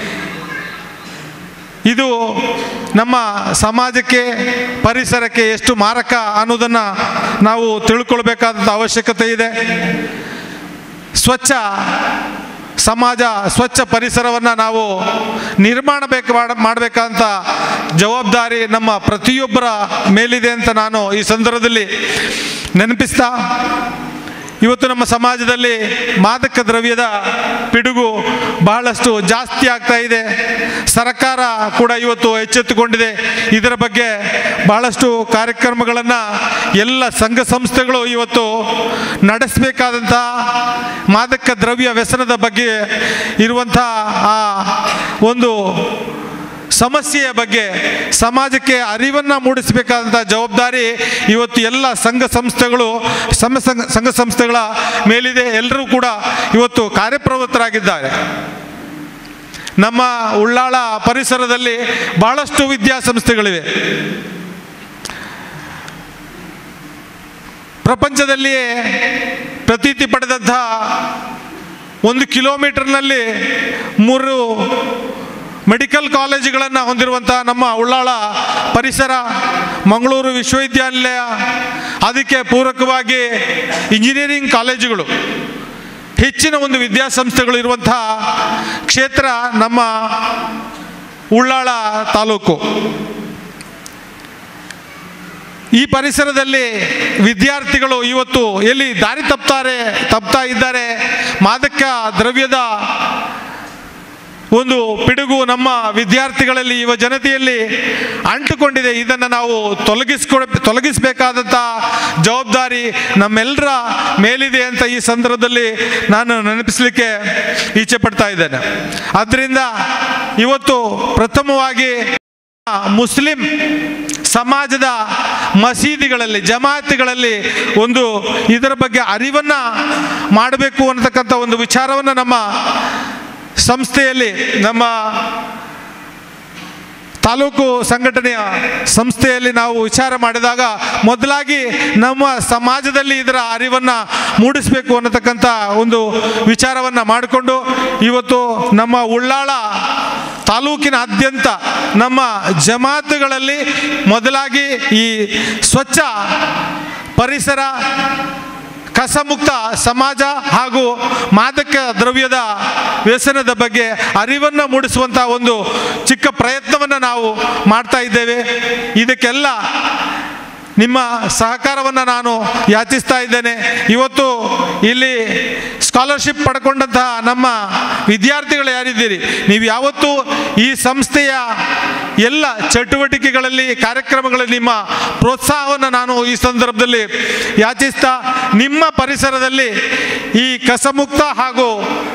ಇದು ನಮ್ಮ ಸಮಾಜಕ್ಕೆ ಪರಿಸರಕ್ಕೆ ಎಷ್ಟು ಮಾರಕ ಅನ್ನೋದನ್ನು ನಾವು ತಿಳ್ಕೊಳ್ಬೇಕಾದಂಥ ಅವಶ್ಯಕತೆ ಇದೆ ಸ್ವಚ್ಛ ಸಮಾಜ ಸ್ವಚ್ಛ ಪರಿಸರವನ್ನು ನಾವು ನಿರ್ಮಾಣ ಬೇಕು ಮಾಡ ಮಾಡಬೇಕಂತ ಜವಾಬ್ದಾರಿ ನಮ್ಮ ಪ್ರತಿಯೊಬ್ಬರ ಮೇಲಿದೆ ಅಂತ ನಾನು ಈ ಸಂದರ್ಭದಲ್ಲಿ ನೆನಪಿಸ್ತಾ ಇವತ್ತು ನಮ್ಮ ಸಮಾಜದಲ್ಲಿ ಮಾದಕ ದ್ರವ್ಯದ ಪಿಡುಗು ಬಹಳಷ್ಟು ಜಾಸ್ತಿ ಆಗ್ತಾ ಇದೆ ಸರ್ಕಾರ ಕೂಡ ಇವತ್ತು ಎಚ್ಚೆತ್ತುಕೊಂಡಿದೆ ಇದರ ಬಗ್ಗೆ ಬಹಳಷ್ಟು ಕಾರ್ಯಕ್ರಮಗಳನ್ನು ಎಲ್ಲ ಸಂಘ ಸಂಸ್ಥೆಗಳು ಇವತ್ತು ನಡೆಸಬೇಕಾದಂಥ ಮಾದಕ ದ್ರವ್ಯ ವ್ಯಸನದ ಬಗ್ಗೆ ಇರುವಂಥ ಆ ಒಂದು ಸಮಸ್ಯೆಯ ಬಗ್ಗೆ ಸಮಾಜಕ್ಕೆ ಅರಿವನ್ನು ಮೂಡಿಸಬೇಕಾದಂಥ ಜವಾಬ್ದಾರಿ ಇವತ್ತು ಎಲ್ಲ ಸಂಘ ಸಂಸ್ಥೆಗಳು ಸಮ ಸಂಘ ಸಂಘ ಸಂಸ್ಥೆಗಳ ಮೇಲಿದೆ ಎಲ್ಲರೂ ಕೂಡ ಇವತ್ತು ಕಾರ್ಯಪ್ರವೃತ್ತರಾಗಿದ್ದಾರೆ ನಮ್ಮ ಉಳ್ಳಾಳ ಪರಿಸರದಲ್ಲಿ ಬಹಳಷ್ಟು ವಿದ್ಯಾಸಂಸ್ಥೆಗಳಿವೆ ಪ್ರಪಂಚದಲ್ಲಿಯೇ ಪ್ರತೀತಿ ಪಡೆದಂಥ ಒಂದು ಕಿಲೋಮೀಟರ್ನಲ್ಲಿ ಮೂರು ಮೆಡಿಕಲ್ ಕಾಲೇಜುಗಳನ್ನು ಹೊಂದಿರುವಂಥ ನಮ್ಮ ಉಳ್ಳಾಳ ಪರಿಸರ ಮಂಗಳೂರು ವಿಶ್ವವಿದ್ಯಾನಿಲಯ ಅದಕ್ಕೆ ಪೂರಕವಾಗಿ ಇಂಜಿನಿಯರಿಂಗ್ ಕಾಲೇಜುಗಳು ಹೆಚ್ಚಿನ ಒಂದು ವಿದ್ಯಾಸಂಸ್ಥೆಗಳು ಇರುವಂತಹ ಕ್ಷೇತ್ರ ನಮ್ಮ ಉಳ್ಳಾಳ ತಾಲೂಕು ಈ ಪರಿಸರದಲ್ಲಿ ವಿದ್ಯಾರ್ಥಿಗಳು ಇವತ್ತು ಎಲ್ಲಿ ದಾರಿ ತಪ್ತಾರೆ ತಪ್ತಾ ಇದ್ದಾರೆ ಮಾದಕ ದ್ರವ್ಯದ ಒಂದು ಪಿಡುಗು ನಮ್ಮ ವಿದ್ಯಾರ್ಥಿಗಳಲ್ಲಿ ಯುವ ಜನತೆಯಲ್ಲಿ ಅಂಟುಕೊಂಡಿದೆ ಇದನ್ನು ನಾವು ತೊಲಗಿಸ್ಕೊಳ ತೊಲಗಿಸಬೇಕಾದಂಥ ಜವಾಬ್ದಾರಿ ನಮ್ಮೆಲ್ಲರ ಮೇಲಿದೆ ಅಂತ ಈ ಸಂದರ್ಭದಲ್ಲಿ ನಾನು ನೆನಪಿಸಲಿಕ್ಕೆ ಇಚ್ಛೆ ಪಡ್ತಾ ಇದ್ದೇನೆ ಆದ್ದರಿಂದ ಇವತ್ತು ಪ್ರಥಮವಾಗಿ ಮುಸ್ಲಿಂ ಸಮಾಜದ ಮಸೀದಿಗಳಲ್ಲಿ ಜಮಾತಿಗಳಲ್ಲಿ ಒಂದು ಇದರ ಬಗ್ಗೆ ಅರಿವನ್ನು ಮಾಡಬೇಕು ಅನ್ನತಕ್ಕಂಥ ಒಂದು ವಿಚಾರವನ್ನು ನಮ್ಮ ಸಂಸ್ಥೆಯಲ್ಲಿ ನಮ್ಮ ತಾಲೂಕು ಸಂಘಟನೆಯ ಸಂಸ್ಥೆಯಲ್ಲಿ ನಾವು ವಿಚಾರ ಮಾಡಿದಾಗ ಮೊದಲಾಗಿ ನಮ್ಮ ಸಮಾಜದಲ್ಲಿ ಇದರ ಅರಿವನ್ನು ಮೂಡಿಸಬೇಕು ಅನ್ನತಕ್ಕಂಥ ಒಂದು ವಿಚಾರವನ್ನು ಮಾಡಿಕೊಂಡು ಇವತ್ತು ನಮ್ಮ ಉಳ್ಳಾಳ ತಾಲೂಕಿನಾದ್ಯಂತ ನಮ್ಮ ಜಮಾತುಗಳಲ್ಲಿ ಮೊದಲಾಗಿ ಈ ಸ್ವಚ್ಛ ಪರಿಸರ ಕಸಮುಕ್ತ ಸಮಾಜ ಹಾಗೂ ಮಾದಕ ದ್ರವ್ಯದ ವ್ಯಸನದ ಬಗ್ಗೆ ಅರಿವನ್ನು ಮೂಡಿಸುವಂಥ ಒಂದು ಚಿಕ್ಕ ಪ್ರಯತ್ನವನ್ನು ನಾವು ಮಾಡ್ತಾ ಇದ್ದೇವೆ ಇದಕ್ಕೆಲ್ಲ ನಿಮ್ಮ ಸಹಕಾರವನ್ನು ನಾನು ಯಾಚಿಸ್ತಾ ಇದ್ದೇನೆ ಇವತ್ತು ಇಲ್ಲಿ ಸ್ಕಾಲರ್ಶಿಪ್ ಪಡ್ಕೊಂಡಂತಹ ನಮ್ಮ ವಿದ್ಯಾರ್ಥಿಗಳು ಯಾರಿದ್ದೀರಿ ನೀವು ಯಾವತ್ತೂ ಈ ಸಂಸ್ಥೆಯ ಎಲ್ಲ ಚಟುವಟಿಕೆಗಳಲ್ಲಿ ಕಾರ್ಯಕ್ರಮಗಳಲ್ಲಿ ನಿಮ್ಮ ಪ್ರೋತ್ಸಾಹವನ್ನು ನಾನು ಈ ಸಂದರ್ಭದಲ್ಲಿ ಯಾಚಿಸ್ತಾ ನಿಮ್ಮ ಪರಿಸರದಲ್ಲಿ ಈ ಕಸಮುಕ್ತ ಹಾಗೂ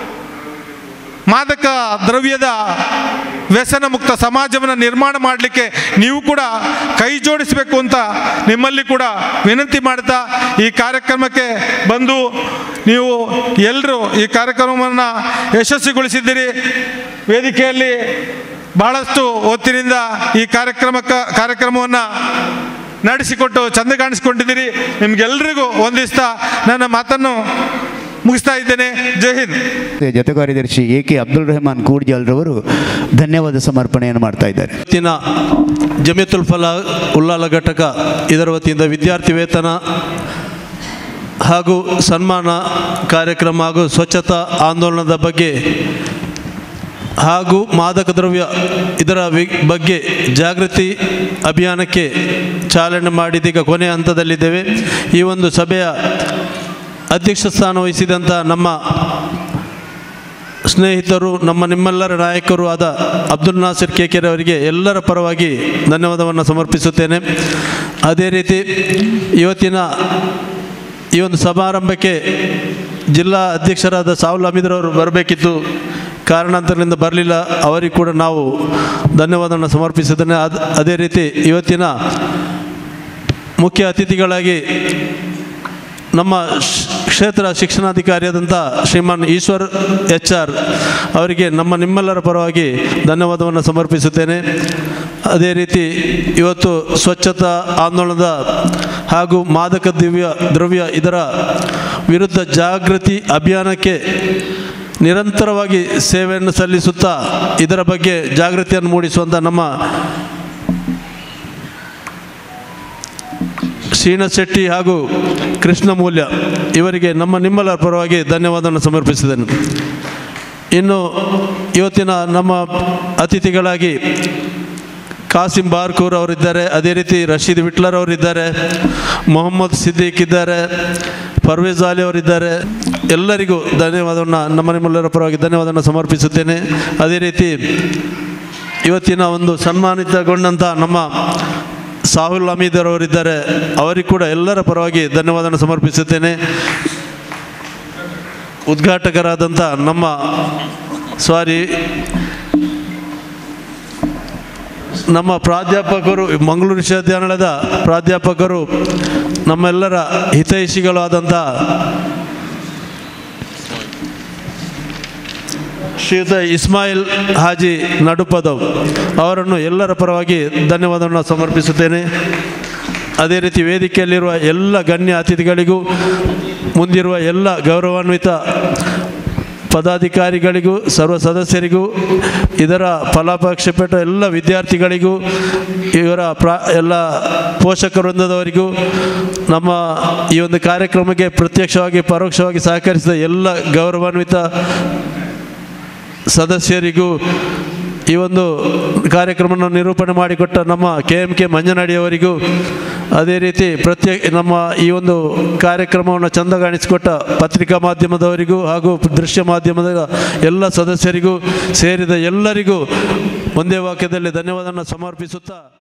ಮಾದಕ ದ್ರವ್ಯದ ವ್ಯಸನ ಮುಕ್ತ ಸಮಾಜವನ್ನು ನಿರ್ಮಾಣ ಮಾಡಲಿಕ್ಕೆ ನೀವು ಕೂಡ ಕೈ ಜೋಡಿಸಬೇಕು ಅಂತ ನಿಮ್ಮಲ್ಲಿ ಕೂಡ ವಿನಂತಿ ಮಾಡ್ತಾ ಈ ಕಾರ್ಯಕ್ರಮಕ್ಕೆ ಬಂದು ನೀವು ಎಲ್ಲರೂ ಈ ಕಾರ್ಯಕ್ರಮವನ್ನು ಯಶಸ್ವಿಗೊಳಿಸಿದ್ದೀರಿ ವೇದಿಕೆಯಲ್ಲಿ ಬಹಳಷ್ಟು ಹೊತ್ತಿನಿಂದ ಈ ಕಾರ್ಯಕ್ರಮಕ್ಕೆ ಕಾರ್ಯಕ್ರಮವನ್ನು ನಡೆಸಿಕೊಟ್ಟು ಚಂದ ಕಾಣಿಸ್ಕೊಂಡಿದ್ದೀರಿ ನಿಮ್ಗೆಲ್ರಿಗೂ ಒಂದಿಸ್ತಾ ನನ್ನ ಮಾತನ್ನು ಮುಗಿಸ್ತಾ ಇದ್ದೇನೆ ಜೈ ಹಿಂದ್ ಜೊತೆ ಕಾರ್ಯದರ್ಶಿ ಎ ಕೆ ಅಬ್ದುಲ್ ರೆಹಮಾನ್ ಕೂಡ್ಜಾಲ್ರವರು ಧನ್ಯವಾದ ಸಮರ್ಪಣೆಯನ್ನು ಮಾಡ್ತಾ ಇದ್ದಾರೆ ಇವತ್ತಿನ ಜಮಿಯತುಲ್ ಫಲ ಉಲ್ಲಾಲ ಘಟಕ ಇದರ ವತಿಯಿಂದ ವಿದ್ಯಾರ್ಥಿ ವೇತನ ಹಾಗೂ ಸನ್ಮಾನ ಕಾರ್ಯಕ್ರಮ ಹಾಗೂ ಸ್ವಚ್ಛತಾ ಆಂದೋಲನದ ಬಗ್ಗೆ ಹಾಗೂ ಮಾದಕ ದ್ರವ್ಯ ಇದರ ವಿ- ಬಗ್ಗೆ ಜಾಗೃತಿ ಅಭಿಯಾನಕ್ಕೆ ಚಾಲನೆ ಮಾಡಿದೀಗ ಕೊನೆಯ ಹಂತದಲ್ಲಿದ್ದೇವೆ ಈ ಒಂದು ಸಭೆಯ ಅಧ್ಯಕ್ಷ ಸ್ಥಾನ ವಹಿಸಿದಂಥ ನಮ್ಮ ಸ್ನೇಹಿತರು ನಮ್ಮ ನಿಮ್ಮೆಲ್ಲರ ನಾಯಕರು ಆದ ಅಬ್ದುಲ್ ನಾಸಿರ್ ಕೇಕೆರೆ ಅವರಿಗೆ ಎಲ್ಲರ ಪರವಾಗಿ ಧನ್ಯವಾದವನ್ನು ಸಮರ್ಪಿಸುತ್ತೇನೆ ಅದೇ ರೀತಿ ಇವತ್ತಿನ ಈ ಒಂದು ಸಮಾರಂಭಕ್ಕೆ ಜಿಲ್ಲಾ ಅಧ್ಯಕ್ಷರಾದ ಸಾವುಲ್ ಹಮೀದ್ರವರು ಬರಬೇಕಿತ್ತು ಕಾರಣಾಂತರದಿಂದ ಬರಲಿಲ್ಲ ಅವರಿಗೆ ಕೂಡ ನಾವು ಧನ್ಯವಾದವನ್ನು ಸಮರ್ಪಿಸಿದ್ದೇನೆ ಅದು ಅದೇ ರೀತಿ ಇವತ್ತಿನ ಮುಖ್ಯ ಅತಿಥಿಗಳಾಗಿ ನಮ್ಮ ಶ್- ಕ್ಷೇತ್ರ ಶಿಕ್ಷಣಾಧಿಕಾರಿಯಾದಂಥ ಶ್ರೀಮಾನ್ ಈಶ್ವರ್ ಎಚ್ ಆರ್ ಅವರಿಗೆ ನಮ್ಮ ನಿಮ್ಮೆಲ್ಲರ ಪರವಾಗಿ ಧನ್ಯವಾದವನ್ನು ಸಮರ್ಪಿಸುತ್ತೇನೆ ಅದೇ ರೀತಿ ಇವತ್ತು ಸ್ವಚ್ಛತಾ ಆಂದೋಲನದ ಹಾಗೂ ಮಾದಕ ದಿವ್ಯ ದ್ರವ್ಯ ಇದರ ವಿರುದ್ಧ ಜಾಗೃತಿ ಅಭಿಯಾನಕ್ಕೆ ನಿರಂತರವಾಗಿ ಸೇವೆಯನ್ನು ಸಲ್ಲಿಸುತ್ತಾ ಇದರ ಬಗ್ಗೆ ಜಾಗೃತಿಯನ್ನು ಮೂಡಿಸುವಂಥ ನಮ್ಮ ಶ್ರೀನಾಥ್ ಶೆಟ್ಟಿ ಹಾಗೂ ಕೃಷ್ಣ ಮೂಲ್ಯ ಇವರಿಗೆ ನಮ್ಮ ನಿಮ್ಮೆಲ್ಲರ ಪರವಾಗಿ ಧನ್ಯವಾದವನ್ನು ಸಮರ್ಪಿಸಿದ್ದೇನೆ ಇನ್ನು ಇವತ್ತಿನ ನಮ್ಮ ಅತಿಥಿಗಳಾಗಿ ಕಾಸಿಂ ಬಾರ್ಕೂರ್ ಅವರಿದ್ದಾರೆ ಅದೇ ರೀತಿ ರಶೀದ್ ವಿಟ್ಲರ್ ಅವರಿದ್ದಾರೆ ಮೊಹಮ್ಮದ್ ಸಿದ್ದೀಕ್ ಇದ್ದಾರೆ ಪರ್ವೇಜ್ ಅಲಿ ಅವರಿದ್ದಾರೆ ಎಲ್ಲರಿಗೂ ಧನ್ಯವಾದವನ್ನು ನಮ್ಮ ನಿಮ್ಮೆಲ್ಲರ ಪರವಾಗಿ ಧನ್ಯವಾದವನ್ನು ಸಮರ್ಪಿಸುತ್ತೇನೆ ಅದೇ ರೀತಿ ಇವತ್ತಿನ ಒಂದು ಸನ್ಮಾನಿತಗೊಂಡಂಥ ನಮ್ಮ ಸಾಹುಲ್ ಹಮೀದರ್ ಅವರಿದ್ದಾರೆ ಅವರಿಗೆ ಕೂಡ ಎಲ್ಲರ ಪರವಾಗಿ ಧನ್ಯವಾದವನ್ನು ಸಮರ್ಪಿಸುತ್ತೇನೆ ಉದ್ಘಾಟಕರಾದಂಥ ನಮ್ಮ ಸಾರಿ ನಮ್ಮ ಪ್ರಾಧ್ಯಾಪಕರು ಮಂಗಳೂರು ವಿಶ್ವವಿದ್ಯಾನಿಲಯದ ಪ್ರಾಧ್ಯಾಪಕರು ನಮ್ಮೆಲ್ಲರ ಹಿತೈಷಿಗಳಾದಂಥ ಶ್ರೀಯುತ ಇಸ್ಮಾಯಿಲ್ ಹಾಜಿ ನಡುಪದವ್ ಅವರನ್ನು ಎಲ್ಲರ ಪರವಾಗಿ ಧನ್ಯವಾದವನ್ನು ಸಮರ್ಪಿಸುತ್ತೇನೆ ಅದೇ ರೀತಿ ವೇದಿಕೆಯಲ್ಲಿರುವ ಎಲ್ಲ ಗಣ್ಯ ಅತಿಥಿಗಳಿಗೂ ಮುಂದಿರುವ ಎಲ್ಲ ಗೌರವಾನ್ವಿತ ಪದಾಧಿಕಾರಿಗಳಿಗೂ ಸರ್ವ ಸದಸ್ಯರಿಗೂ ಇದರ ಫಲಾಪೇಕ್ಷೆಪಟ್ಟ ಎಲ್ಲ ವಿದ್ಯಾರ್ಥಿಗಳಿಗೂ ಇವರ ಪ್ರಾ ಎಲ್ಲ ಪೋಷಕ ವೃಂದದವರಿಗೂ ನಮ್ಮ ಈ ಒಂದು ಕಾರ್ಯಕ್ರಮಕ್ಕೆ ಪ್ರತ್ಯಕ್ಷವಾಗಿ ಪರೋಕ್ಷವಾಗಿ ಸಹಕರಿಸಿದ ಎಲ್ಲ ಗೌರವಾನ್ವಿತ ಸದಸ್ಯರಿಗೂ ಈ ಒಂದು ಕಾರ್ಯಕ್ರಮವನ್ನು ನಿರೂಪಣೆ ಮಾಡಿಕೊಟ್ಟ ನಮ್ಮ ಕೆ ಎಂ ಕೆ ಮಂಜನಡಿಯವರಿಗೂ ಅದೇ ರೀತಿ ಪ್ರತ್ಯೇಕ ನಮ್ಮ ಈ ಒಂದು ಕಾರ್ಯಕ್ರಮವನ್ನು ಚಂದಗಾಣಿಸಿಕೊಟ್ಟ ಪತ್ರಿಕಾ ಮಾಧ್ಯಮದವರಿಗೂ ಹಾಗೂ ದೃಶ್ಯ ಮಾಧ್ಯಮದ ಎಲ್ಲ ಸದಸ್ಯರಿಗೂ ಸೇರಿದ ಎಲ್ಲರಿಗೂ ಒಂದೇ ವಾಕ್ಯದಲ್ಲಿ ಧನ್ಯವಾದವನ್ನು ಸಮರ್ಪಿಸುತ್ತಾ